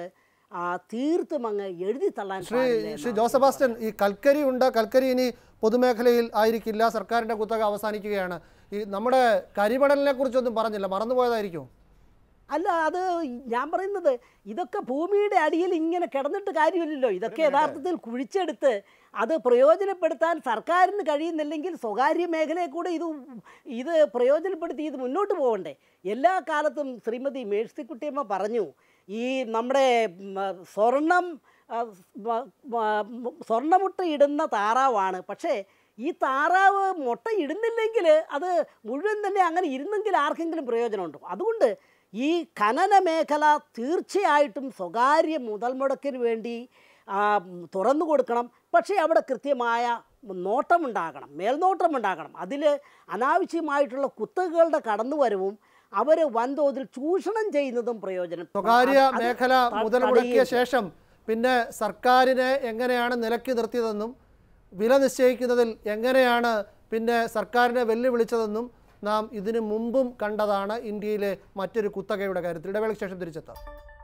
തീർത്തും അങ്ങ് എഴുതി തള്ളാൻ ശ്രീ പാടില്ല ശ്രീ എന്നാണ് ജോസഫാസ്റ്റൻ ഈ കൽക്കരി ഉണ്ട് കൽക്കരി ഇനി പൊതുമേഖലയിൽ ആയിരിക്കില്ല സർക്കാരിന്റെ കുത്തക അവസാനിക്കുകയാണ് ഈ നമ്മുടെ കരിമണലിനെ കുറിച്ചൊന്നും പറഞ്ഞില്ല മറന്നുപോയതായിരിക്കും അല്ല അത് ഞാൻ പറയുന്നത് ഇതൊക്കെ ഭൂമിയുടെ അടിയിൽ ഇങ്ങനെ കിടന്നിട്ട് കാര്യമില്ലല്ലോ ഇതൊക്കെ യഥാർത്ഥത്തിൽ കുഴിച്ചെടുത്ത് അത് പ്രയോജനപ്പെടുത്താൻ സർക്കാരിന് കഴിയുന്നില്ലെങ്കിൽ സ്വകാര്യ മേഖലയെ കൂടെ ഇത് ഇത് പ്രയോജനപ്പെടുത്തി ഇത് മുന്നോട്ട് പോകണ്ടേ എല്ലാ കാലത്തും ശ്രീമതി മേഴ്സിക്കുട്ടിയമ്മ പറഞ്ഞു ഈ നമ്മുടെ ഉം, സ്വർണം ആ, മ- മ- സ്വർണ്ണമുട്ട ഇടുന്ന താറാവാണ് പക്ഷേ ഈ താറാവ് മുട്ട ഇടുന്നില്ലെങ്കിൽ അത് മുഴുവൻ തന്നെ അങ്ങനെ ഇരുന്നെങ്കിൽ ആർക്കെങ്കിലും പ്രയോജനമുണ്ടോ അതുകൊണ്ട് ഈ ഖനന മേഖല തീർച്ചയായിട്ടും സ്വകാര്യ മുതൽ മുടക്കിന് വേണ്ടി ആ, ഉം, തുറന്നു കൊടുക്കണം പക്ഷേ അവിടെ കൃത്യമായ നോട്ടമുണ്ടാകണം മേൽനോട്ടമുണ്ടാകണം അതിൽ അനാവശ്യമായിട്ടുള്ള കുത്തകകളുടെ കടന്നുവരവും അവർ വൻതോതിൽ ചൂഷണം ചെയ്യുന്നതും പ്രയോജനം സ്വകാര്യ അത് മേഖല ത- മുതൽ മുടക്കിയ തടയുകയും ശേഷം പിന്നെ സർക്കാരിനെ എങ്ങനെയാണ് നിലക്കി നിർത്തിയതെന്നും വില നിശ്ചയിക്കുന്നതിൽ എങ്ങനെയാണ് പിന്നെ സർക്കാരിനെ വെല്ലുവിളിച്ചതെന്നും നാം ഇതിനു മുമ്പും കണ്ടതാണ് ഇന്ത്യയിലെ മറ്റൊരു കുത്തകയുടെ കാര്യത്തിൽ ഇടവേളയ്ക്ക് ശേഷം തിരിച്ചെത്താം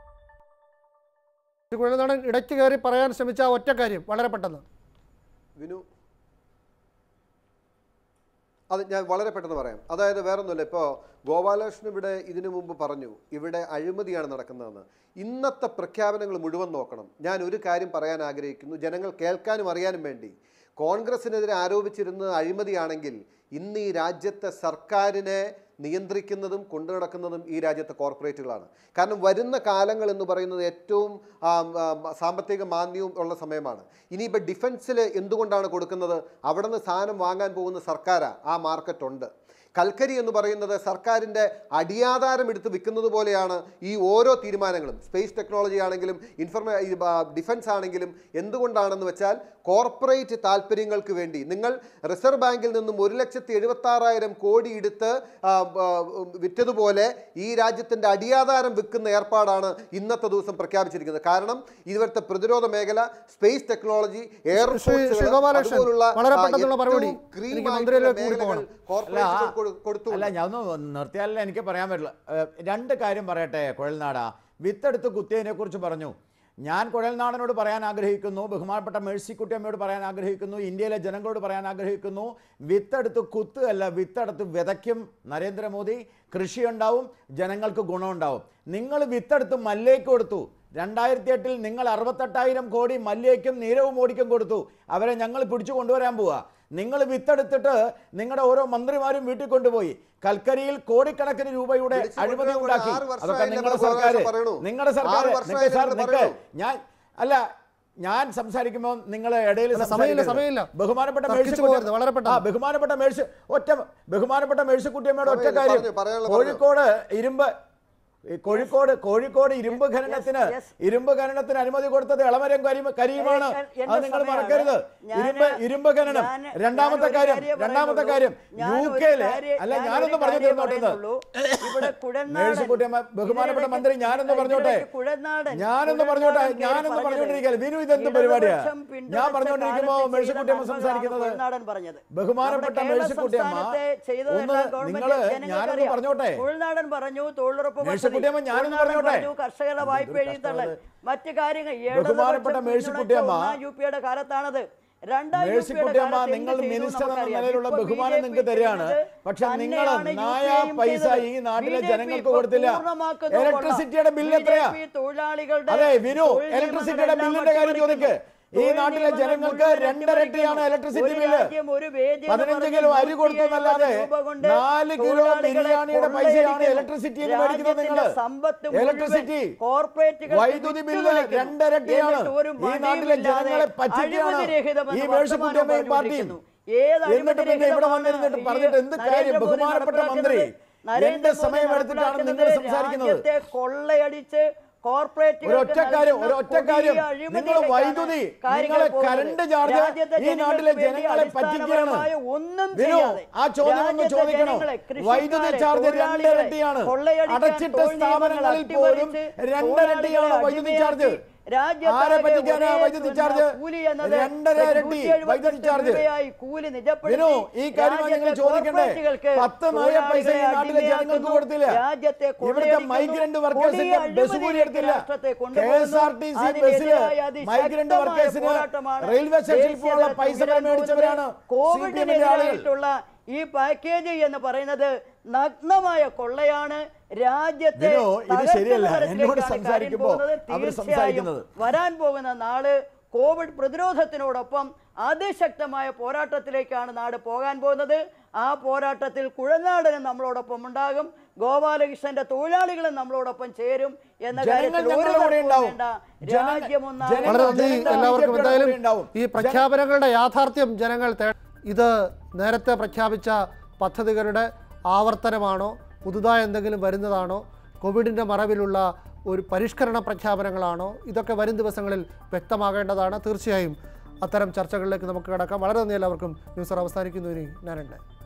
ശ്രീ കുഴൽനാടൻ ഇടയ്ക്ക് കയറി പറയാൻ ശ്രമിച്ച ആ ഒറ്റ കാര്യം വളരെ പെട്ടെന്ന് വിനു അത് ഞാൻ വളരെ പെട്ടെന്ന് പറയാം അതായത് വേറൊന്നുമില്ല ഇപ്പോൾ ഗോപാലകൃഷ്ണൻ ഇവിടെ ഇതിനു മുമ്പ് പറഞ്ഞു ഇവിടെ അഴിമതിയാണ് നടക്കുന്നതെന്ന് ഇന്നത്തെ പ്രഖ്യാപനങ്ങൾ മുഴുവൻ നോക്കണം ഞാൻ ഒരു കാര്യം പറയാൻ ആഗ്രഹിക്കുന്നു ജനങ്ങൾ കേൾക്കാനും അറിയാനും വേണ്ടി കോൺഗ്രസിനെതിരെ ആരോപിച്ചിരുന്നത് അഴിമതിയാണെങ്കിൽ ഇന്ന് ഈ രാജ്യത്തെ സർക്കാരിനെ നിയന്ത്രിക്കുന്നതും കൊണ്ടു നടക്കുന്നതും ഈ രാജ്യത്തെ കോർപ്പറേറ്റുകളാണ് കാരണം വരുന്ന കാലങ്ങൾ എന്ന് പറയുന്നത് ഏറ്റവും ആ, ആ, സാമ്പത്തിക മാന്ദ്യവും ഉള്ള സമയമാണ് ഇനിയിപ്പോൾ ഡിഫൻസിൽ എന്തുകൊണ്ടാണ് കൊടുക്കുന്നത് അവിടെ നിന്ന് സാധനം വാങ്ങാൻ പോകുന്ന സർക്കാരാണ് ആ മാർക്കറ്റ് ഉണ്ട് കൽക്കരി എന്ന് പറയുന്നത് സർക്കാരിൻ്റെ അടിയാധാരം എടുത്ത് വിൽക്കുന്നത് പോലെയാണ് ഈ ഓരോ തീരുമാനങ്ങളും സ്പേസ് ടെക്നോളജി ആണെങ്കിലും ഇൻഫർമേ ഡിഫൻസ് ആണെങ്കിലും എന്തുകൊണ്ടാണെന്ന് വെച്ചാൽ കോർപ്പറേറ്റ് താല്പര്യങ്ങൾക്ക് വേണ്ടി നിങ്ങൾ റിസർവ് ബാങ്കിൽ നിന്നും ഒരു ലക്ഷത്തി എഴുപത്താറായിരം കോടി എടുത്ത് ആ, ആ, വിറ്റതുപോലെ ഈ രാജ്യത്തിൻ്റെ അടിയാധാരം വിൽക്കുന്ന ഏർപ്പാടാണ് ഇന്നത്തെ ദിവസം പ്രഖ്യാപിച്ചിരിക്കുന്നത് കാരണം ഇതുവരത്തെ പ്രതിരോധ മേഖല space technology air Shri- Shri Gopalakrishnan, വളരെ പെട്ടെന്നുള്ള മറുപടി. എനിക്ക് മന്ത്രിയിലേക്ക് കൂടി പോകണം. കോർപ്പറേറ്റുകൾ കൊടുത്തു അല്ല ഞാൻ ഒന്ന് നിർത്തിയാലേ എനിക്ക് പറയാൻ പറ്റില്ല ഏഹ്, രണ്ട് കാര്യം പറയട്ടെ കുഴൽനാട വിത്തെടുത്ത് കുത്തിയതിനെ കുറിച്ച് പറഞ്ഞു ഞാൻ കുഴൽനാടനോട് പറയാൻ ആഗ്രഹിക്കുന്നു ബഹുമാനപ്പെട്ട മേഴ്സിക്കുട്ടിയമ്മയോട് പറയാൻ ആഗ്രഹിക്കുന്നു ഇന്ത്യയിലെ ജനങ്ങളോട് പറയാൻ ആഗ്രഹിക്കുന്നു വിത്തെടുത്ത് കുത്തുകയല്ല വിത്തെടുത്ത് വിതയ്ക്കും നരേന്ദ്രമോദി കൃഷി ഉണ്ടാവും ജനങ്ങൾക്ക് ഗുണമുണ്ടാവും നിങ്ങൾ വിത്തെടുത്ത് മല്ലേക്ക് കൊടുത്തു രണ്ടായിരത്തി എട്ടിൽ നിങ്ങൾ അറുപത്തെട്ടായിരം കോടി മല്യയ്ക്കും നീരവ് മോഡിക്കും കൊടുത്തു അവരെ ഞങ്ങൾ പിടിച്ചു കൊണ്ടുവരാൻ പോവാ നിങ്ങൾ വിത്തെടുത്തിട്ട് നിങ്ങളുടെ ഓരോ മന്ത്രിമാരും വീട്ടിൽ കൊണ്ടുപോയി കൽക്കരിയിൽ കോടിക്കണക്കിന് രൂപയുടെ വിളിച്ചു അഴിമതി കൊണ്ടുവരാൻ ഉണ്ടാക്കി ആറ് വർഷമായില്ലേ അതൊക്കെ നിങ്ങളുടെ പ്രഭു സർക്കാർ ആകാശം പറയണു? നിങ്ങളുടെ സർക്കാർ ആറ് നിങ്ങളുടെ വർഷമായില്ലേ സാർ എന്ന് നിക്ക് പറയണു? ഞാൻ അല്ല ഞാൻ സംസാരിക്കുമ്പോൾ നിങ്ങൾ ഇടയിൽ അല്ല, സമയമില്ല, സംസാരിക്കരുത്. സമയമില്ല. ബഹുമാനപ്പെട്ട തർക്കിച്ചു മേഴ്സിക്കുട്ടി- പോകരുത്, വളരെ പെട്ടെന്ന്. ആ, ബഹുമാനപ്പെട്ട മേഴ്സ് ഒറ്റ ബഹുമാനപ്പെട്ട മേഴ്സിക്കുട്ടിയമ്മയുടെ ഒറ്റ സമയമില്ല, കാര്യം പറഞ്ഞു, പറയാനുള്ളത് കോഴിക്കോട് ഇരുമ്പ് ഈ കോഴിക്കോട് കോഴിക്കോട് ഇരുമ്പ് ഖനനത്തിന് yes. ഇരുമ്പ് ഖനനത്തിന് അനുമതി കൊടുത്തത് ഇളമരം കരീം കരീമാണ് ഏ, എ- എന്റെ അത് നിങ്ങൾ സമയമാണ്. മറക്കരുത് ഞാന് ഇരുമ്പ് ഇരുമ്പ് ഖനനം ഞാന് രണ്ടാമത്തെ ഞാനൊരു കാര്യം കാര്യമേ രണ്ടാമത്തെ പറയുന്നുള്ളൂ. കാര്യം ഞാൻ യു ഒരു കെയിലെ കാര്യം- അല്ല ഞാൻ ഞാനൊന്ന് ഒരു പറഞ്ഞു കാര്യമേ തീർന്നോട്ടെന്ന് പറയുന്നുള്ളൂ. ഇവിടെ കുഴൽനാടൻ- മേഴ്സിക്കുട്ടിയമ്മ ബഹുമാനപ്പെട്ട ഇതിനിടയ്ക്ക് മന്ത്രി ഞാനൊന്ന് പറഞ്ഞോട്ടെ ഇതിനിടയ്ക്ക് കുഴൽനാടൻ ഞാനൊന്ന് പറഞ്ഞോട്ടെ കുഴൽനാടൻ ഞാനൊന്ന് പറഞ്ഞത് പറഞ്ഞോണ്ടിരിക്കുകയല്ല വിനു ഇതെന്ത് പരിപാടിയാ ഇടതുപക്ഷം പിന്തുണച്ച ഞാൻ പറഞ്ഞുകൊണ്ടിരിക്കുമ്പോ കാലത്ത് മേഴ്സിക്കുട്ടിയമ്മ ചെയ്ത സംസാരിക്കുന്നത് കുഴൽനാടൻ പറഞ്ഞത് ബഹുമാനപ്പെട്ട നമ്മുടെ കേരള മേഴ്സിക്കുട്ടിയമ്മ സംസ്ഥാനത്തെ ചെയ്തതെല്ലാം ഒന്ന് ഗവൺമെന്റ് നിങ്ങള് ജനങ്ങൾക്കറിയാം. ഞാനൊന്ന് പറഞ്ഞോട്ടെ കുഴൽനാടൻ പറഞ്ഞു തൊഴിലുറപ്പ് പദ്ധതി. മേഴ്സിക്കുട്ടിയമ്മ ഞാനൊന്ന് കുഴൽനാടൻ പറഞ്ഞോട്ടെ. പറഞ്ഞു കർഷകരുടെ വായ്പ എന്തൊരു എഴുതിത്തള്ളൽ കഷ്ടമാണ്. മറ്റു കാര്യങ്ങൾ ബഹുമാനപ്പെട്ട ഇടതുപക്ഷം മേഴ്സിക്കുട്ടിയമ്മ, പിന്തുണച്ച ഒന്നാം യു പിയുടെ കാലത്താണത് രണ്ടാം യു പിയുടെ മേഴ്സിക്കുട്ടിയമ്മ കാലത്ത് നിങ്ങൾ എന്ത് ചെയ്തു മിനിസ്റ്റർ എന്ന നമുക്കറിയാം. നിലയിലുള്ള ഇപ്പോൾ ബഹുമാനം BJP നിങ്ങൾക്ക് തരികയാണ് ചെയ്യുന്നത് പക്ഷെ നിങ്ങൾ തന്നെയാണ് യു നായ പിയും പൈസ ചെയ്തത്. ഈ നാട്ടിലെ BJP ജനങ്ങൾക്ക് ഇപ്പോൾ കൊടുത്തില്ല പൂർണ്ണമാക്കുന്നു ഇലക്ട്രിസിറ്റിയുടെ കൊള്ള. ബില്ല് എത്രയാ BJP തൊഴിലാളികളുടെ അതെ വിനു തൊഴിൽ ഇലക്ട്രിസിറ്റിയുടെ നിയമങ്ങളെല്ലാം ബില്ലിന്റെ കാര്യം ചോദിക്ക് ഈ തൊഴിൽ നാട്ടിലെ നിയമങ്ങൾ ജനങ്ങൾക്ക് മുഴുവൻ രണ്ടരട്ടിയാണ് അട്ടിമറിക്കുന്നു. ഇലക്ട്രിസിറ്റി ഒരു ബില്ല് രാജ്യം ഒരു വേദി എന്ന് പതിനഞ്ച് പറഞ്ഞ് കിലോ അരി കൊടുത്തു എന്നല്ലാതെ രൂപ കൊണ്ട് നാല് കിലോ തൊഴിലാളികളെ ബിരിയാണിയുടെ പൈസയാണ് കൊള്ളയടിക്കുന്നു. ഇലക്ട്രിസിറ്റിയിൽ മേടിക്കുന്നത് നിങ്ങൾ രാജ്യത്തിന്റെ സമ്പത്ത് മുഴുവൻ ഇലക്ട്രിസിറ്റി കോർപ്പറേറ്റുകൾക്ക് വൈദ്യുതി ബില്ല് വിറ്റുകൊടുക്കുന്നു. രണ്ടരട്ടിയാണ് എന്നിട്ട് ഒരു ഈ നാട്ടിലെ മടിയുമില്ലാതെ ജനങ്ങളെ പറ്റിക്കുകയാണ് അഴിമതിരഹിതമെന്ന് ഈ മേഴ്സിക്കുട്ടിയമ്മയും വർത്തമാനം പാർട്ടിയും പറഞ്ഞുകൊണ്ടിരിക്കുന്നു. ഏത് എന്നിട്ട് പിന്നെ ഇവിടെ അഴിമതിരഹിതമാണ് വന്നിരുന്നിട്ട് ഈ പറഞ്ഞിട്ട് എന്ത് കാര്യം നരേന്ദ്രമോദി ബഹുമാനപ്പെട്ട മന്ത്രി നടപ്പിലാക്കുന്നത്? എന്റെ സമയം എടുത്തിട്ടാണ് നിങ്ങൾ നരേന്ദ്രമോദി സംസാരിക്കുന്നത് രാജ്യത്തെ കൊള്ളയടിച്ച് ഒരൊറ്റ കാര്യം ഒരൊറ്റ കാര്യം നിങ്ങൾ വൈദ്യുതി നിങ്ങൾ കറണ്ട് ചാർജ് ഈ നാട്ടിലെ ജനങ്ങളെ പറ്റിക്കുകയാണ് വിനു ആ ചോദ്യം ഒന്ന് ചോദിക്കണം വൈദ്യുതി ചാർജ് രണ്ടരട്ടിയാണ് അടച്ചിട്ട സ്ഥാപനങ്ങളിൽ പോലും രണ്ടരട്ടിയാണ് വൈദ്യുതി ചാർജ് ആരെ പറ്റിക്കാനാ വൈദ്യുതി ചാർജ് രണ്ടര ഇരട്ടി വൈദ്യുതി ചാർജ് വിനു ഈ കാര്യമാണ് നിങ്ങൾ ചോദിക്കണ്ടേ പത്ത് നയ പൈസ ഈ നാട്ടിലെ ജനങ്ങൾക്ക് കൊടുത്തില്ല ഇവിടുത്തെ മൈഗ്രന്റ് വർക്കേഴ്സിന്റെ ബസ് കൂലി എടുത്തില്ല K S R T C ബസ്സില് മൈഗ്രന്റ് വർക്കേഴ്സിന് റെയിൽവേ സ്റ്റേഷനിൽ പോലുള്ള പൈസ മേടിച്ചവരാണ് സി പി എമ്മിന്റെ ആളുകൾ കോവിഡിനെതിരായിട്ടുള്ള ഈ പാക്കേജ് എന്ന് പറയുന്നത് നഗ്നമായ കൊള്ളയാണ് രാജ്യത്തെ വിനു, ഇത് തകർക്കുന്ന ശരിയല്ല. തരത്തിലേക്കാണ് എന്നോട് കാര്യം സംസാരിക്കുമ്പോൾ പോകുന്നത്. അവർ തീർച്ചയായും സംസാരിക്കുന്നത്. വരാൻ പോകുന്ന നാള് കോവിഡ് പ്രതിരോധത്തിനോടൊപ്പം അതിശക്തമായ പോരാട്ടത്തിലേക്കാണ് നാട് പോകാൻ പോകുന്നത് ആ പോരാട്ടത്തിൽ കുഴനാടനും നമ്മളോടൊപ്പം ഉണ്ടാകും ഗോപാലകൃഷ്ണന്റെ തൊഴിലാളികളും നമ്മളോടൊപ്പം ചേരും എന്ന ജനങ്ങൾ കാര്യത്തിൽ ഒരു ഞങ്ങളുടെ കൂടെ തർക്കവും ഉണ്ടാവും. വേണ്ട ജനങ്ങൾ- രാജ്യം ഒന്നാകെ ജനങ്ങൾ- വളരെ നന്ദി ജനങ്ങൾ എല്ലാവർക്കും ബി ജെ പിയുടെ എന്തായാലും കൂടെ ഉണ്ടാവും. ഈ പ്രഖ്യാപനങ്ങളുടെ യാഥാർത്ഥ്യം ജനങ്ങൾ തേ ഇത് നേരത്തെ പ്രഖ്യാപിച്ച പദ്ധതികളുടെ ആവർത്തനമാണോ പുതുതായി എന്തെങ്കിലും വരുന്നതാണോ കോവിഡിൻ്റെ മറവിലുള്ള ഒരു പരിഷ്കരണ പ്രഖ്യാപനങ്ങളാണോ ഇതൊക്കെ വരും ദിവസങ്ങളിൽ വ്യക്തമാകേണ്ടതാണ് തീർച്ചയായും അത്തരം ചർച്ചകളിലേക്ക് നമുക്ക് കിടക്കാം വളരെ നന്ദി എല്ലാവർക്കും ന്യൂസ് അവസാനിക്കുന്നു ഇനി ഞാനുണ്ട്